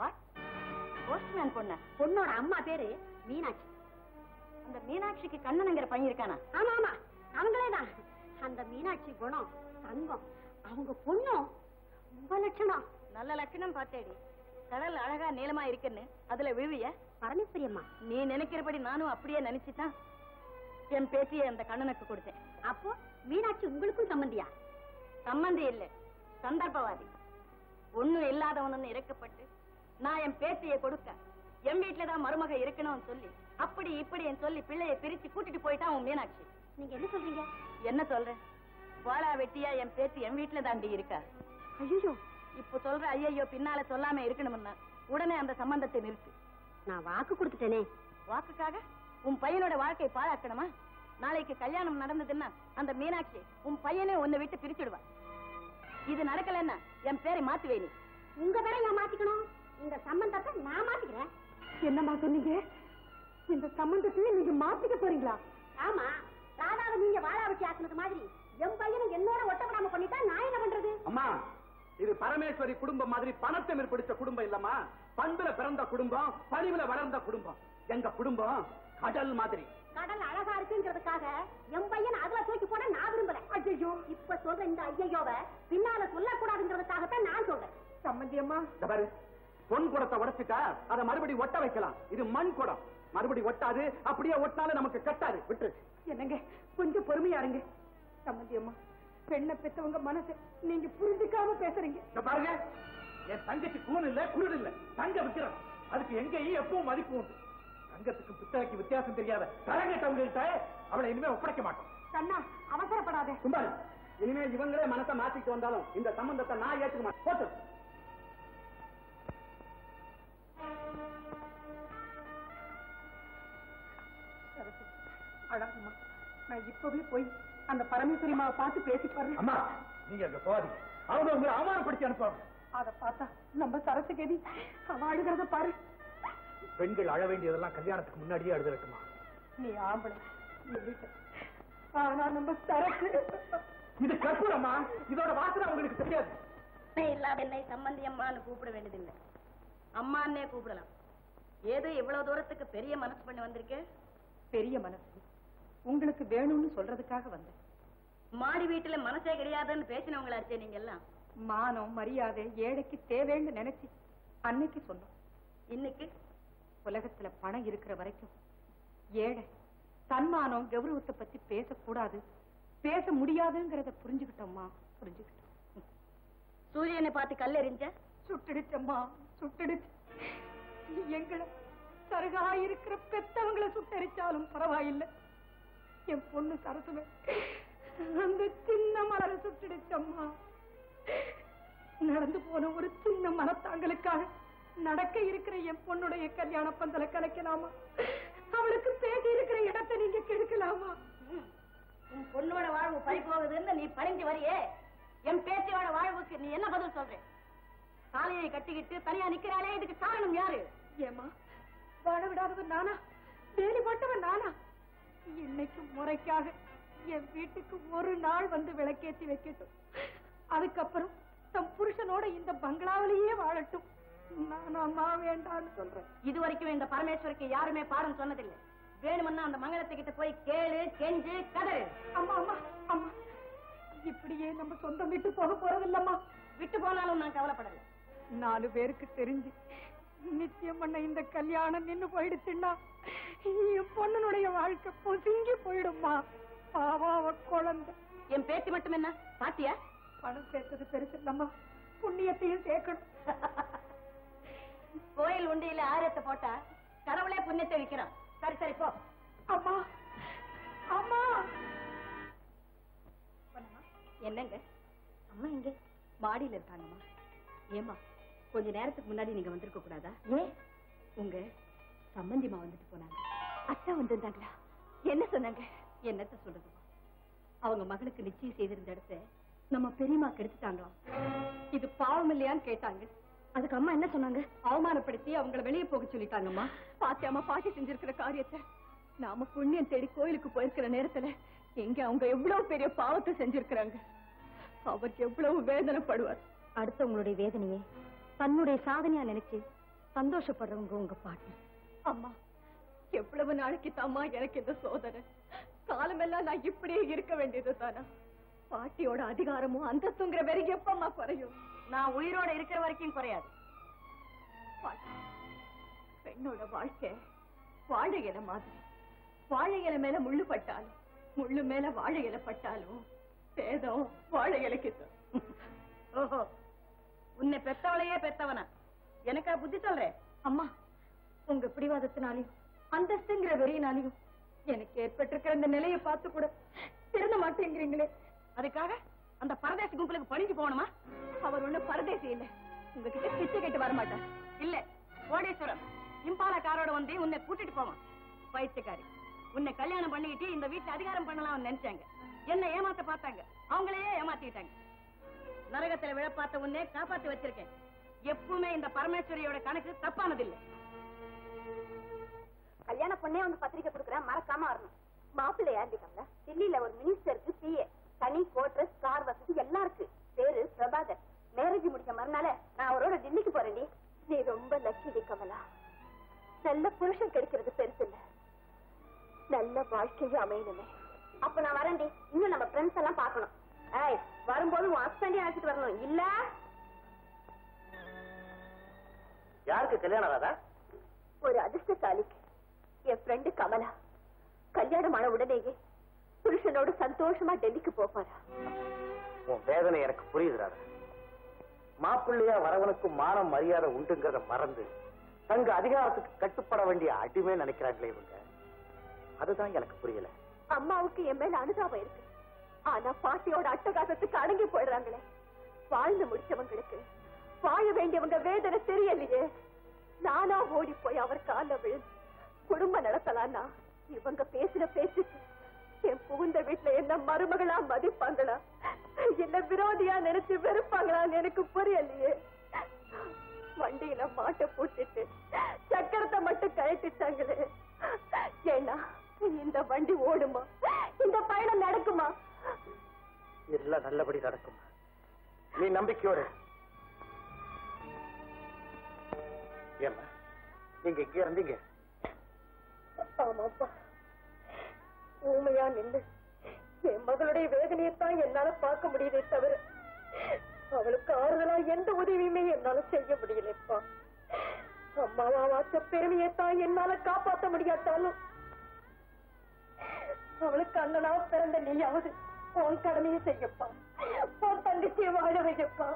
போஸ்ட்மேன் பொண்ணு பொண்ணோட அம்மா பேரு மீனாட்சி அந்த மீனாட்சிக்கு கண்ணனுங்கிற பையன் இருக்கானா ஆமா ஆமா அவங்களே தான் அந்த மீனாட்சி குணம் தங்கம் அவங்க பொண்ணும் ரொம்ப லட்சணம் நல்ல லட்சணம் பார்த்தேடி கடல் அழகா நீளமா இருக்குன்னு அதுல விழுவிய பரமேஸ்வரி அம்மா நீ நினைக்கிறபடி நானும் அப்படியே நினைச்சுதான் என் பேத்தியை அந்த கண்ணனுக்கு கொடுத்தேன் அப்போ மீனாட்சி உங்களுக்கும் சம்பந்தியா சம்பந்தி இல்ல சந்தர்ப்பவாதி ஒண்ணும் இல்லாதவனு இறக்கப்பட்டு நான் என் பேத்தியை கொடுக்க என் வீட்டுல தான் மருமக இருக்கணும்னு சொல்லி அப்படி இப்படி சொல்லி பிள்ளைய பிரிச்சு கூட்டிட்டு போயிட்டான் உன் மீனாட்சி நீங்க என்ன சொல்றீங்க என்ன சொல்றேன் வாழா வெட்டியா என் பேத்தி என் வீட்டுல தாண்டி இருக்கா ஐயோ இப்ப சொல்ற ஐயையோ பின்னால சொல்லாம இருக்கணும்னா உடனே அந்த சம்பந்தத்தை நிறுத்து நான் வாக்கு கொடுத்துட்டேனே வாக்குக்காக உன் பையனோட வாழ்க்கை பாழாக்கணுமா நாளைக்கு கல்யாணம் நடந்ததுன்னா அந்த மீனாட்சி உன் பையனே உன்னை விட்டு பிரிச்சுடுவா இது நடக்கலன்னா என் பேரை மாத்துவே நீ உங்க பேரை நான் மாத்திக்கணும் இந்த சம்பந்தத்தை நான் மாத்திக்கிறேன் என்னம்மா சொன்னீங்க இந்த சம்பந்தத்தை நீங்க மாத்திக்க போறீங்களா ஆமா ராதாவை நீங்க வாழா வச்சு ஆக்குனது மாதிரி என் பையனை என்னோட ஒட்டப்படாம பண்ணிட்டா நான் என்ன பண்றது அம்மா இது பரமேஸ்வரி குடும்பம் மாதிரி பணத்தை பிடிச்ச குடும்பம் இல்லம்மா பண்புல பிறந்த குடும்பம் பணிவுல வளர்ந்த குடும்பம் எங்க குடும்பம் கடல் மாதிரி கடல் அழகா இருக்குங்கிறதுக்காக என் பையன் அதுல தூக்கி போட நான் விரும்பல ஐயோ இப்ப சொல்ற இந்த ஐயோவ பின்னால சொல்லக்கூடாதுங்கிறதுக்காகத்தான் நான் சொல்றேன் சம்பந்தி அம்மா இந்த பாரு பொன் குடத்தை உடைச்சிட்டா அதை மறுபடி ஒட்ட வைக்கலாம் இது மண் குடம் மறுபடி ஒட்டாது அப்படியே ஒட்டினாலும் நமக்கு கட்டாது விட்டு என்னங்க கொஞ்சம் பொறுமையா இருங்க சம்பந்தி அம்மா பெண்ணை பெத்தவங்க மனசு நீங்க புரிஞ்சுக்காம பேசுறீங்க இங்க பாருங்க என் தங்கச்சி கூன் இல்ல குருடு இல்ல தங்க விக்கிறோம் அதுக்கு எங்கேயும் எப்பவும் மதிப்பு உண்டு தங்கத்துக்கு புத்தகைக்கு வித்தியாசம் தெரியாத தரங்கட்டவங்க கிட்ட அவளை இனிமே ஒப்படைக்க மாட்டோம் கண்ணா அவசரப்படாத சும்மா இரு. இனிமே இவங்களே மனசை மாத்திட்டு வந்தாலும் இந்த சம்பந்தத்தை நான் ஏத்துக்க மாட்டேன் போட்டு அழகம்மா நான் இப்பவே போய் அந்த பரமேஸ்வரி மாவை பார்த்து பேசி பாருங்க அம்மா நீங்க அங்க போகாதீங்க அவங்க உங்களை அவமானப்படுத்தி அனுப்புவாங்க அத பார்த்தா நம்ம சரசு கதி அவ அழுகிறத பாரு பெண்கள் அழ வேண்டியதெல்லாம் கல்யாணத்துக்கு முன்னாடியே அழுதுறட்டுமா நீ ஆம்பளை நீ வீட்டு. ஆனா நம்ம சரக்கு இது கற்பூரம்மா இதோட வாசனை உங்களுக்கு தெரியாது இல்லாம என்னை சம்பந்தி அம்மான்னு கூப்பிட வேண்டியதில்லை அம்மான்னே கூப்பிடலாம் ஏதோ இவ்வளவு தூரத்துக்கு பெரிய மனசு பண்ணி வந்திருக்கேன் பெரிய மனசு உங்களுக்கு வேணும்னு சொல்றதுக்காக வந்தேன் மாடி வீட்டுல மனசே கிடையாதுன்னு பேசினவங்களாச்சே நீங்க எல்லாம் மானம் மரியாதை ஏழைக்கு தேவைன்னு நினைச்சு அன்னைக்கு சொன்னோம் இன்னைக்கு உலகத்துல பணம் இருக்கிற வரைக்கும் ஏழை தன்மானம் கௌரவத்தை பத்தி பேசக்கூடாது பேச முடியாதுங்கிறத புரிஞ்சுக்கிட்டோம்மா புரிஞ்சுக்கிட்டோம் சூரியனை பார்த்து கல்லெறிஞ்ச சுட்டுடுச்சம்மா சுட்டுடுச்சு எங்களை சருகா இருக்கிற பெத்தவங்களை சுட்டரிச்சாலும் பரவாயில்லை என் பொண்ணு சரசுமே அந்த சின்ன மலரை சுட்டுடுச்சம்மா நடந்து போன ஒரு சின்ன மனத்தாங்களுக்காக நடக்க இருக்கிற என் பொண்ணுடைய கல்யாண பந்தல கலைக்கலாமா அவளுக்கு பேசி இருக்கிற இடத்தை நீங்க கெடுக்கலாமா உன் பொண்ணோட வாழ்வு பறி போகுதுன்னு நீ பறிஞ்சு வரியே என் பேத்தியோட வாழ்வுக்கு நீ என்ன பதில் சொல்ற காலையை கட்டிக்கிட்டு தனியா நிக்கிறாளே இதுக்கு காரணம் யாரு ஏமா வாழ விடாதவன் நானா வேலி போட்டவன் நானா இன்னைக்கு முறைக்காக என் வீட்டுக்கு ஒரு நாள் வந்து விளக்கேத்தி வைக்கட்டும் அதுக்கப்புறம் தம் புருஷனோட இந்த பங்களாவிலேயே வாழட்டும் நானாமா வேண்டான்னு சொல்றேன் இது வரைக்கும் இந்த பரமேஸ்வருக்கு யாருமே பாடம் சொன்னதில்லை வேணுமன்னா அந்த மங்களத்துக்கிட்ட போய் கேளு கெஞ்சு கதறு அம்மா அம்மா அம்மா இப்படியே நம்ம சொந்தம் விட்டு போக போறதில்லம்மா விட்டு போனாலும் நான் கவலைப்படல நாலு பேருக்கு தெரிஞ்சு நிச்சயம் பண்ண இந்த கல்யாணம் நின்னு போயிடுச்சுன்னா என் பொண்ணனுடைய வாழ்க்கை பொசுங்கி போயிடும்மா பாவா அவ குழந்தை என் பேத்தி மட்டும் என்ன பாத்தியா பணம் சேர்த்தது பெருசு இல்லம்மா புண்ணியத்தையும் சேர்க்கணும் கோயில் உண்டியில ஆயிரத்தை போட்டா கடவுளே புண்ணியத்தை விக்கிறான் சரி சரி போ அம்மா அம்மா என்னங்க அம்மா எங்க மாடியில இருக்காங்கம்மா ஏமா கொஞ்ச நேரத்துக்கு முன்னாடி நீங்க வந்திருக்க கூடாதா ஏன் உங்க சம்பந்திமா வந்துட்டு போனாங்க அத்தை வந்திருந்தாங்களா என்ன சொன்னாங்க என்னத்த சொல்றது அவங்க மகளுக்கு நிச்சயம் செய்திருந்த இடத்த நம்ம பெரியம்மா கெடுத்துட்டாங்களாம் இது பாவம் இல்லையான்னு கேட்டாங்க அதுக்கு அம்மா என்ன சொன்னாங்க அவமானப்படுத்தி அவங்கள வெளியே போக சொல்லிட்டாங்கம்மா பாத்தியாமா பாட்டி செஞ்சிருக்கிற காரியத்தை நாம புண்ணியம் தேடி கோயிலுக்கு போயிருக்கிற நேரத்துல எங்க அவங்க எவ்வளவு பெரிய பாவத்தை செஞ்சிருக்கிறாங்க அவர் எவ்வளவு வேதனைப்படுவார் அடுத்தவங்களுடைய வேதனையை தன்னுடைய சாதனையா நினைச்சு சந்தோஷப்படுறவங்க உங்க பாட்டு அம்மா எவ்வளவு நாளைக்கு தாம்மா எனக்கு இந்த சோதனை காலமெல்லாம் நான் இப்படியே இருக்க வேண்டியது தானா பாட்டியோட அதிகாரமும் அந்தஸ்துங்கிற வெறி எப்பம்மா குறையும் நான் உயிரோட இருக்கிற வரைக்கும் குறையாது பாட்டி, பெண்ணோட வாழ்க்கை வாழை இலை மாதிரி வாழை இலை மேல முள்ளு பட்டாலும் முள்ளு மேல வாழை இலை பட்டாலும் பேதம் வாழை இலைக்கு தான். ஓஹோ உன்னை பெத்தவளையே பெத்தவனா எனக்கா புத்தி சொல்றேன் அம்மா உங்க பிடிவாதத்தினாலையும் அந்தஸ்துங்கிற வெறியினாலையும் எனக்கு ஏற்பட்டிருக்கிற இந்த நிலையை பார்த்து கூட திருந்த மாட்டேங்கிறீங்களே அதுக்காக அந்த பரதேசி கும்பலுக்கு பணிஞ்சு போகணுமா அவர் ஒண்ணு பரதேசி இல்ல உங்ககிட்ட பிச்சை கேட்டு வர மாட்டார் இல்ல கோடீஸ்வரம் இம்பாலா காரோட வந்து உன்னை கூட்டிட்டு போவான் பைத்தியக்காரி உன்னை கல்யாணம் பண்ணிக்கிட்டு இந்த வீட்டுல அதிகாரம் பண்ணலாம்னு நினைச்சாங்க என்ன ஏமாத்த பார்த்தாங்க அவங்களையே ஏமாத்திட்டாங்க நரகத்துல விழ பார்த்த உன்னை காப்பாத்தி வச்சிருக்கேன் எப்பவுமே இந்த பரமேஸ்வரியோட கணக்கு தப்பானதில்லை கல்யாண பொண்ணே வந்து பத்திரிக்கை கொடுக்குறேன் மறக்காம வரணும் மாப்பிள்ளை யாருக்காங்க டெல்லியில ஒரு மினிஸ்டருக்கு பிஏ தனி கோட்ரஸ் கார் வசதி எல்லாம் இருக்கு பேரு பிரபாகர் மேரேஜ் முடிச்ச மறுநாள நான் அவரோட டெல்லிக்கு போறேன்டி நீ ரொம்ப லக்கிடி கமலா நல்ல புருஷன் கிடைக்கிறது பெருசு இல்ல நல்ல வாழ்க்கையும் அமையணுமே அப்ப நான் வரேன்டி இன்னும் நம்ம ஃப்ரெண்ட்ஸ் எல்லாம் பார்க்கணும் ஏய் வரும்போது உன் ஹஸ்பண்டே அழைச்சிட்டு வரணும் இல்ல யாருக்கு கல்யாணம் ராதா ஒரு அதிர்ஷ்டசாலிக்கு என் ஃப்ரெண்டு கமலா கல்யாணம் ஆன உடனேயே புருஷனோட சந்தோஷமா டெல்லிக்கு போப்பாரா உன் வேதனை எனக்கு புரியுது ராதா மாப்பிள்ளையா வரவனுக்கும் மானம் மரியாதை உண்டுங்கிறத மறந்து தங்க அதிகாரத்துக்கு கட்டுப்பட வேண்டிய அடிமை நினைக்கிறாங்களே இவங்க அதுதான் எனக்கு புரியல அம்மாவுக்கு என் மேல அனுதாபம் இருக்கு ஆனா பாட்டியோட அட்டகாசத்துக்கு அடங்கி போயிடுறாங்களே வாழ்ந்து முடிச்சவங்களுக்கு வாழ வேண்டியவங்க வேதனை தெரியலையே நானா ஓடி போய் அவர் கால விழுந்து குடும்பம் நடத்தலான்னா இவங்க பேசின பேச்சுக்கு என் புகுந்த வீட்டுல என்ன மருமகளா மதிப்பாங்களா என்ன விரோதியா நினைச்சு வெறுப்பாங்களான்னு எனக்கு புரியலையே வண்டியில மாட்டை போட்டுட்டு சக்கரத்தை மட்டும் கழட்டிட்டாங்களே ஏன்னா இந்த வண்டி ஓடுமா இந்த பயணம் நடக்குமா எல்லாம் நல்லபடி நடக்கும் நீ நம்பிக்கையோடு ஏம்மா நீங்க இங்க இருந்தீங்க ஆமாப்பா ஊமையா நின்று என் மகளுடைய வேதனையைத்தான் என்னால பார்க்க முடியலே தவிர அவளுக்கு ஆறுதலா எந்த உதவியுமே என்னால செய்ய முடியலப்பா அம்மாவா வாச்ச பெருமையைத்தான் என்னால காப்பாற்ற முடியாட்டாலும் அவளுக்கு அண்ணனா பிறந்த நீயாவது உன் கடமையை செய்யப்பா உன் தங்கச்சியை வாழ வைக்கப்பா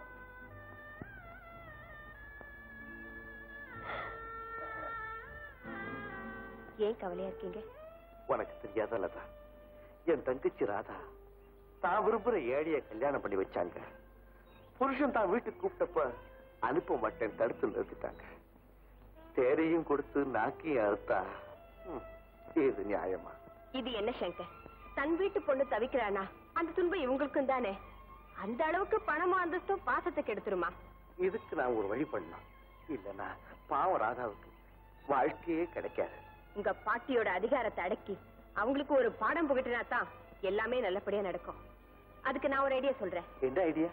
ஏன் கவலையா இருக்கீங்க உனக்கு தெரியாத லதா என் தங்கச்சி ராதா தான் விரும்புற ஏழைய கல்யாணம் பண்ணி வச்சாங்க புருஷன் தான் வீட்டுக்கு கூப்பிட்டப்ப அனுப்ப மாட்டேன் தடுத்து நிறுத்திட்டாங்க தேரையும் கொடுத்து நாக்கையும் அறுத்தா ம், இது நியாயமா இது என்ன சங்கர் தன் வீட்டு பொண்ணு தவிக்கிறானா அந்த துன்பம் இவங்களுக்கும் தானே அந்த அளவுக்கு பணமும் அந்தஸ்தும் பாசத்தை கெடுத்துருமா இதுக்கு நான் ஒரு வழி பண்ணலாம் இல்லனா பாவம் ராதாவுக்கு வாழ்க்கையே கிடைக்காது உங்க பாட்டியோட அதிகாரத்தை அடக்கி அவங்களுக்கு ஒரு பாடம் புகட்டினா தான் எல்லாமே நல்லபடியா நடக்கும் அதுக்கு நான் ஒரு ஐடியா சொல்றேன் என்ன ஐடியா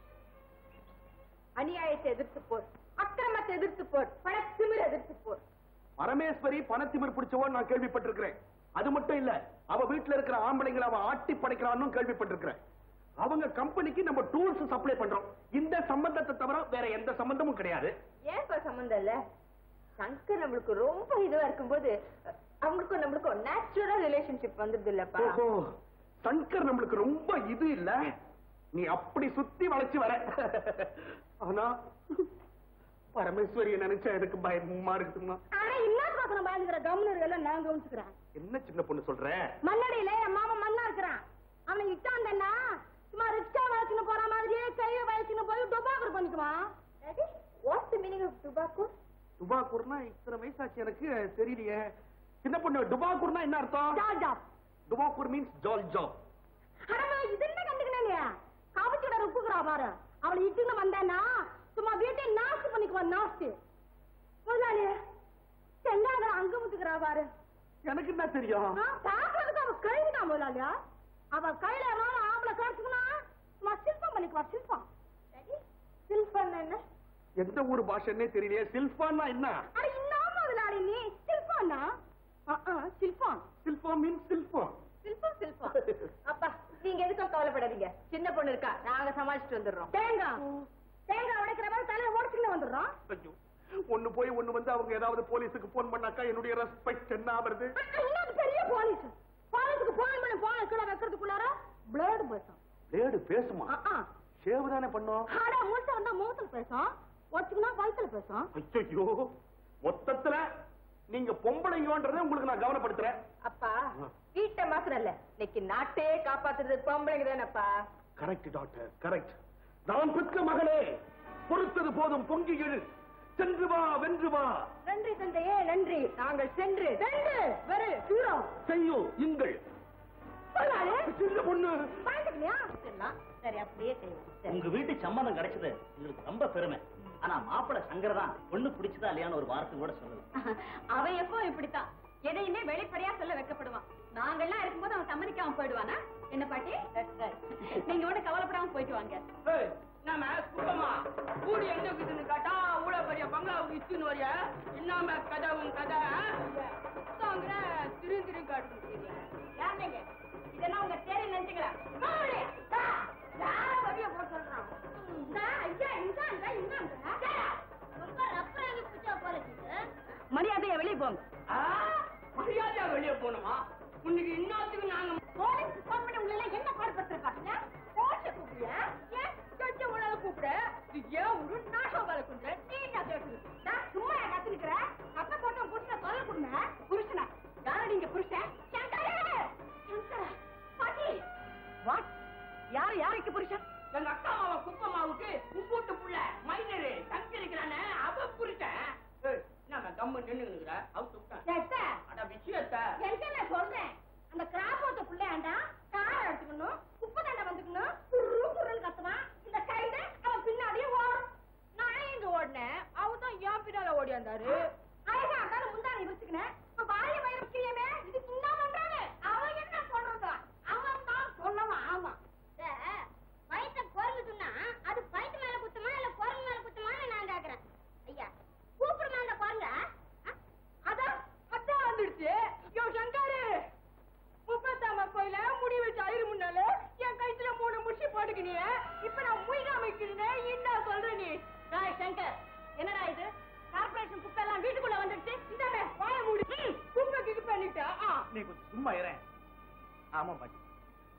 அநியாயத்தை எதிர்த்து போர் அக்கிரமத்தை எதிர்த்து போர் பணத்திமிர் எதிர்த்து போர் பரமேஸ்வரி பணத்திமிர் பிடிச்சவன் நான் கேள்விப்பட்டிருக்கிறேன் அது மட்டும் இல்ல அவ வீட்டுல இருக்கிற ஆம்பளைங்களை அவ ஆட்டி படைக்கிறான்னு கேள்விப்பட்டிருக்கிறேன் அவங்க கம்பெனிக்கு நம்ம டூல்ஸ் சப்ளை பண்றோம் இந்த சம்பந்தத்தை தவிர வேற எந்த சம்பந்தமும் கிடையாது ஏன் இப்ப சம்பந்தம் இல்ல சங்கர் நம்மளுக்கு ரொம்ப இதுவா இருக்கும்போது அவங்களுக்கும் நம்மளுக்கும் நேச்சுரலா ரிலேஷன்ஷிப் வந்துருது இல்லப்பா ஓஹோ சங்கர் நம்மளுக்கு ரொம்ப இது இல்ல நீ அப்படி சுத்தி வளைச்சு வர ஆனா பரமேஸ்வரிய நினைச்சா எனக்கு பயமா இருக்குமா ஆனா இன்னொரு பக்கம் பயந்துக்கிற கவர்னர் எல்லாம் நான் கவனிச்சுக்கிறேன் என்ன சின்ன பொண்ணு சொல்ற மண்ணடியில என் மாமா மண்ணா இருக்கிறான் அவனை இட்டாந்தன்னா சும்மா ரிக்ஷா வளர்ச்சுன்னு போற மாதிரியே கைய வயசுன்னு போய் டுபாக்கர் பண்ணிக்குவான் what's the meaning of tobacco டுபாக்கூர்னா இத்தனை வயசாச்சு எனக்கு தெரியலையே சின்ன பொண்ணு டுபாக்கூர்னா என்ன அர்த்தம் ஜால் ஜாப் டுபாக்கூர் மீன்ஸ் ஜால் ஜாப் அடமா இது என்ன கண்டுக்கணே காவச்சோட ருப்புக்குறா பாரு அவளை இட்டுன்னு வந்தானா சும்மா வீட்டை நாஸ்தி பண்ணிக்குவான் நாஸ்தி முதலாளி செங்காத அங்க முத்துக்கிறா பாரு எனக்கு என்ன தெரியும் ஆ, பாக்குறதுக்கு அவ கைதான் முதலாளியா அவ கையில மாமா ஆம்பளை காட்டுக்குனா சும்மா சிற்பம் பண்ணிக்குவா சிற்பம் சிற்பம் என்ன எந்த ஊர் பாஷன்னே தெரியலையே சில்பான்னா என்ன அட இன்னும் முதலாளி நீ சிற்பம்னா ஆ, ஆ, சிற்பம் சில்பம் மீன்ஸ் சில்பம் சிற்பம் சிற்பம் அப்பா நீங்க எதுக்கும் கவலைப்படாதீங்க சின்ன பொண்ணு இருக்கா நாங்க சமாளிச்சுட்டு வந்துடுறோம் தேங்காய் தேங்காய் உடைக்கிற மாதிரி தலையில ஓடிச்சுட்டு வந்துடுறோம் ஐயோ ஒண்ணு போய் ஒண்ணு வந்து அவங்க ஏதாவது போலீஸுக்கு போன் பண்ணாக்கா என்னுடைய ரெஸ்பெக்ட் என்ன ஆவறது இன்னொரு பெரிய போலீஸ் போலீஸுக்கு போன் பண்ணி போன கீழே வைக்கிறதுக்குள்ளார பிளேடு பேசும் பிளேடு பேசுமா ஆ, ஆ. ஷேவ் தானே பண்ணோம் அட முழுசா வந்தா முகத்துல பேசும் ஒச்சுக்குனா வயித்துல பேசும் ஐயோ மொத்தத்துல நீங்க பொம்பளைங்கன்றதை உங்களுக்கு நான் கவனப்படுத்துறேன் அப்பா வீட்டை மாத்திரல்ல இன்னைக்கு நாட்டே காப்பாத்துறது பொம்பளைங்க தானப்பா கரெக்ட் டாக்டர் கரெக்ட் நான் பெற்ற மகளே பொறுத்தது போதும் பொங்கி எழு சென்று வா வென்று வா நன்றி தந்தையே நன்றி நாங்கள் சென்று சென்று வெறு தூரம் செய்யோ இங்கள் சின்ன பொண்ணு பாத்துக்கலையா சரி அப்படியே செய்வோம் உங்க வீட்டு சம்மந்தம் கிடைச்சது எங்களுக்கு ரொம்ப பெருமை ஆனா மாப்பிள்ளை சங்கர் தான் பொண்ணு பிடிச்சதா இல்லையான்னு ஒரு வார்த்தை கூட சொல்லல அவன் எப்போ இப்படித்தான் எதையுமே வெளிப்படையா சொல்ல வைக்கப்படுவான் நாங்கெல்லாம் இருக்கும்போது அவன் சம்மதிக்காம போயிடுவானா என்ன பாட்டி நீங்க ஒண்ணு கவலைப்படாம போயிட்டு வாங்க நாம குடும்பமா கூடி எங்க இருக்குதுன்னு கேட்டா ஊழ பெரிய பங்களாவுக்கு இச்சுன்னு வரைய இன்னாம கதவும் கதை புத்தகங்கிற திரு திரு காட்டு யாருங்க இதெல்லாம் உங்க தேடி நினைச்சுக்கிறேன் மரியாதையா வெளியே போங்க மரியாதையா வெளியே போகணுமா இன்னைக்கு இன்னத்துக்கு நாங்க போலீஸ் போன் பண்ணி உங்களை எல்லாம் என்ன பாடுபடுத்திருக்காங்க போலீஸ் கூப்பிடுறியா ஏன் ஜட்ஜ உங்களால கூப்பிடு இது ஏன் ஒரு நாசம் வேலை கொண்டு நீ என்ன கேட்டு நான் சும்மா என் கத்துனுக்கிற கத்த போட்டு புருஷனை தொலை கொடுங்க புருஷனா யாரு நீங்க புருஷன் சங்கரே! சங்கரா! பாட்டி வாட் யாரு யாருக்கு புருஷன் எங்க அக்கா மாவ குப்ப மாவுக்கு உப்பூட்டு புள்ள மைனரு தங்கி இருக்கிறானே அவ புரிட்டேன் நம்ம கம்மு நின்னுங்கிற அவுத்து விட்டேன் எத்த? அட விஷயத்தை என்கிட்ட நான் சொல்றேன் அந்த கிராப் ஓட்ட பிள்ளையாண்டா காரை எடுத்துக்கணும் உப்பு தண்டை வந்துக்கணும் குரு குருன்னு கத்துவான் இந்த கைடு அவன் பின்னாடியே ஓடும் நான் எங்க ஓடினேன் அவ தான் என் பின்னால ஓடியாந்தாரு ஐ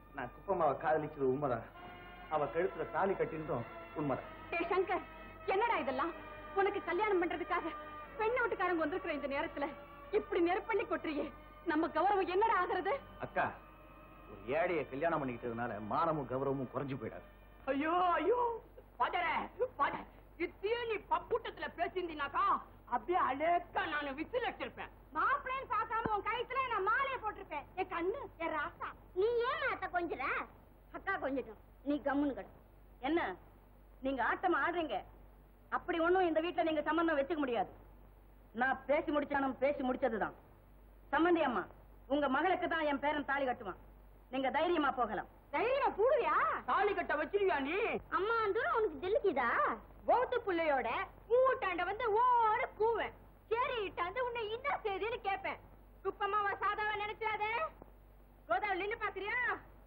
நான் குப்பம்மாவை காதலிச்சது உண்மைதான் அவ கழுத்துல தாலி கட்டினதும் உண்மைதான் ஏ சங்கர் என்னடா இதெல்லாம் உனக்கு கல்யாணம் பண்றதுக்காக பெண்ணு வீட்டுக்காரங்க வந்திருக்கிற இந்த நேரத்துல இப்படி நெருப்பள்ளி கொட்டுறியே நம்ம கௌரவம் என்னடா ஆகுறது அக்கா ஒரு ஏழைய கல்யாணம் பண்ணிக்கிட்டதுனால மானமும் கௌரவமும் குறைஞ்சு போயிடாது ஐயோ ஐயோ பதற பதற இத்தையே நீ பக்கூட்டத்துல பேசியிருந்தீனாக்கா அப்படியே அழகா நான் விசில் அடிச்சிருப்பேன் மாப்பிள்ளைன்னு பார்க்காம உன் கழுத்துல நான் மாலையை போட்டிருப்பேன் என் கண்ணு என் ராசா நீ ஏன் அத்தை கொஞ்சுற அக்கா கொஞ்சட்டும் நீ கம்முன்னு கிட என்ன நீங்க ஆட்டம் ஆடுறீங்க அப்படி ஒண்ணும் இந்த வீட்டுல நீங்க சம்பந்தம் வச்சுக்க முடியாது நான் பேசி முடிச்சானும் பேசி முடிச்சதுதான் சம்பந்தி அம்மா உங்க மகளுக்கு தான் என் பேரன் தாலி கட்டுவான் நீங்க தைரியமா போகலாம் தைரியமா கூடுவியா தாலி கட்ட வச்சிருவியா நீ அம்மா தூரம் உனக்கு ஜெல்லிக்குதா பௌத்த புள்ளையோட பூட்டாண்ட வந்து ஓட கூவேன் சரி இட்டாந்து உன்னை என்ன செய்தின்னு கேட்பேன் குப்பம்மாவா சாதாவா நினைச்சாத கோதாவரி நின்னு பாக்குறியா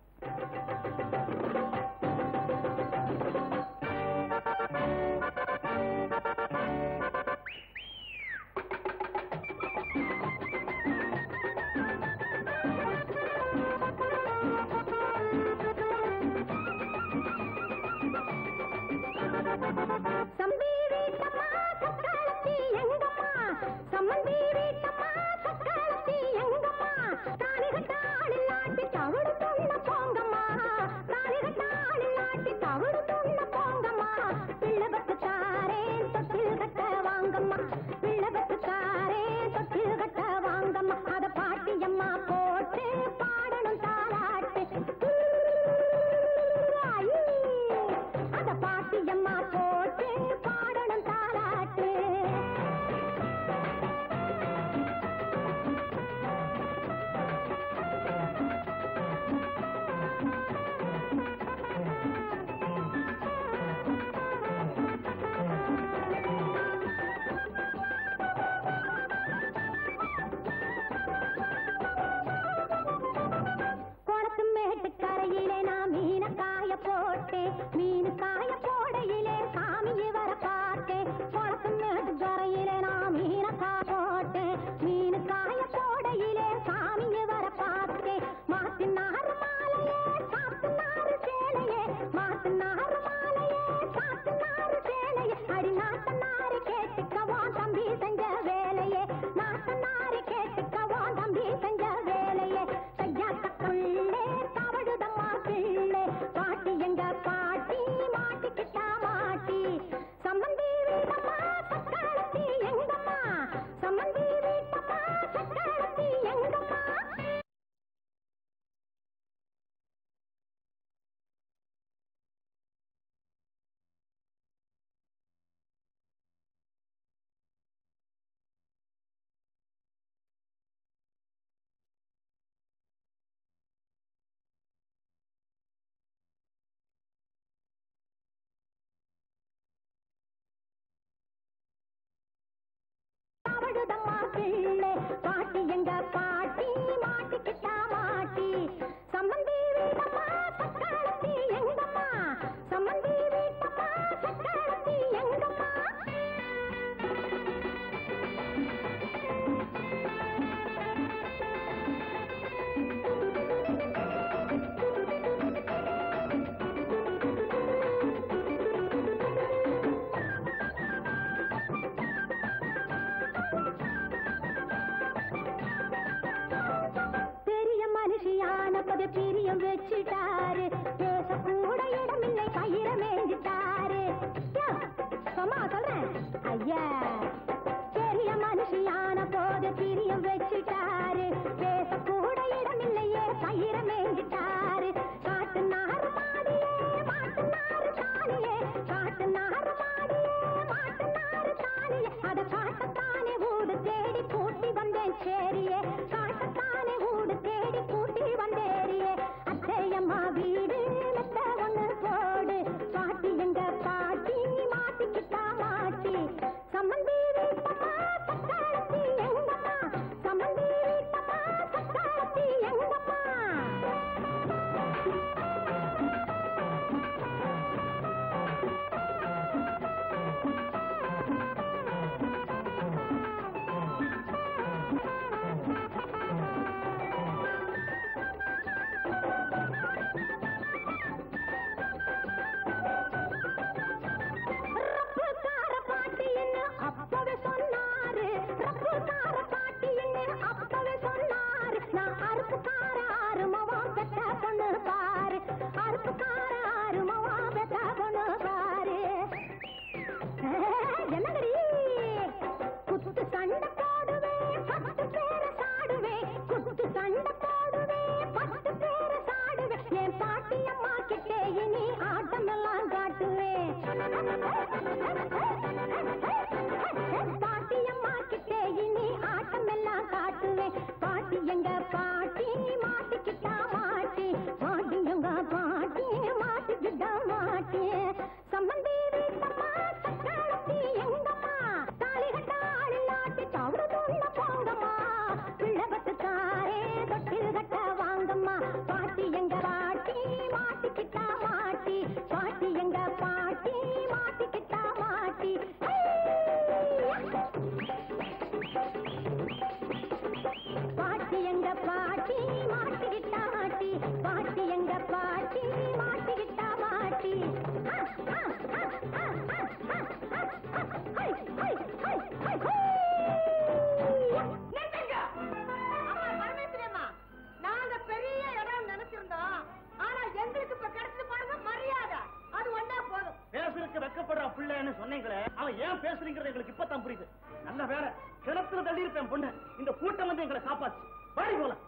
சம்பி வீட்டம்மா சக்காலத்தி எங்கம்மா சம்மந்தி வீட்டம்மா சக்காலத்தி எங்கம்மா தாலி கட்டாளில் நாட்டி தவிடு தொண்ண போங்கம்மா தாலி கட்டாளில் நாட்டி தவிடு தொண்ண போங்கம்மா பிள்ளபத்துக்காரே தொட்டில் கட்ட வாங்கம்மா பிள்ளபத்துக்காரே தொட்டில் கட்ட வாங்கம்மா அத பாட்டியம்மா போட்டு பாடணும் தாலாட்டு ஆயி. அத பாட்டியம்மா போட்டு பாடணும் தாலாட்டு குளத்து மேட்டுக்கரையிலே நான் மீன காய போட்டேன் மீன் காய போடையிலே சாமி வர பார்த்தேன் குளத்து மேட்டுக்கரையிலே நான் மீன காய போட்டேன் மீன் காய போடையிலே சாமி வர பார்த்தேன் மாத்தினார் மாலையே சாத்தினார் சேலையே மாத்தினார் மாலையே சாத்தினார் சேலையே அடி நாத்தனாரு கேட்டுக்கவா தம்பி செஞ்ச வேலையே நாத்தனாரு கேட்டுக்கவா தம்பி செஞ்ச வேலையே கையாக்கக்குள்ளே தவழுதம்மா பிள்ளை பாட்டி எங்க பாட்டி மாட்டிக்கிட்டா மாட்டி சம்மந்தி வீட்டம்மா சக்காலத்தி எங்கம்மா சம்மந்தி வீட்டம்மா சக்காலத்தி எங்கம்மா தவழுதம்மா பிள்ளை பாட்டி எங்க பாட்டி மாட்டிக்கிட்டா மாட்டி சம்மந்தி வீட்டம்மா சக்காலத்தி எங்கம்மா சம்மந்தி வீட்டம்மா சக்காலத்தி எங்கம்மா பெரிய மனுஷியான பத பெரிய எங்க பாட்டி மாட்டிக்கிட்டா மாட்டி ஆ, ஆ, ஆ, ஆ, ஆ, ஆ, ஆ, ஆ, ஹை, ஹை, ஹை, ஹை, ஹை. நிறுத்துங்க. அம்மா, பரமேஸ்வரி அம்மா, நாங்க பெரிய இடம் நினைச்சிருந்தோம் ஆனா எங்களுக்கு இப்ப கிடைச்சது பாருங்க மரியாதை அது ஒண்ணா போதும் பேசுறதுக்கு வெக்கப்படுற பிள்ளைன்னு சொன்னீங்களே அவன் ஏன் பேசுறீங்கிறது எங்களுக்கு இப்பதான் புரியுது நல்ல வேலை கிணத்துல தள்ளி இருப்பேன் பொண்ணு இந்த கூட்டம் வந்து எங்களை காப்பாச்சு பாடி போலாம்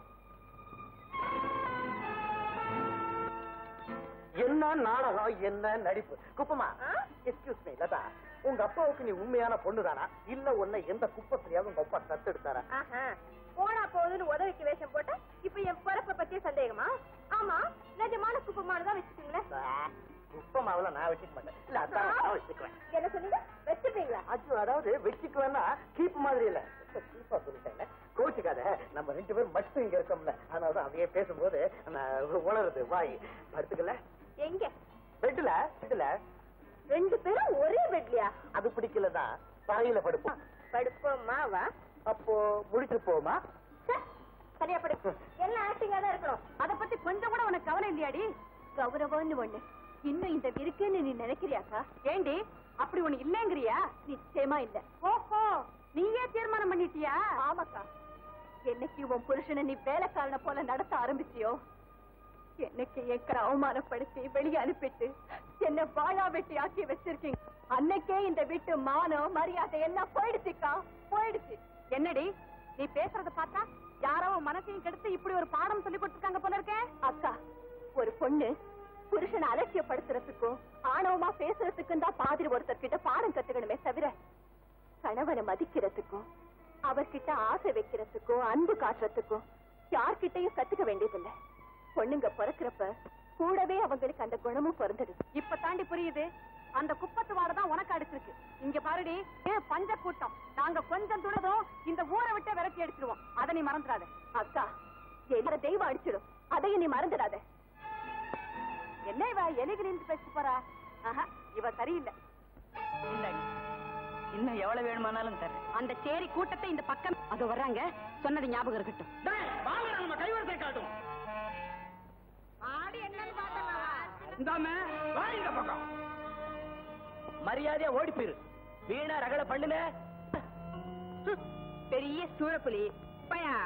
என்ன நாடகம் என்ன நடிப்பு குப்பமா எக்ஸ்கியூஸ் மீ லதா உங்க அப்பாவுக்கு நீ உண்மையான பொண்ணுதானா இல்ல உன்னை எந்த குப்பத்திலேயாவது உங்க அப்பா தத்தெடுத்தாரா ஆஹா. போனா போகுதுன்னு உதவிக்கு வேஷம் போட்ட இப்ப என் பிறப்ப பத்திய சந்தேகமா ஆமா நிஜமான குப்பமானதான் வச்சுக்கீங்களேன் குப்பமாவில நான் வச்சுக்க மாட்டேன் இல்ல அதான் நான் வச்சுக்குவேன் என்ன சொன்னீங்க வச்சுப்பீங்களா அது அதாவது வச்சுக்குவேன்னா கீப் மாதிரி இல்ல கீப்பா சொல்லிட்டேன் கோச்சுக்காத நம்ம ரெண்டு பேரும் மட்டும் இங்க இருக்கோம்ல அதனாலதான் அதையே பேசும்போது நான் உணருது வாய் படுத்துக்கல எங்க பெட்ல பெட்ல ரெண்டு பேரும் ஒரே பெட்லயா அது பிடிக்கலதான் பாயில படுப்போம் படுப்போமா வா அப்போ முடிச்சு போமா சரியா படு எல்லாம் ஆக்டிங்கா தான் இருக்கணும் அத பத்தி கொஞ்சம் கூட உனக்கு கவலை இல்லையாடி கௌரவம்னு ஒண்ணு இன்னும் இந்த இருக்குன்னு நீ நினைக்கிறியாக்கா ஏண்டி அப்படி ஒண்ணு இல்லைங்கிறியா நிச்சயமா இல்ல ஓஹோ நீயே தீர்மானம் பண்ணிட்டியா ஆமாக்கா என்னைக்கு உன் புருஷனை நீ வேலைக்காரனை போல நடத்த ஆரம்பிச்சியோ என்னைக்கு எக்கரை அவமானப்படுத்தி வெளியே அனுப்பிட்டு என்ன வாழா வெட்டி ஆக்கி வச்சிருக்கீங்க அன்னைக்கே இந்த வீட்டு மானம் மரியாதை எல்லாம் போயிடுச்சுக்கா போயிடுச்சு என்னடி நீ பேசுறத பார்த்தா யாரோ உன் மனசையும் கெடுத்து இப்படி ஒரு பாடம் சொல்லி கொடுத்துருக்காங்க போல இருக்கே அக்கா ஒரு பொண்ணு புருஷனை அலட்சியப்படுத்துறதுக்கும் ஆணவமா பேசுறதுக்கும் தான் பாதிரி ஒருத்தர் கிட்ட பாடம் கத்துக்கணுமே தவிர கணவனை மதிக்கிறதுக்கும் அவர்கிட்ட ஆசை வைக்கிறதுக்கும் அன்பு காட்டுறதுக்கும் யார்கிட்டயும் கத்துக்க வேண்டியதில்லை பொண்ணுங்க பிறக்கிறப்ப கூடவே அவங்களுக்கு அந்த குணமும் பிறந்துடுது இப்ப தாண்டி புரியுது அந்த குப்பத்து வாடதான் உனக்கு அடிச்சிருக்கு இங்க பாருடி ஏ பஞ்ச கூட்டம் நாங்க கொஞ்சம் துணதும் இந்த ஊரை விட்டு விரட்டி அடிச்சிருவோம் அதை நீ மறந்துடாத அக்கா எல்லார தெய்வம் அடிச்சிடும் அதையும் நீ மறந்துடாத என்ன இவ எலிகிலிருந்து பேசி போறா ஆஹா, இவ சரியில்லை இன்னும் எவ்வளவு வேணுமானாலும் தரேன் அந்த சேரி கூட்டத்தை இந்த பக்கம் அது வர்றாங்க சொன்னது ஞாபகம் இருக்கட்டும் வாங்க நம்ம கைவரத்தை காட்டும் ஆடி என்னன்னு பார்த்தலாம் இந்தாம வா இந்த பக்கம் மரியாதையா ஓடி போயிரு வீணா ரகல பண்ணுன பெரிய சூழப்புலி பயா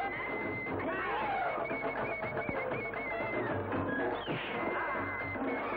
ஆ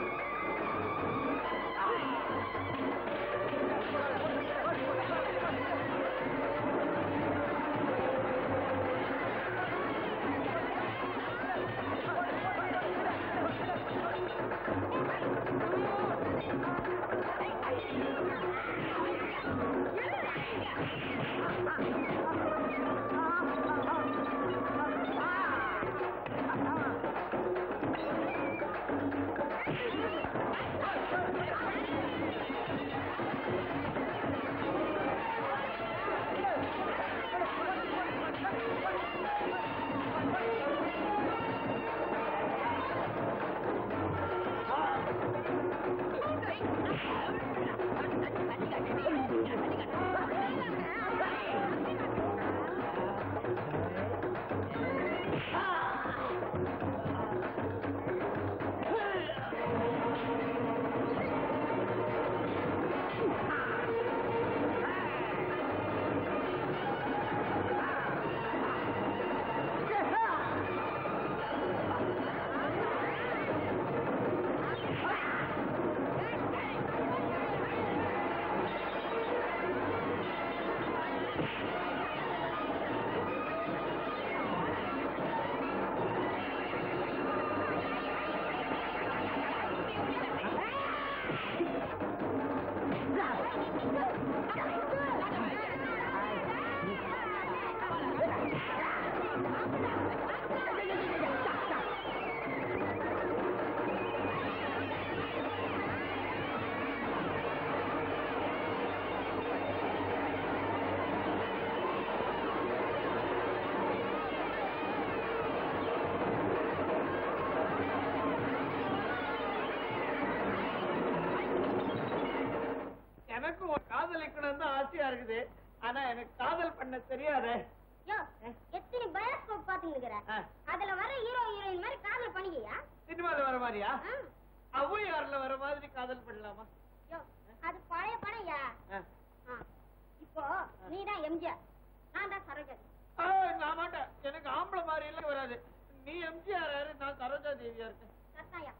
காதலிக்கணும்னு தான் ஆசையா இருக்குது ஆனா எனக்கு காதல் பண்ண தெரியாதே யோ எத்தனை பயோஸ்கோப் பாத்துங்கிற ஆ. அதுல வர ஹீரோ ஹீரோயின் மாதிரி காதல் பண்ணிக்கியா சினிமால வர மாதிரியா ஔவையார்ல வர மாதிரி காதல் பண்ணலாமா யோ அது பழைய படையா ஆ. இப்போ நீ தான் எம்ஜிஆர் நான் தான் சரோஜா ஆ, நான் மாட்டேன் எனக்கு ஆம்பளை மாதிரி எல்லாம் வராது நீ எம்ஜிஆர் யாரு நான் சரோஜா தேவியா இருக்கேன் கரெக்டாயா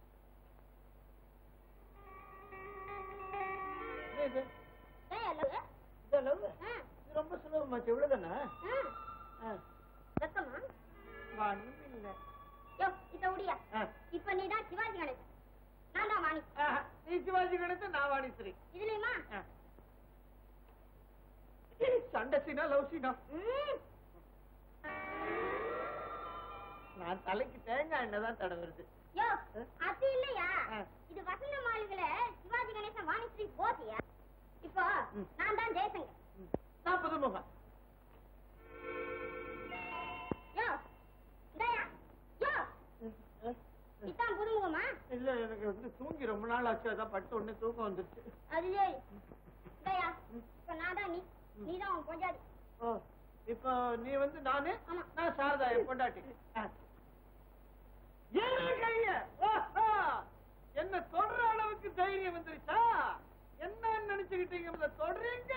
என்ன இது? ஏன் அல்லது இந்த love? இது ரொம்ப சுலபமாச்சு இவ்வளவுதானே ஆ. வெக்கமா ஒண்ணும் இல்ல யோ இத உடியா ஆ. இப்ப நீ தான் சிவாஜி கணேசன் நான் தான் வாணி ஆ, நீ சிவாஜி கணேசன் நான் வாணிஸ்ரீ இதுலயுமா ஆ. சண்டை சீனா லவ் சீனா ம். நான் தலைக்கு தேங்காய் எண்ணெய் தான் தடவுறது யோ அது இல்லையா ஆ. இது வசந்த மாளிகையில சிவாஜி கணேசன் வாணிஸ்ரீ போட்டியா இப்போ நான் தான் ஜெயசங்கர் நான் புதுமுகம் யோ இந்தாயா யோ இதான் புதுமுகமா இல்ல எனக்கு வந்து தூங்கி ரொம்ப நாள் ஆச்சு அதான் பட்டு உடனே தூக்கம் வந்துருச்சு அது சரி இந்தாயா இப்ப நான் தான் நீ நீ தான் உன் பொஞ்சாதி ஓ இப்போ நீ வந்து நானு நான் சாரதா என் பொண்டாட்டி ஆ. ஏன் கைய ஓஹோ! என்ன தொடர அளவுக்கு தைரியம் வந்துருச்சா என்ன நினைச்சுக்கிட்டீங்க இதை தொடரீங்க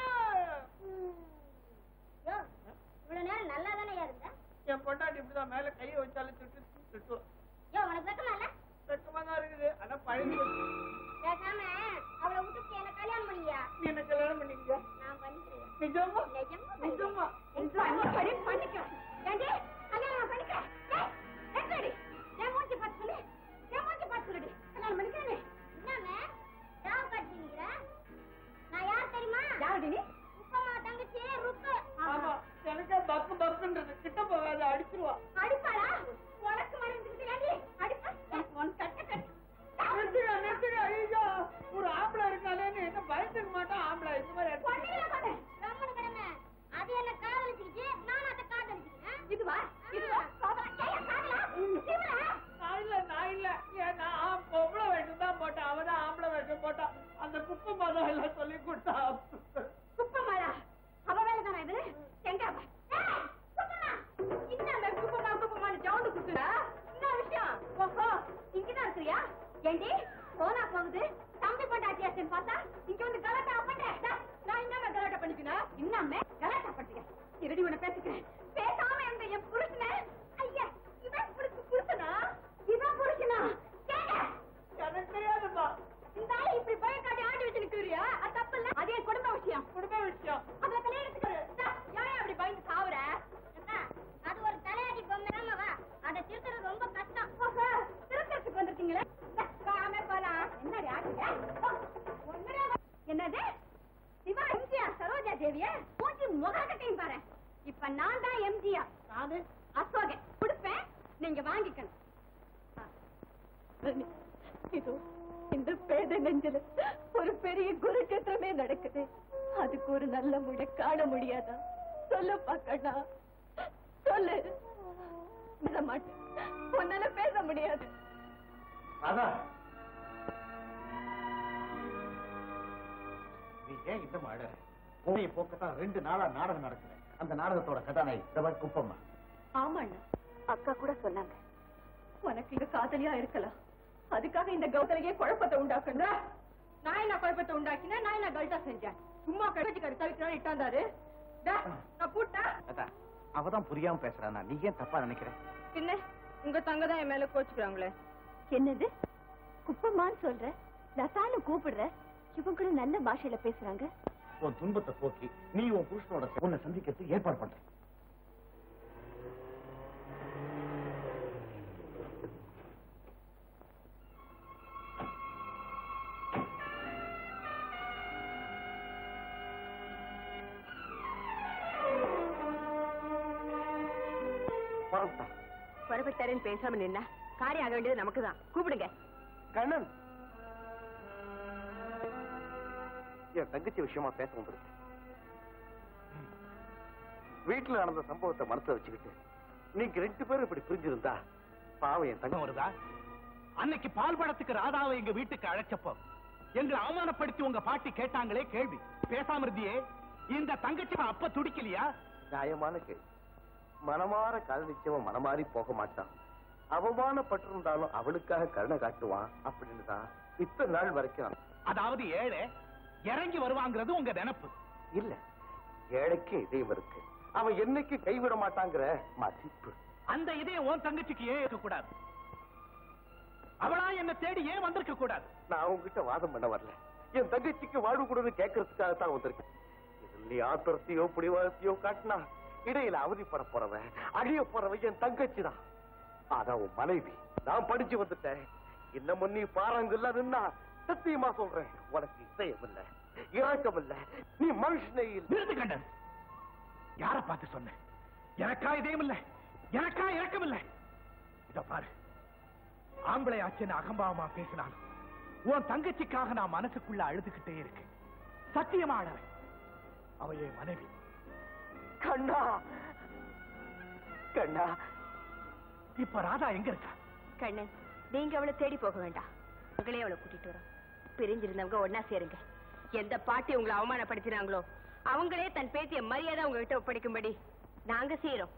யோ இவ்வளவு நேரம் நல்லா தானே இருந்த என் பொண்டாட்டி இப்படிதான் மேல கையை வச்சாலும் சுட்டு சுட்டுவோம் யோ உனக்கு வெக்கமா இல்ல வெக்கமா தான் இருக்குது ஆனா பழகி போச்சு. பேசாம அவளை விட்டுட்டு என்ன கல்யாணம் பண்ணியா நீ என்ன கல்யாணம் பண்ணிக்க நான் பண்ணிக்கிறேன் நிஜமா நிஜமா நிஜமா பண்ணி பண்ணிக்கிறேன் ஏண்டி கல்யாணம் பண்ணிக்கிறேன் ஏய், எங்கடி என் மூஞ்சி பார்த்து சொல்லு என் மூஞ்சி பார்த்து சொல்லுடி கல்யாணம் பண்ணிக்கிறேன் என்னங்க ராவ் காட்டுறீங்க நான் யார் தெரியுமா யாருடி நீ உப்பமா தங்கச்சி ருக்கு ஆமா எனக்கே பக்கு பக்குன்றது கிட்ட போகாத அடிச்சிருவா அடிப்பாளா உனக்கு மறந்துக்கிட்டு ஏண்டி அடிப்பா உன் கட்ட கட்ட நிறுத்துங்க, நிறுத்துங்க, ஐயோ, ஒரு ஆம்பளை இருக்காளேன்னு என்ன பயந்துக்க மாட்டான் ஆம்பளை இந்த மாதிரி அடிச்சு- பொண்ணுங்கள பாரு ரம்மனு கடமை அது என்ன காதலிச்சுக்கிச்சு நான் அதை காதலிச்சுக்கிறேன் இதுவா இதுவா காதலா ஏய் காதலா சிவரா நான் இல்ல நான் இல்ல ஏன் நான் ஆம்- பொம்பளை வேஷம் தான் போட்டேன் அவதான் ஆம்பளை வேஷம் போட்டான் அந்த குப்பை மதம் எல்லாம் சொல்லி கொடுத்தா குப்பமாடா அவ வேலை தானே இது எங்க அவ? ஏய், குப்பமா என்ன குப்பமா குப்பமான்னு ஜவுண்டு குத்துடா என்ன விஷயம் ஓஹோ இங்கதான் இருக்கிறியா ஏண்டி போனா போகுது தம்பி பொண்டாட்டியாச்சுன்னு பார்த்தா இங்க வந்து கலாட்டா பண்ற டா, நான் என்னங்க கலாட்டா பண்ணிக்கணும் இன்னமே கலாட்டா பண்றீங்க இருடி உன பேசிக்கிறேன் பேசாம இருந்த என் புருஷனை ஐயா இவன் புருஷ புருஷனா இவன் புருஷனா கேங்க எனக்கு தெரியாதுப்பா இந்த ஆளு இப்படி பய காட்டி ஆடி வச்சு நிக்கிறியா அது தப்பு இல்ல அது என் குடும்ப விஷயம் குடும்ப விஷயம் அதுல கல்யாணத்துக்கு ஏன் அப்படி பயந்து சாவுற அது ஒரு தலையாடி பொம்மை ஆமாவா அதை திருத்தறது ரொம்ப கஷ்டம் ஓஹோ, திருத்தறதுக்கு வந்திருக்கீங்களே காமே போலாம் என்னடி ஆட்டுங்க என்னது சிவா எம்ஜிஆர் சரோஜா தேவிய மூஞ்சி முகக்கட்டையும் பாரு இப்ப நான் தான் எம்ஜிஆர் நானு அசோகன் கொடுப்பேன் நீங்க வாங்கிக்கணும் இதோ இந்த பேத நெஞ்சில ஒரு பெரிய குருச்சேத்திரமே நடக்குது அதுக்கு ஒரு நல்ல முடி காண முடியாதா சொல்லு பாக்கண்ணா சொல்லு விட மாட்டேன் உன்னால பேச முடியாது அதான் நீ ஏன் இந்த மாட உனைய போக்கத்தான் ரெண்டு நாளா நாடகம் நடக்குது அந்த நாடகத்தோட கதாநாயகி பிரபா குப்பம்மா ஆமாண்ணா அக்கா கூட சொன்னாங்க உனக்கு இது காதலியா இருக்கலாம் அதுக்காக இந்த கௌதலையே குழப்பத்தை உண்டாக்கணும் நான் என்ன குழப்பத்தை உண்டாக்கினேன் நான் என்ன கல்ட்டா செஞ்சேன் சும்மா கடைச்சிக்காரு தவிர்க்கிறான் இட்டாந்தாரு டா, நான் கூட்டா அதான் அவதான் புரியாம பேசுறானா நீ ஏன் தப்பா நினைக்கிற பின்ன உங்க தங்க தான் என் மேல கோச்சுக்கிறாங்களே என்னது குப்பம்மான்னு சொல்ற லதான்னு கூப்பிடுற இவங்க கூட நல்ல பாஷையில பேசுறாங்க உன் துன்பத்தை போக்கி நீ உன் புருஷனோட உன்னை சந்திக்கிறதுக்கு ஏற்பாடு பண்ற புறப்பட்டாருன்னு பேசாம நின்னா காரியம் ஆக வேண்டியது நமக்கு தான் கூப்பிடுங்க கண்ணன் என் தங்கச்சி விஷயமா பேச வந்திருக்கேன் வீட்டுல நடந்த சம்பவத்தை மனசுல வச்சுக்கிட்டு நீங்க ரெண்டு பேரும் இப்படி புரிஞ்சிருந்தா பாவம் என் தங்க வருதா அன்னைக்கு பால் படத்துக்கு ராதாவை எங்க வீட்டுக்கு அழைச்சப்போ எங்களை அவமானப்படுத்தி உங்க பாட்டி கேட்டாங்களே கேள்வி பேசாம இருந்தியே இந்த தங்கச்சி அப்ப துடிக்கலையா நியாயமான கேள்வி மனமாற காதலிச்சவன் மனமாறி போக மாட்டான் அவமானப்பட்டிருந்தாலும் அவளுக்காக கருணை காட்டுவான் அப்படின்னு தான் இத்தனை நாள் வரைக்கும் அதாவது ஏழை இறங்கி வருவாங்கிறது உங்க நினைப்பு இல்ல ஏழைக்கு இதயம் இருக்கு அவன் என்னைக்கு கைவிட மாட்டாங்கிற மதிப்பு அந்த இதயம் உன் தங்கச்சிக்கு ஏன் இருக்க கூடாது அவளா என்ன தேடி ஏன் வந்திருக்க கூடாது நான் உங்ககிட்ட வாதம் பண்ண வரல என் தங்கச்சிக்கு வாழ்வு கொடுன்னு கேட்கறதுக்காக தான் வந்திருக்கேன் இதுல நீ ஆத்திரத்தையோ பிடிவாதத்தையோ காட்டினா இடையில அவதிப்பட போறவன் அழிய போறவன் என் தங்கச்சி தான் அதான் உன் மனைவி நான் படிச்சு வந்துட்டேன் இன்னமும் நீ பாறாங்கல்ல நின்னா சத்தியமா சொல்றேன் உனக்கு இதயம் இல்ல இறக்கம் இல்ல நீ மனுஷனே இல்ல நிறுத்து கண்டன் யார பார்த்து சொன்ன எனக்கா இதயம் இல்ல எனக்கா இறக்கம் இல்ல இத பாரு ஆம்பளை ஆச்சுன்னு அகம்பாவமா பேசினாலும் உன் தங்கச்சிக்காக நான் மனசுக்குள்ள அழுதுகிட்டே இருக்கு சத்தியமா அழறேன் அவ என் மனைவி கண்ணா கண்ணா இப்ப ராதா எங்க இருக்கா கண்ணன் நீங்க அவளை தேடி போக வேண்டாம் உங்களே அவளை கூட்டிட்டு வரோம் பிரிஞ்சிருந்தவங்க ஒன்னா சேருங்க எந்த பாட்டி உங்களை அவமானப்படுத்தினாங்களோ அவங்களே தன் பேத்திய மரியாதை உங்ககிட்ட ஒப்படைக்கும்படி நாங்க செய்யறோம்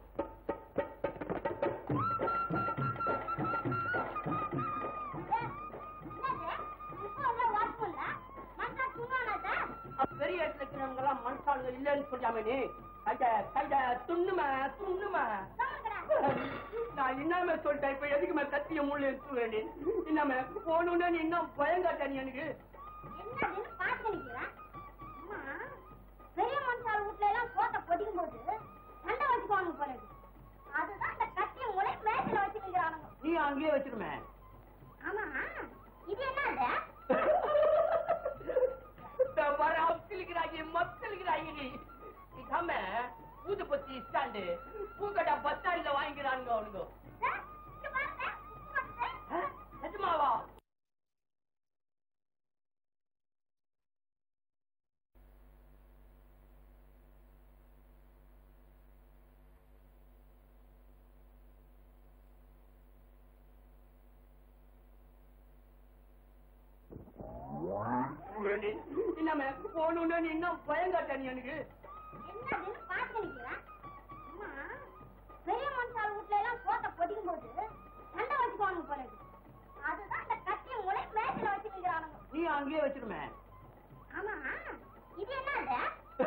பெரிய இடத்துல இருக்கிறவங்க எல்லாம் மனுஷாளுங்க இல்லைன்னு சொல்லாம நீ கைத கைத துண்ணுமா துண்ணுமா நான் என்னமே சொல்லிட்டேன் இப்ப எதுக்குமே கத்திய முள்ளு எடுத்து நீ என்னமே போகணும்னு நீ இன்னும் பயங்காட்ட நீ எனக்கு பெரிய மனுஷால் வீட்டுல எல்லாம் சோத்த பொதிக்கும் போது சண்டை வச்சுக்குவாங்க போல இருக்கு. அதுதான் இந்த கத்திய முளை மேய்ச்சல வச்சுக்கிறானுங்க நீ அங்கேயே வச்சிருமே ஆமா இது என்ன வர அப்சிலுக்கிறாங்க மப்சிலுக்கிறாங்க நீ இதாம ஊதுபத்தி ஸ்டாண்டு பூக்கடா பஸ் ஸ்டாண்ட்ல வாங்கிக்கிறானுங்க அவனுங்க நிஜமாவா என்னமே போகணும்னு நீ இன்னும் பயங்காட்ட நீ எனக்கு என்னதுன்னு பாத்து நிக்கிறேன் அம்மா பெரிய மனுஷால் வீட்டுல எல்லாம் சோத்த பொதிக்கும் போது சண்டை வச்சுக்குவாங்க போல இருக்கு. அதுதான் இந்த கத்திய முளை மேய்ச்சல வச்சுக்கிறானுங்க நீ அங்கேயே வச்சிருமே ஆமா இது என்ன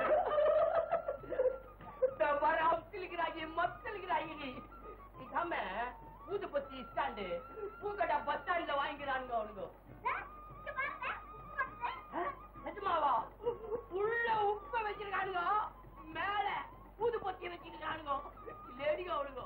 வர அப்சிலுக்கிறாங்க மப்சிலுக்கிறாங்க நீ இதாம ஊதுபத்தி ஸ்டாண்டு பூக்கடா பஸ் ஸ்டாண்ட்ல வாங்கிக்கிறானுங்க அவனுங்க நிஜமாவா உள்ள உப்ப வச்சிருக்கானுங்க மேல ஊது பொத்தி வச்சிருக்கானுங்க லேடிங்க அவனுங்க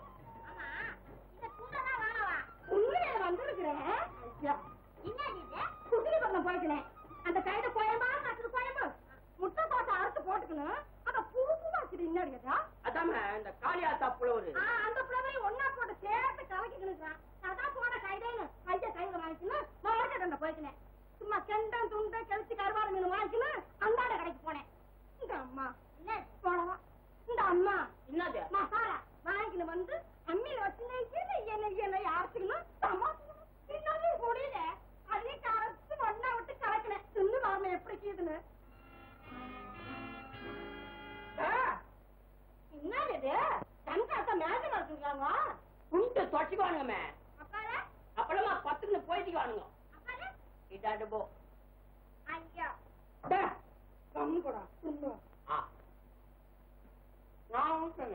உண்மையில வந்திருக்கிறேன் ஐயா, என்னது இது குதிரை பண்ண போய்க்கிறேன் அந்த கையில கோயம்பா கட்டுறது கோயம்பு முட்டை தோசை அறுத்து போட்டுக்கணும் அத பூ பூவா வச்சுட்டு என்னடியா அதாம இந்த காளியாத்தா புலவரு அந்த புலவரையும் ஒன்னா போட்டு சேர்த்து கலக்கிக்கணும் அதான் போன கைதேன்னு கைய கையில வாங்கிக்கணும் மார்க்கெட் அந்த போய்க்கினேன் சும்மா கெண்டம் துண்டை கழிச்சு கருவாடு மீன் வாங்கிக்கணும் அந்தாட கடைக்கு போனேன் இந்த அம்மா என்ன போடவா இந்த அம்மா என்னது மசாலா வாங்கிக்கணும் வந்து அம்மியில வச்சு நெய்யணும் என்ன என்ன அரைச்சிக்கணும் அம்மா பின்னாடி முடியல அதையும் கரைச்சு ஒன்னா விட்டு கலக்கினேன் தின்னு வாங்க எப்படி கீதுன்னு என்னது இது கண்காத்த மேல வளர்த்துருக்காங்க குண்டு தொட்டிக்குவானுங்கமே அப்பால அப்புறமா பத்துக்குன்னு போயிட்டுக்குவானுங்க அப்பால இதாண்டு போ ஐயா கம்மு கூட ஆ நான் விட்டுங்க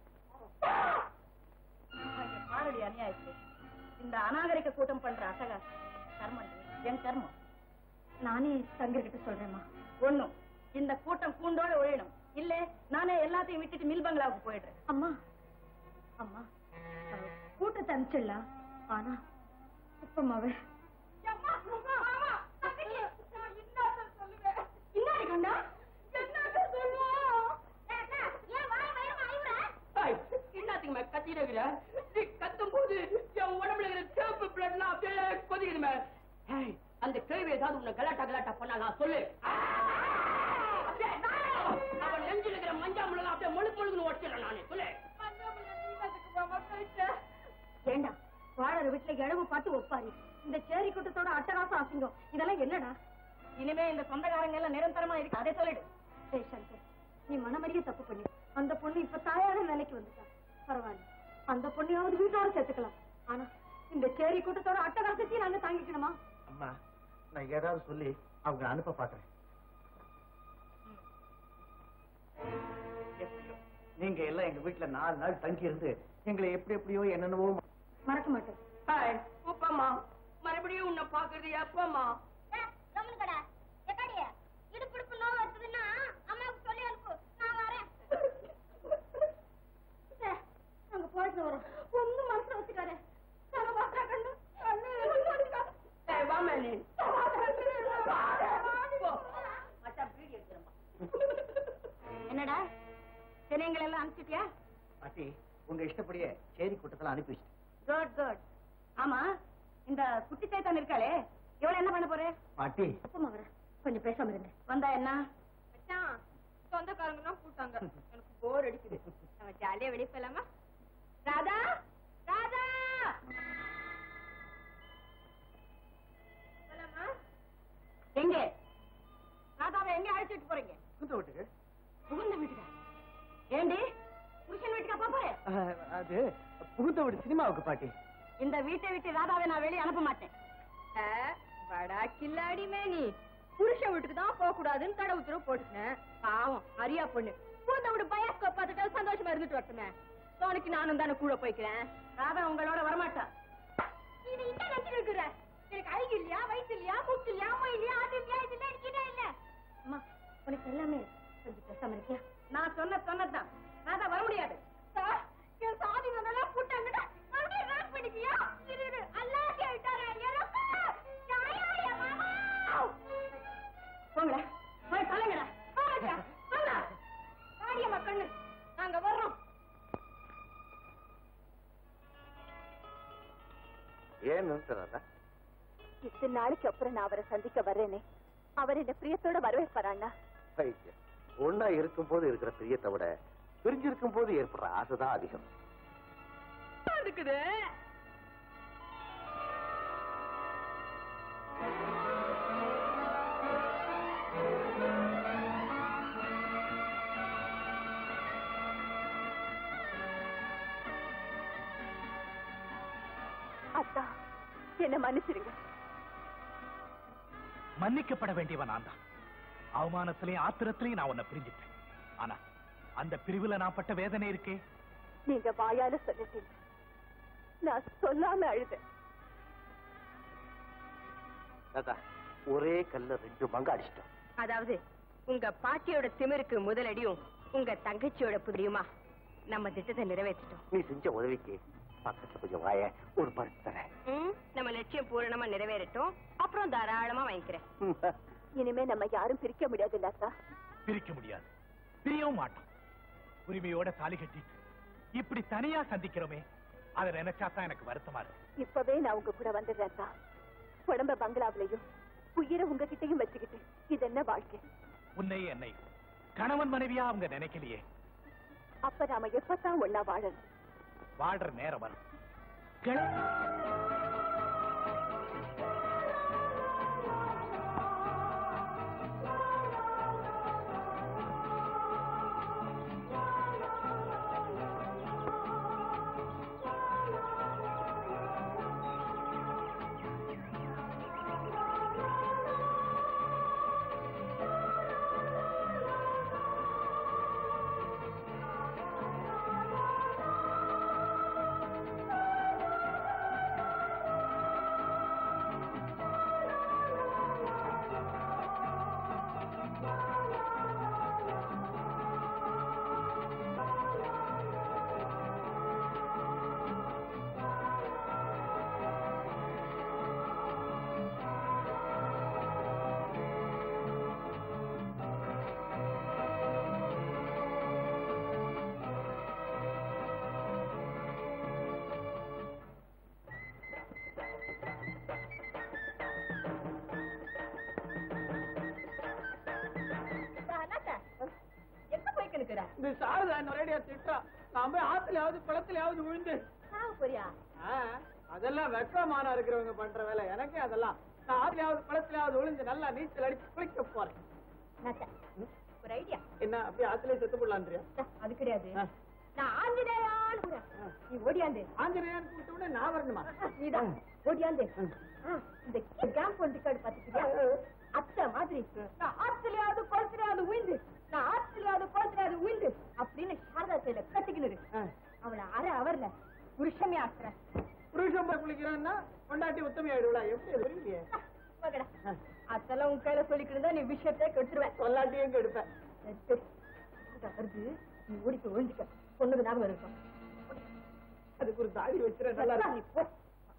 பாரடி அநியாயத்தை இந்த அநாகரிக கூட்டம் பண்ற அட்டகாசம் கர்மம் என் கர்மம் நானே தங்கிருக்கிட்டு சொல்றேம்மா ஒண்ணும் இந்த கூட்டம் கூண்டோட ஒழியணும் இல்ல நானே எல்லாத்தையும் விட்டுட்டு மில் பங்களாவுக்கு போயிடுறேன் அம்மா அம்மா அஹ், கூட்டத்தை அனுப்பிச்சிடலாம் ஆனா இப்பமாவே இன்னாடி கண்டா என்னத்த சொல்லுவோம் ஏன் வாய் வயிறு ஐவுற ஏய், என்னத்துக்குமே கத்திட்டு இருக்கிற நீ கத்தும் போது என் உடம்புல இருக்கிற சிவப்பு பிளட்லாம் அப்படியே கொதிக்குதுமே ஏய், அந்த கேள்வி ஏதாவது உன்னை கலாட்டா கலாட்டா பண்ணாலா சொல்லு அப்படியே, அவன் நெஞ்சில் இருக்கிற மஞ்சா முழுங்க அப்படியே முழுக்கு முழுக்குன்னு உடச்சிடறேன் நானு சொல்லு ஏண்டா வாழற வீட்டுல இழவு பார்த்து ஒப்பாரி இந்த சேரி கூட்டத்தோட அட்டகாசம் அசிங்கம் இதெல்லாம் என்னடா இனிமே இந்த சொந்தக்காரங்க எல்லாம் நிரந்தரமா இருக்கு அதை சொல்லிடு ஏய் சங்கர் நீ மனமறிய தப்பு பண்ணி அந்த பொண்ணு இப்ப தாயான நிலைக்கு வந்துட்டா பரவாயில்ல அந்த பொண்ணையாவது வீட்டோட சேர்த்துக்கலாம் ஆனா இந்த சேரி கூட்டத்தோட அட்டகாசத்தையும் நாங்க தாங்கிக்கணுமா அம்மா நான் ஏதாவது சொல்லி அவங்க அனுப்ப பாக்குறேன் எப்படியோ, நீங்க எல்லாம் எங்க வீட்டுல நாலு நாள் தங்கி இருந்து எங்களை எப்படி எப்படியோ என்னென்னவோ மறக்க மாட்டேன் ஹாய் உப்பம்மா மறுபடியும் உன்னை பாக்குறது எப்பம்மா கடை எக்காடியே இடுப்பு இடுப்பு நோவு வருதுன்னா அம்மாவுக்கு சொல்லி அனுப்பு நான் வரேன் நாங்க போயிட்டு வரோம் ஒண்ணும் மனசுல வச்சுக்காரு நாங்க பாக்குறா கண்ணு ஏய், வா மேலே. போ. மச்சான் பீடி எடுத்துறேம்மா. என்னடா தினைங்களை எல்லாம் அனுப்பிச்சிட்டியா பாட்டி உங்க இஷ்டப்படியே சேரி கூட்டத்துல அனுப்பி வச்சிட்டேன் குட் குட் ஆமா இந்த குட்டி சேத்தான் இருக்காளே இவள என்ன பண்ண போறே பாட்டி அப்பமா வர கொஞ்சம் பேசாம இருங்க வந்தா என்ன மச்சான் சொந்தக்காரங்க தான் கூட்டாங்க எனக்கு போர் அடிக்குது நம்ம ஜாலியா வெளியே போலாமா ராதா ராதா போலாமா எங்க ராதாவை எங்க அழைச்சிட்டு போறீங்க புகுந்த வீட்டுக்கு புகுந்த வீட்டுக்கா ஏண்டி புருஷன் வீட்டுக்கா போப் போறேன் அஹ், அது புகுந்த வீடு சினிமாவுக்கு பாட்டி இந்த வீட்டை விட்டு ராதாவை நான் வெளியே அனுப்ப மாட்டேன் வடா கில்லாடி மேனி புருஷன் வீட்டுக்கு தான் போக கூடாதுன்னு தடை உத்தரவு போட்டுட்டேன் பாவம் அரியா பொண்ணு பூந்த விடு பயாஸ்கோப் பார்த்துட்டு சந்தோஷமா இருந்துட்டு வரட்டுமே சோனிக்கு நானும் தானே கூட போய்க்கிறேன் ராதா உங்களோட வரமாட்டா இது என்ன நினைச்சிட்டு இருக்கிற எனக்கு அழகு இல்லையா வயிற்று இல்லையா மூக்கு இல்லையா அம்மா இல்லையா அது இல்லையா இது இல்லையா எனக்கு என்ன இல்ல அம்மா உனக்கு எல்லாமே கொஞ்சம் பேசாம இருக்கியா நான் சொன்ன சொன்னதுதான் ராதா வர முடியாது சார் என் சாதி நல்லா போட்டாங்கடா மறுபடியும் ராக் பண்ணிக்கியா இரு இரு அல்லாஹ் விட்டாரே எனக்கு யாயா யா மாமா போங்கடா போய் தலைங்கடா வாடா வாடா வாடிய மக்கள் நாங்க வர்றோம் ஏன் நிறுத்துறாரா இத்தனை நாளைக்கு அப்புறம் நான் அவரை சந்திக்க வர்றேனே அவர் என்ன பிரியத்தோட வரவேற்பாராண்ணா பைத்தியம் ஒன்னா இருக்கும் போது இருக்கிற பிரியத்தை விட பிரிஞ்சிருக்கும் போது ஏற்படுற ஆசைதான் அதிகம் இருக்குது அத்தா என்ன மன்னிச்சிருங்க மன்னிக்கப்பட வேண்டியவன் நான் தான் அவமானத்திலையும் ஆத்திரத்திலையும் நான் உன்னை பிரிஞ்சிட்டேன் ஆனா அந்த பிரிவுல நான் பட்ட வேதனை இருக்கே நீங்க வாயால சொல்லிட்டீங்க நான் சொல்லாம அழுதேன் தாத்தா ஒரே கல்ல ரெண்டு மங்க அடிச்சிட்டோம் அதாவது உங்க பாட்டியோட திமிருக்கு முதலடியும் உங்க தங்கச்சியோட புரியுமா நம்ம திட்டத்தை நிறைவேற்றிட்டோம் நீ செஞ்ச உதவிக்கு பக்கத்துல கொஞ்சம் வாய ஒரு பரிசு தரேன் ம், நம்ம லட்சியம் பூரணமா நிறைவேறட்டும் அப்புறம் தாராளமா வாங்கிக்கிறேன் இனிமே நம்ம யாரும் பிரிக்க முடியாது அத்தா பிரிக்க முடியாது பிரியவும் மாட்டோம் உரிமையோட தாலி கட்டிட்டு இப்படி தனியா சந்திக்கிறோமே அதை நினைச்சா தான் எனக்கு வருத்தமா இருக்கு இப்பவே நான் உங்க கூட வந்துடுறேன் அத்தா உடம்ப பங்களாவிலையும் உயிரை உங்ககிட்டயும் வச்சுக்கிட்டு இது என்ன வாழ்க்கை உன்னையும் என்னையும் கணவன் மனைவியா அவங்க நினைக்கலையே அப்ப நாம எப்பதான் ஒன்னா வாழணும் வாழ்ற நேரம் வரும் கிள- எங்க போய்க்கு நிக்கிற இந்த சாரதா நிறைய திட்டா நான் போய் ஆத்துலயாவது குளத்துலயாவது விழுந்து சாவு போறியா ஆ, அதெல்லாம் வெக்கமானா இருக்கிறவங்க பண்ற வேலை எனக்கே அதெல்லாம் நான் ஆத்துலயாவது குளத்துலயாவது விழுந்து நல்லா நீச்சல் அடிச்சு குளிக்க போறேன் எனக்கு ஒரு ஐடியா என்ன அப்படியே ஆத்திலே செத்து போடலான்றியா அது கிடையாது நான் ஆஞ்சநேயான்னு கூறேன். நீ ஓடியாந்து ஆஞ்சநேயன் கூப்பிட்ட உடனே நான் வரணுமா நீதான் ஓடியாந்து ஆ, இந்த கேம்ப் ஒன் ரிக்கார்டு பாத்துக்கிறியா அத்தை மாதிரி நான் ஆஸ்திரேலியாவது குளத்துலயாவது உயிந்து நான் ஆஸ்திரேலியாவது குளத்துலயாவது உயிந்து அப்படின்னு சாரதா செயல கட்டிக்கினது அவளை அரை அவர்ல புருஷமே ஆக்குறேன் புருஷன் போய் குளிக்கிறான்னா பொண்டாட்டி உத்தமி ஆயிடுவா எப்படி அது புரியலையே மகடா அதெல்லாம் உன் கையில சொல்லிக்கிட்டு தான் நீ விஷயத்தை கெடுத்துருவேன் சொல்லாட்டி எங்க எடுப்பேன் சரி, சரி. இந்த வருது நீ ஓடிக்க ஒழிஞ்சுக்க பொண்ணுக்கு ஞாபகம் இருக்கும் அதுக்கு ஒரு தாடி வச்சிட நல்லா இருக்கும் நீ போ.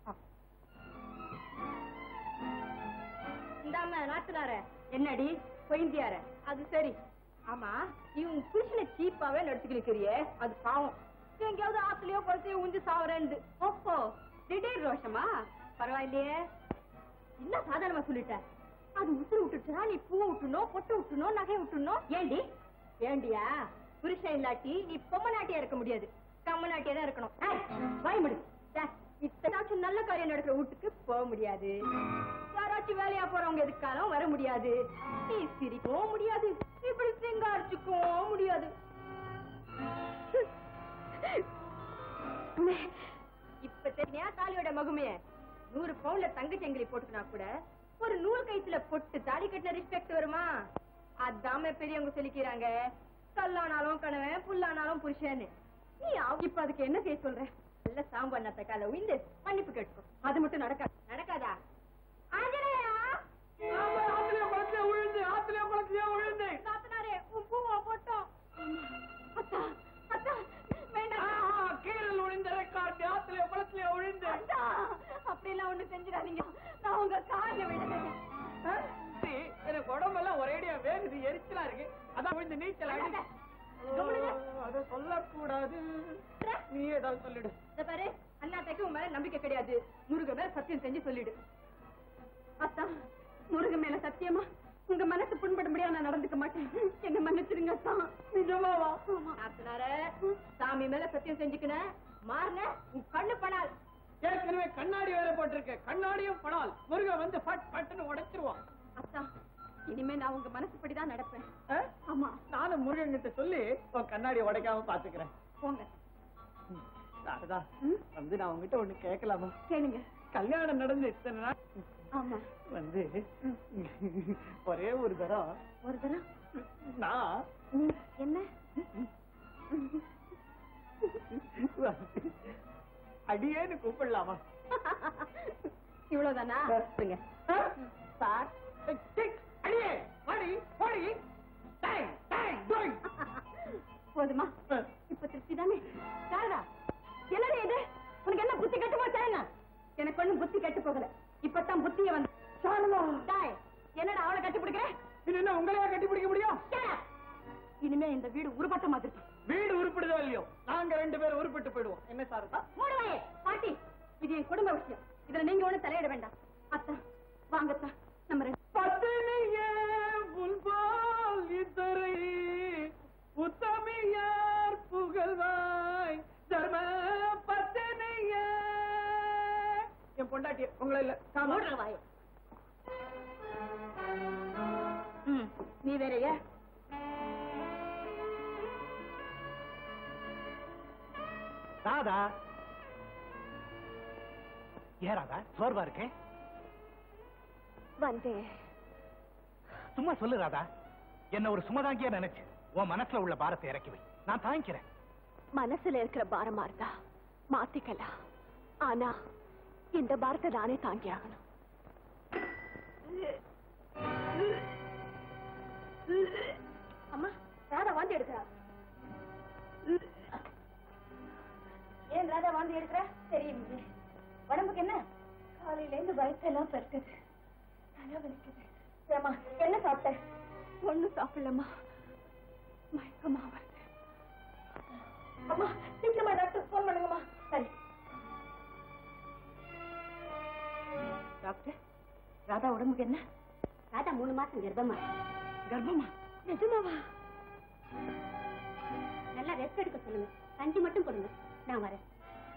இந்தாம நாத்துனார என்னடி கொய்ந்தியார அது சரி ஆமா இவன் புருஷனை சீப்பாவே நடத்திக்கிறியே அது பாவம் எங்கேயாவது ஆத்துலயோ குளத்தையோ உஞ்சு சாவரேன்னு ஓப்போ திடீர் ரோஷமா பரவாயில்லையே என்ன சாதாரணமா சொல்லிட்ட அது உசுறு விட்டுச்சுனா நீ பூ விட்டுணும் பொட்டு விட்டுணும் நகை விட்டுணும் ஏண்டி ஏண்டியா புருஷன் இல்லாட்டி நீ பொம்மை நாட்டியா இருக்க முடியாது கம்ம நாட்டியா தான் இருக்கணும் ஏய், வாய் முடி இத்தனாச்சும் நல்ல காரியம் நடக்கிற வீட்டுக்கு போக முடியாது யாராச்சும் வேலையா போறவங்க எதுக்காலும் வர முடியாது நீ சிரிக்கவும் முடியாது இப்படி சிங்காரிச்சுக்கவும் முடியாது இப்ப தெரியா தாலியோட மகுமே நூறு பவுன்ல தங்க செங்கிலி போட்டுக்கினா கூட ஒரு நூல் கைத்துல பொட்டு தாலி கட்டின ரெஸ்பெக்ட் வருமா அதாம பெரியவங்க சொல்லிக்கிறாங்க கல்லானாலும் கணவன் புல்லானாலும் புருஷன்னு நீ அவ- இப்ப அதுக்கு என்ன செய்ய சொல்ற நல்ல சாம்பார் நத்த கால உயிந்து மன்னிப்பு கேட்டுக்கோ அது மட்டும் நடக்காது நடக்காதா ஆஞ்சநேயா ஆத்திலே குளத்திலே விழுந்து ஆத்திலே குளத்திலே விழுந்து நாத்தனாரே உன் பூவை போட்டோம் அத்தா அத்தா வேண்டாம் கீழல் விழுந்த ரெக்கார்டு ஆத்திலே குளத்திலே விழுந்து அத்தா அப்படியெல்லாம் ஒண்ணு செஞ்சிடாதீங்க நான் உங்க காலில் விடுறேன் சரி, எனக்கு உடம்பெல்லாம் ஒரேடியா வேகுது எரிச்சலா இருக்கு அதான் விழுந்து நீச்சல் அடி அத சொல்லக்கூடாது நீ ஏதாவது சொல்லிடு இந்த பாரு அண்ணாத்தைக்கு உன் மேல நம்பிக்கை கிடையாது முருக மேல சத்தியம் செஞ்சு சொல்லிடு அத்தா முருக மேல சத்தியமா உங்க மனசு புண்படும்படியா நான் நடந்துக்க மாட்டேன் என்ன மன்னிச்சிருங்க அத்தா நிஜமாவா ஆத்தனார சாமி மேல சத்தியம் செஞ்சுக்கின மாறின உன் கண்ணு படால் ஏற்கனவே கண்ணாடி வேற போட்டிருக்க கண்ணாடியும் படால் முருக வந்து பட் பட்டுன்னு உடைச்சிருவான் அத்தா இனிமே நான் உங்க மனசுப்படிதான் நடப்பேன் ஆ? ஆமா நானும் முருகன் கிட்ட சொல்லி உன் கண்ணாடி உடைக்காம பாத்துக்கிறேன் போங்க சாரதா வந்து நான் உங்ககிட்ட ஒண்ணு கேட்கலாமா கேளுங்க கல்யாணம் நடந்து இத்தனை நாள் ஆமா வந்து ஒரே ஒரு தரம் ஒரு தரம் நான் என்ன அடியேன்னு கூப்பிடலாமா இவ்வளவுதானா சொல்லுங்க சார் டிக், அடியே வாடி வாடி டேய் டேய் டேய் போதுமா இப்ப திருப்தி தானே சாரதா என்னடி இது உனக்கு என்ன புத்தி கெட்டு போச்சா என்ன எனக்கு ஒண்ணும் புத்தி கெட்டு போகல இப்பதான் புத்திய வந்து டாய், என்னடா அவளை கட்டி பிடிக்கிறேன் இது என்ன உங்களையா கட்டி பிடிக்க முடியும் இனிமே இந்த வீடு உருப்பட்ட மாதிரி வீடு உருப்பிடுதோ இல்லையோ நாங்க ரெண்டு பேரும் உருப்பிட்டு போயிடுவோம் என்ன சார் மூடுவாயே பாட்டி இது என் குடும்ப விஷயம் இதுல நீங்க ஒண்ணு தலையிட வேண்டாம் அத்தா வாங்கத்தா நம்ம ரெண்டு பத்தினியே உன்பால் இத்தரை உத்தமியார் புகழ்வாய் தர்ம பத்தினியே என் பொண்டாட்டி உங்களை இல்ல மூடுற வாயை. ம், நீ வேறயா ராதா ஏன் ராதா சோர்வா இருக்கே வந்தேன் சும்மா சொல்லு ராதா என்ன ஒரு சுமதாங்கியா நினைச்சு உன் மனசுல உள்ள பாரத்தை இறக்கி வை நான் தாங்கிக்கிறேன் மனசுல இருக்கிற பாரமா இருந்தா மாத்திக்கலாம் ஆனா இந்த பாரத்தை நானே தாங்கி ஆகணும் அம்மா ராதா வாந்தி எடுக்கிறா ஏன் ராதா வாந்தி எடுக்கிற தெரியும் உடம்புக்கு என்ன காலையில இருந்து வயிற்றெல்லாம் பெருக்குது தலை வலிக்குது ஏம்மா என்ன சாப்பிட்ட ஒண்ணும் சாப்பிடலம்மா மயக்கமா வருது அம்மா சீக்கிரமா டாக்டர் போன் பண்ணுங்கம்மா சரி டாக்டர் ராதா உடம்புக்கு என்ன ராதா மூணு மாசம் கர்ப்பமா கர்ப்பமா நிஜமாவா நல்லா ரெஸ்ட் எடுக்க சொல்லுங்க கஞ்சி மட்டும் கொடுங்க நான் வரேன்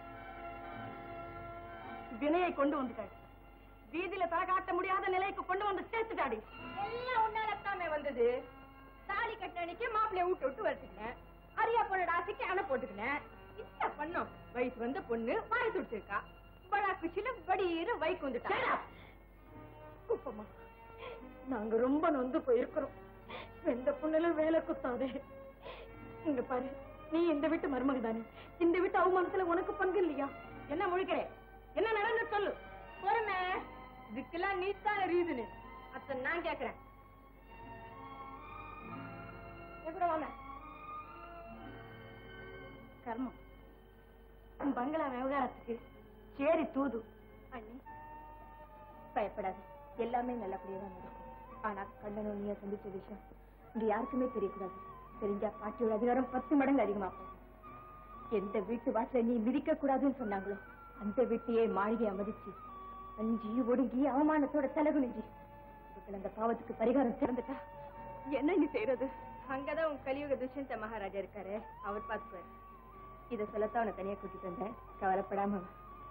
வினையை கொண்டு வந்துட்டாரு வீதியில தலை காட்ட முடியாத நிலைக்கு கொண்டு வந்து சேர்த்துட்டாடி எல்லாம் உன்னாலத்தாமே வந்தது தாலி கட்டின அன்னைக்கு மாப்பிள்ளைய விட்டு விட்டு வச்சுக்கினேன் அரியா பொண்ணோட ஆசைக்கு அணை போட்டுக்கினேன் என்ன பண்ணோம் வயசு வந்த பொண்ணு வாய் துடிச்சிருக்கா படா குச்சில வடியிரு வைக்கு வந்துட்டா குப்பம்மா நாங்க ரொம்ப நொந்து போயிருக்கிறோம் எந்த பொண்ணுல வேலை குத்தாதே இங்க பாரு நீ இந்த வீட்டு மருமக தானே இந்த வீட்டு அவமானத்துல உனக்கு பங்கு இல்லையா என்ன முழிக்கிறே என்ன நடந்து சொல்லு பொறுமை இதுக்கெல்லாம் நீத்தான ரீசனு அத்த நான் கேக்குறேன் எப்படி வாங்க கர்மம் உன் பங்களா விவகாரத்துக்கு சேரி தூது அண்ணி பயப்படாது எல்லாமே நல்லபடியா தான் நடக்கும் ஆனா கண்ணனும் நீய சந்திச்ச விஷயம் இங்க யாருக்குமே தெரியக்கூடாது தெரிஞ்சா பாட்டியோட அதிகாரம் பத்து மடங்கு அதிகமாகும் எந்த வீட்டு வாசல நீ மிதிக்க கூடாதுன்னு சொன்னாங்களோ அந்த வீட்டையே மாளிகை மதிச்சு அஞ்சி ஒடுங்கி அவமானத்தோட தலகுனிஞ்சி இவர்கள் அந்த பாவத்துக்கு பரிகாரம் சிறந்துட்டா என்ன நீ செய்யறது அங்கதான் உன் கலியுக துஷ்யந்த மகாராஜா இருக்காரு அவர் பார்த்துப்பாரு இத சொல்லத்தான் அவனை தனியா கூட்டிட்டு வந்தேன் கவலைப்படாம வா.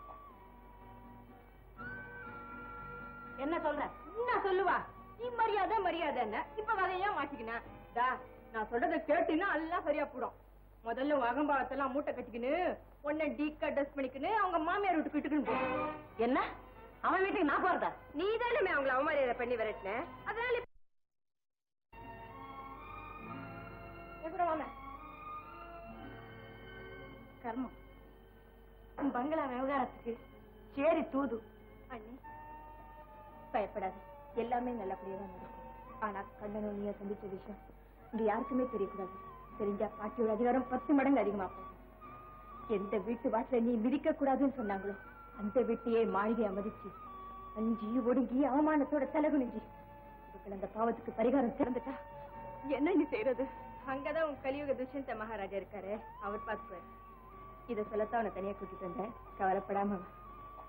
என்ன சொல்ற என்ன சொல்லுவா நீ மரியாதை மரியாதை என்ன இப்ப வதையா மாட்டிக்கின டா நான் சொல்றத கேட்டினா எல்லாம் சரியா போடும் முதல்ல உன் அகம்பாவத்தெல்லாம் மூட்டை கட்டிக்கின்னு உன்னை டீக்கா ட்ரெஸ் பண்ணிக்கின்னு அவங்க மாமியார் வீட்டுக்கு விட்டுக்குன்னு போ என்ன அவன் வீட்டுக்கு நான் போறதா நீ தானே அவங்கள அவமரியாதை பண்ணி விரட்டின அதனால இப்ப- எப்படி வாங்க கர்மம் உன் பங்களா விவகாரத்துக்கு சேரி தூது அண்ணி பயப்படாது எல்லாமே நல்லபடியா தான் நடக்கும் ஆனா கண்ணனும் நீய சந்திச்ச விஷயம் இங்க யாருக்குமே தெரியக்கூடாது தெரிஞ்சா பாட்டியோட அதிகாரம் பத்து மடங்கு அதிகமாகும் எந்த வீட்டு வாசல நீ மிதிக்க கூடாதுன்னு சொன்னாங்களோ அந்த வீட்டையே மாளிகை மதிச்சு அஞ்சி ஒடுங்கி அவமானத்தோட தலகுனிஞ்சி இவர்கள் அந்த பாவத்துக்கு பரிகாரம் சிறந்துட்டா என்ன நீ செய்யறது அங்கதான் உன் கலியுக துஷ்யந்த மகாராஜா இருக்காரு அவர் பார்த்துப்பாரு இத சொல்லத்தான் அவனை தனியா கூட்டிட்டு வந்தேன் கவலைப்படாம வா.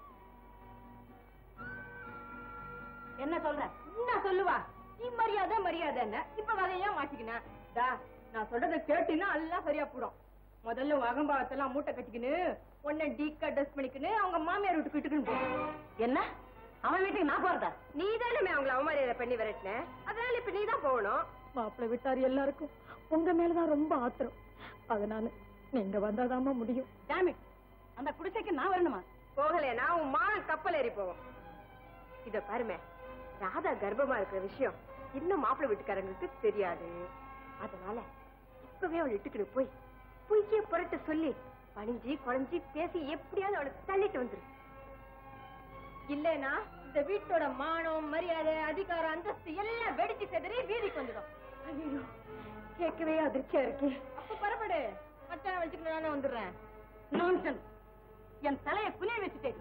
என்ன சொல்ற என்ன சொல்லுவா நீ மரியாதை மரியாதை என்ன இப்ப வதையா மாட்டிக்கின டா நான் சொல்றத கேட்டினா எல்லாம் சரியா போடும் முதல்ல உன் அகம்பாவத்தெல்லாம் மூட்டை கட்டிக்கின்னு உன்னை டீக்கா ட்ரெஸ் பண்ணிக்கின்னு அவங்க மாமியார் வீட்டுக்கு விட்டுக்குன்னு போ என்ன அவன் வீட்டுக்கு நான் போறதா நீ தானே அவங்கள அவமரியாதை பண்ணி விரட்டின அதனால இப்ப நீ தான் போகணும் மாப்பிள்ளை விட்டாரு எல்லாருக்கும் உங்க மேலதான் ரொம்ப ஆத்திரம் அதனால நீங்க வந்தாதாம்மா முடியும் டேமிட் அந்த குடிசைக்கு நான் வரணுமா போகலைன்னா உன் மானம் கப்பல் ஏறி போவோம் இத பாருமே ராதா கர்ப்பமா இருக்கிற விஷயம் இன்னும் மாப்பிள்ளை வீட்டுக்காரங்களுக்கு தெரியாது அதனால இப்பவே அவள் இட்டுக்கிட்டு போய் பொய்யே புரட்ட சொல்லி பணிஞ்சு குழஞ்சி பேசி எப்படியாவது அவளை தள்ளிட்டு வந்துரு இல்லைன்னா இந்த வீட்டோட மானம் மரியாதை அதிகாரம் அந்தஸ்து எல்லாம் வெடிச்சு செதறி வீதிக்கு வந்துடும் ஐயோ கேட்கவே அதிர்ச்சியா இருக்கு அப்ப பரப்படு மச்சான வச்சுக்கிட்டு நானே வந்துடுறேன் நான்சன் என் தலையை குனிய வச்சுட்டேன்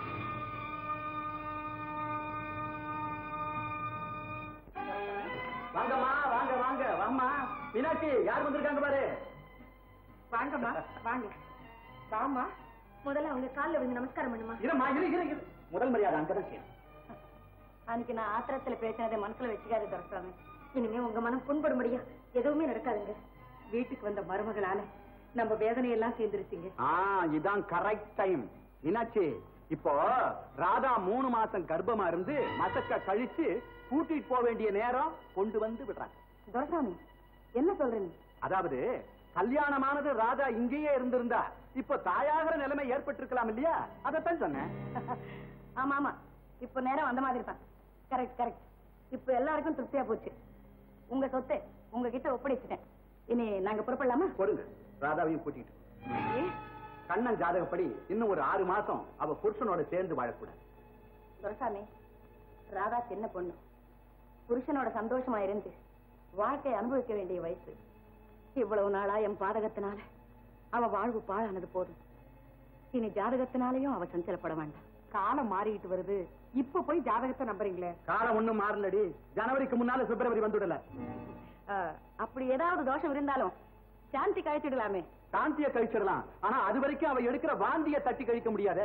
வாங்கம்மா வாங்க வாங்க வாம்மா மீனாட்சி யார் வந்திருக்காங்க பாரு வாங்கம்மா வாங்க வாமா முதல்ல அவங்க கால்ல விழுந்து நமஸ்காரம் பண்ணுமா இருமா இரு இரு இரு முதல் மரியாதை அங்கதான் செய்யணும் அன்னைக்கு நான் ஆத்திரத்துல பேசினதை மனசுல வச்சுக்காது துரசாமி இனிமே உங்க மனம் புண்படும்படியா எதுவுமே நடக்காதுங்க வீட்டுக்கு வந்த மருமகளால நம்ம வேதனையெல்லாம் சேர்ந்துருச்சுங்க ஆ இதான் கரெக்ட் டைம் மீனாட்சி இப்போ ராதா மூணு மாசம் கர்ப்பமா இருந்து மசக்க கழிச்சு கூட்டிட்டு போக வேண்டிய நேரம் கொண்டு வந்து விடுறாங்க துரசாமி என்ன சொல்றீங்க அதாவது கல்யாணமானது ராதா இங்கேயே இருந்திருந்தா இப்போ தாயாகிற நிலைமை ஏற்பட்டிருக்கலாம் இல்லையா அதைத்தான் சொன்னேன் ஆமா ஆமா இப்ப நேரம் வந்த மாதிரி தான் கரெக்ட் கரெக்ட் இப்ப எல்லாருக்கும் திருப்தியா போச்சு உங்க சொத்தை உங்ககிட்ட ஒப்படைச்சிட்டேன் இனி நாங்க புறப்படலாமா கொடுங்க ராதாவையும் கூட்டிட்டு கண்ணன் ஜாதகப்படி இன்னும் ஒரு ஆறு மாசம் அவ புருஷனோட சேர்ந்து வாழக்கூடாது துரசாமி ராதா சின்ன பொண்ணு புருஷனோட சந்தோஷமா இருந்து வாழ்க்கை அனுபவிக்க வேண்டிய வயசு இவ்வளவு நாளா என் பாதகத்தினால அவ வாழ்வு பாழானது போதும் இனி ஜாதகத்தினாலையும் அவ சஞ்சலப்பட வேண்டாம் காலம் மாறிக்கிட்டு வருது இப்ப போய் ஜாதகத்தை நம்புறீங்களே காலம் ஒண்ணும் மாறலடி ஜனவரிக்கு முன்னால பிப்ரவரி வந்துடல அஹ், அப்படி ஏதாவது தோஷம் இருந்தாலும் சாந்தி கழிச்சிடலாமே சாந்திய கழிச்சிடலாம் ஆனா அது வரைக்கும் அவ எடுக்கிற வாந்திய தட்டி கழிக்க முடியாதே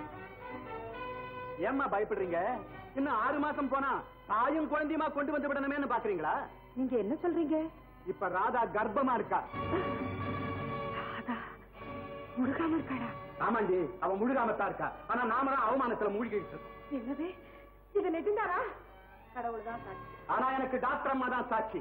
ஏம்மா பயப்படுறீங்க இன்னும் ஆறு மாசம் போனா தாயும் குழந்தையுமா கொண்டு வந்து விடணுமேன்னு பாக்குறீங்களா நீங்க என்ன சொல்றீங்க இப்ப ராதா கர்ப்பமா இருக்கா முழுகாம இருக்காடா ஆமாண்டி அவ முழுகாமத்தான் இருக்கா ஆனா நாம தான் அவமானத்துல மூழ்கிட்டு இருக்கோம் என்னது இது நெட்டுந்தாரா கடவுள் தான் சாட்சி ஆனா எனக்கு டாக்டர் அம்மா தான் சாட்சி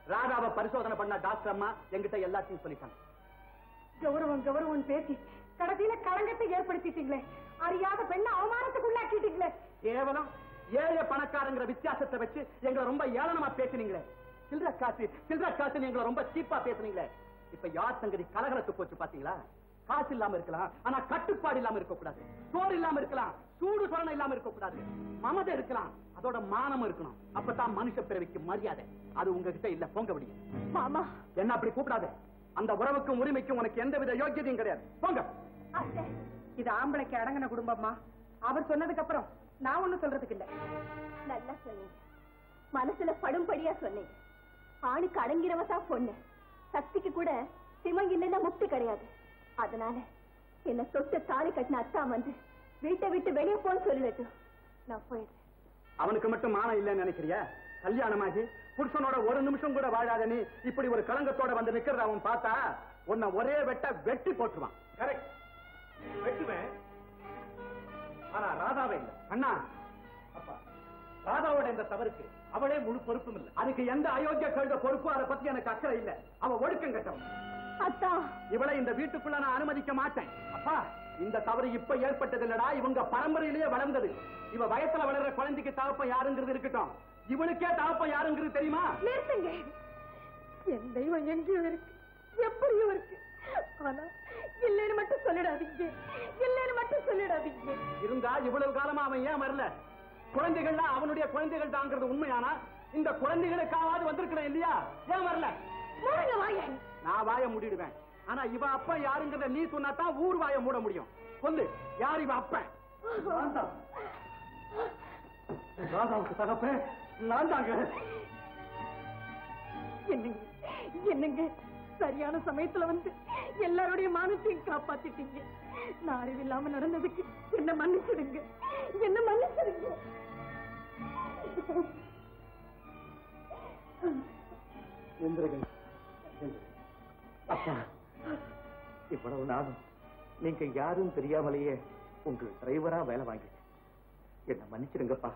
ராதாவை பரிசோதனை பண்ண டாக்டர் அம்மா என்கிட்ட எல்லாத்தையும் சொல்லிட்டாங்க கௌரவம் கௌரவம் பேசி கடைசியில களங்கத்தை ஏற்படுத்திட்டீங்களே அறியாத பெண்ணை அவமானத்துக்குள்ளாக்கிட்டீங்களே கேவலம் ஏழை பணக்காரங்கிற வித்தியாசத்தை வச்சு எங்களை ரொம்ப ஏளனமா பேசுனீங்களே சில்லற காசு சில்லற காசு எங்களை ரொம்ப சீப்பா பேசுனீங்களே இப்ப யார் சங்கதி கலகலத்து போச்சு பாத்தீங்களா காசு இல்லாம இருக்கலாம் ஆனா கட்டுப்பாடு இல்லாம இருக்க கூடாது சோறு இல்லாம இருக்கலாம் சூடு சொரணை இல்லாம இருக்க கூடாது மமதை இருக்கலாம் அதோட மானம் இருக்கணும் அப்பதான் மனுஷ பிறவிக்கு மரியாதை அது உங்ககிட்ட இல்ல போங்க விடிய மாமா என்ன அப்படி கூப்பிடாத அந்த உறவுக்கும் உரிமைக்கும் உனக்கு எந்தவித யோக்கியதையும் கிடையாது போங்க அத்தை, இது ஆம்பளைக்கு அடங்கின குடும்பமா அவர் சொன்னதுக்கு அப்புறம் நான் ஒண்ணும் சொல்றதுக்கு இல்ல நல்லா சொன்னீங்க மனசுல படும்படியா சொன்னீங்க ஆணுக்கு அடங்கிறவ தான் பொண்ணு சக்திக்கு கூட சிமம் இல்லைன்னா முக்தி கிடையாது அதனால என்ன தொட்டு தாலி கட்டின அத்தா வந்து வீட்டை விட்டு வெளியே போன்னு சொல்லிடட்டும் நான் போயிடுறேன் அவனுக்கு மட்டும் மானம் இல்லைன்னு நினைக்கிறியா கல்யாணமாகி புருஷனோட ஒரு நிமிஷம் கூட வாழாத நீ இப்படி ஒரு களங்கத்தோட வந்து நிக்கிறத அவன் பார்த்தா உன்னை ஒரே வெட்ட வெட்டி போட்டுருவான் கரெக்ட் வெட்டுவேன் ஆனா ராதாவே இல்ல அண்ணா அப்பா ராதாவோட இந்த தவறுக்கு அவளே முழு பொறுப்பும் இல்ல அதுக்கு எந்த அயோக்கிய கழுத பொறுப்பு அதை பத்தி எனக்கு அக்கறை இல்ல அவ ஒழுக்கம் கட்டவன் அத்தா இவளை இந்த வீட்டுக்குள்ள நான் அனுமதிக்க மாட்டேன் அப்பா இந்த தவறு இப்ப ஏற்பட்டது இல்லடா இவங்க பரம்பரையிலேயே வளர்ந்தது இவ வயசுல வளர்ற குழந்தைக்கு தகப்பம் யாருங்கிறது இருக்கட்டும் இவளுக்கே தகப்பம் யாருங்கிறது தெரியுமா நிறுத்துங்க என் தெய்வம் எங்கேயும் இருக்கு எப்படியும் இருக்கு ஆனா இல்லைன்னு மட்டும் சொல்லிடாதீங்க இல்லைன்னு மட்டும் சொல்லிடாதீங்க இருந்தா இவ்வளவு காலமா அவன் ஏன் வரல குழந்தைகள்லாம் அவனுடைய குழந்தைகள் தாங்கிறது உண்மையானா இந்த குழந்தைகளுக்காவது வந்திருக்கிறேன் இல்லையா ஏன் வரல மூடுங்க வாயை நான் வாய மூடிடுவேன் ஆனா இவ அப்பா யாருங்கிறத நீ சொன்னா தான் ஊர் வாய மூட முடியும் சொல்லு யார் இவ அப்பன் நான் தான். ராதாவுக்கு தகப்பேன் நான் தாங்க என்னங்க என்னங்க சரியான சமயத்துல வந்து எல்லாருடைய மானத்தையும் காப்பாத்திட்டீங்க நான் அறிவில்லாம நடந்ததுக்கு என்ன மன்னிச்சிடுங்க என்ன மன்னிச்சிடுங்க எந்திரகன் அப்பா இவ்வளவு நாளும் நீங்க யாரும் தெரியாமலேயே உங்க டிரைவரா வேலை வாங்கிட்டு என்ன மன்னிச்சிடுங்கப்பா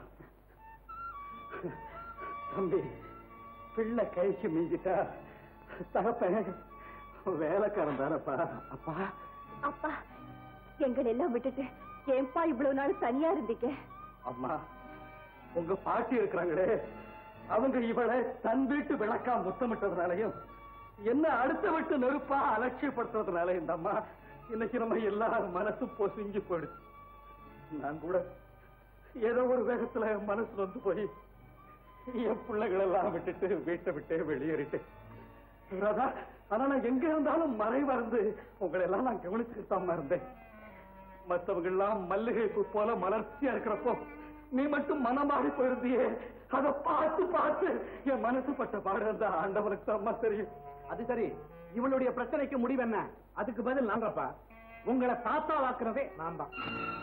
தம்பி பிள்ளை கழிச்சு மிஞ்சிட்டா தகப்பன் வேலைக்காரன் தானப்பா அப்பா அப்பா எங்களை எல்லாம் விட்டுட்டு ஏன்பா இவ்வளவு நாள் தனியா இருந்தீங்க அம்மா உங்க பாட்டி இருக்கிறாங்களே அவங்க இவளை தன் வீட்டு விளக்கா முத்தமிட்டதுனாலையும் என்ன அடுத்த வீட்டு நெருப்பா அலட்சியப்படுத்துறதுனால இந்த அம்மா இன்னைக்கு நம்ம எல்லாரும் மனசு பொசுங்கி போயிடுச்சு நான் கூட ஏதோ ஒரு வேகத்துல மனசு வந்து போய் என் பிள்ளைகளெல்லாம் விட்டுட்டு வீட்டை விட்டே வெளியேறிட்டு ராதா ஆனா நான் எங்க இருந்தாலும் மறைவா இருந்து உங்களை எல்லாம் நான் கவனிச்சுட்டு தான் இருந்தேன் மத்தவங்க எல்லாம் மல்லிகை பூ போல மலர்ச்சியா இருக்கிறப்போ நீ மட்டும் மனமாறி போயிருந்தியே அத பார்த்து பார்த்து என் மனசு பட்ட பாடு அந்த ஆண்டவனுக்கு தான் தெரியும் அது சரி இவளுடைய பிரச்சனைக்கு முடிவு என்ன அதுக்கு பதில் நாங்கப்பா உங்களை தாத்தா வாக்குறதே நான் தான்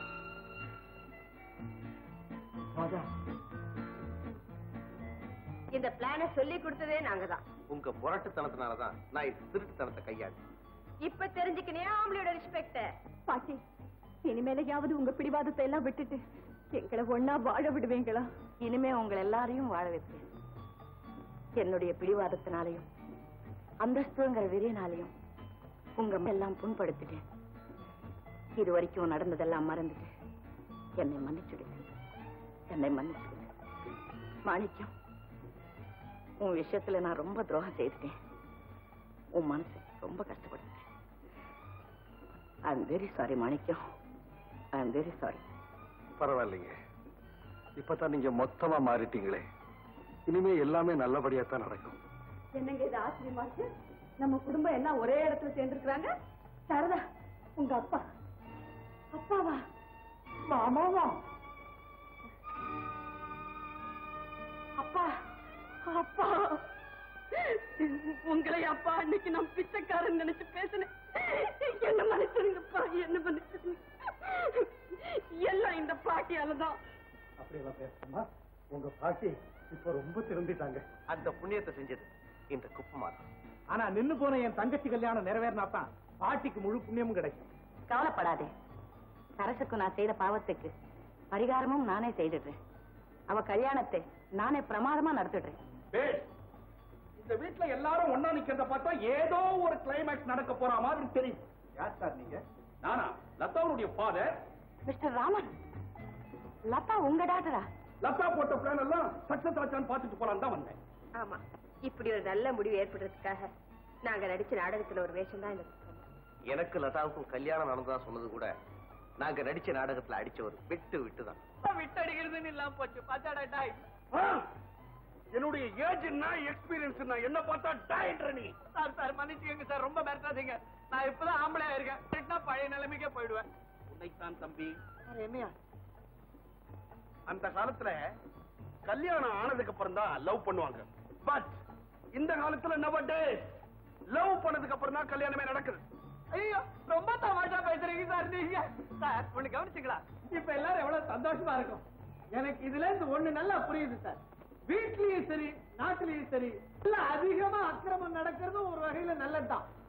இந்த பிளான சொல்லி கொடுத்ததே நாங்க தான் உங்க முரட்டுத்தனத்தினாலதான் நான் இந்த திருட்டுத்தனத்தை கையாளு இப்ப தெரிஞ்சுக்கினே ஆம்பளையோட ரெஸ்பெக்ட பாட்டி இனிமேலையாவது உங்க பிடிவாதத்தை எல்லாம் விட்டுட்டு எங்களை ஒன்னா வாழ விடுவீங்களா இனிமே உங்களை எல்லாரையும் வாழ வைப்பேன் என்னுடைய பிடிவாதத்தினாலையும் அந்தஸ்துங்கிற வெறியினாலையும் உங்க எல்லாம் புண்படுத்திட்டேன் இது வரைக்கும் நடந்ததெல்லாம் மறந்துட்டு என்னை மன்னிச்சுடுங்க என்னை மன்னிச்சுடுங்க மாணிக்கம் உன் விஷயத்துல நான் ரொம்ப துரோகம் செய்துட்டேன் உன் மனசு ரொம்ப கஷ்டப்படுத்தேன் I am very sorry Manikkam I am very sorry பரவாயில்லைங்க இப்பதான் நீங்க மொத்தமா மாறிட்டீங்களே இனிமே எல்லாமே நல்லபடியா தான் நடக்கும் என்னங்க இது ஆச்சரியமாச்சு நம்ம குடும்பம் எல்லாம் ஒரே இடத்துல சேர்ந்துருக்காங்க சாரதா உங்க அப்பா அப்பாவா மாமாவா அப்பா அப்பா உங்களை அப்பா அன்னைக்கு நான் பிச்சைக்காரன் நினைச்சு பேசினேன் என்ன மன்னிச்சிருங்கப்பா என்ன மன்னிச்சிருங்க எல்லாம் இந்த பாட்டியாலதான் அப்படியெல்லாம் பேசுமா உங்க பாட்டி இப்ப ரொம்ப திரும்பிட்டாங்க அந்த புண்ணியத்தை செஞ்சது இந்த குப்பமாதான் ஆனா நின்னு போன என் தங்கச்சி கல்யாணம் நிறைவேறினா தான் பாட்டிக்கு முழு புண்ணியமும் கிடைக்கும் கவலைப்படாதே சரசுக்கு நான் செய்த பாவத்துக்கு பரிகாரமும் நானே செய்துடுறேன் அவ கல்யாணத்தை நானே பிரமாதமா நடத்திடுறேன் பேஷ் இந்த வீட்டுல எல்லாரும் ஒண்ணா நிக்கிறத பார்த்தா ஏதோ ஒரு கிளைமேக்ஸ் நடக்க போற மாதிரி தெரியும் யார் சார் நீங்க நானா லதாவுடைய ஃபாதர் மிஸ்டர் ராமன் லதா உங்க டாக்டரா லதா போட்ட பிளான் எல்லாம் சக்சஸ் ஆச்சான்னு பார்த்துட்டு போலான்னு தான் வந்தேன் ஆமா இப்படி ஒரு நல்ல முடிவு ஏற்படுறதுக்காக நாங்க நடிச்ச நாடகத்துல ஒரு வேஷம் தான் எனக்கு எனக்கு லதாவுக்கும் கல்யாணம் நடந்ததா சொன்னது கூட நாங்க நடிச்ச நாடகத்துல அடிச்சவர் விட்டு விட்டு தான் விட்டடிக்கிறதுன்னு இல்லாம போச்சு பாத்தாடா டாய் என்னுடைய ஏஜ் என்ன எக்ஸ்பீரியன்ஸ் என்ன என்ன பார்த்தா டாயின்ற நீ சார் சார் மன்னிச்சுக்கங்க சார் ரொம்ப மிரட்டாதீங்க நான் இப்பதான் ஆம்பளையா இருக்கேன் திட்டினா பழைய நிலைமைக்கே போயிடுவேன் உன்னைத்தான் தம்பி என்னையா அந்த காலத்துல கல்யாணம் ஆனதுக்கு அப்புறம் தான் லவ் பண்ணுவாங்க பட் இந்த காலத்துல நவ லவ் பண்ணதுக்கு அப்புறம் தான் கல்யாணமே நடக்குது ஐயோ ரொம்ப தமாஷா பேசுறீங்க சார் நீங்க சார் ஒண்ணு கவனிச்சுங்களா இப்ப எல்லாரும் எவ்வளவு சந்தோஷமா இருக்கும் எனக்கு இதுல இருந்து ஒண்ணு நல்லா புரியுது சார் வீட்லயும் சரி நாட்டிலயும் சரி இல்ல அதிகமா அக்கிரமம் நடக்கிறதும் ஒரு வகையில நல்லதுதான்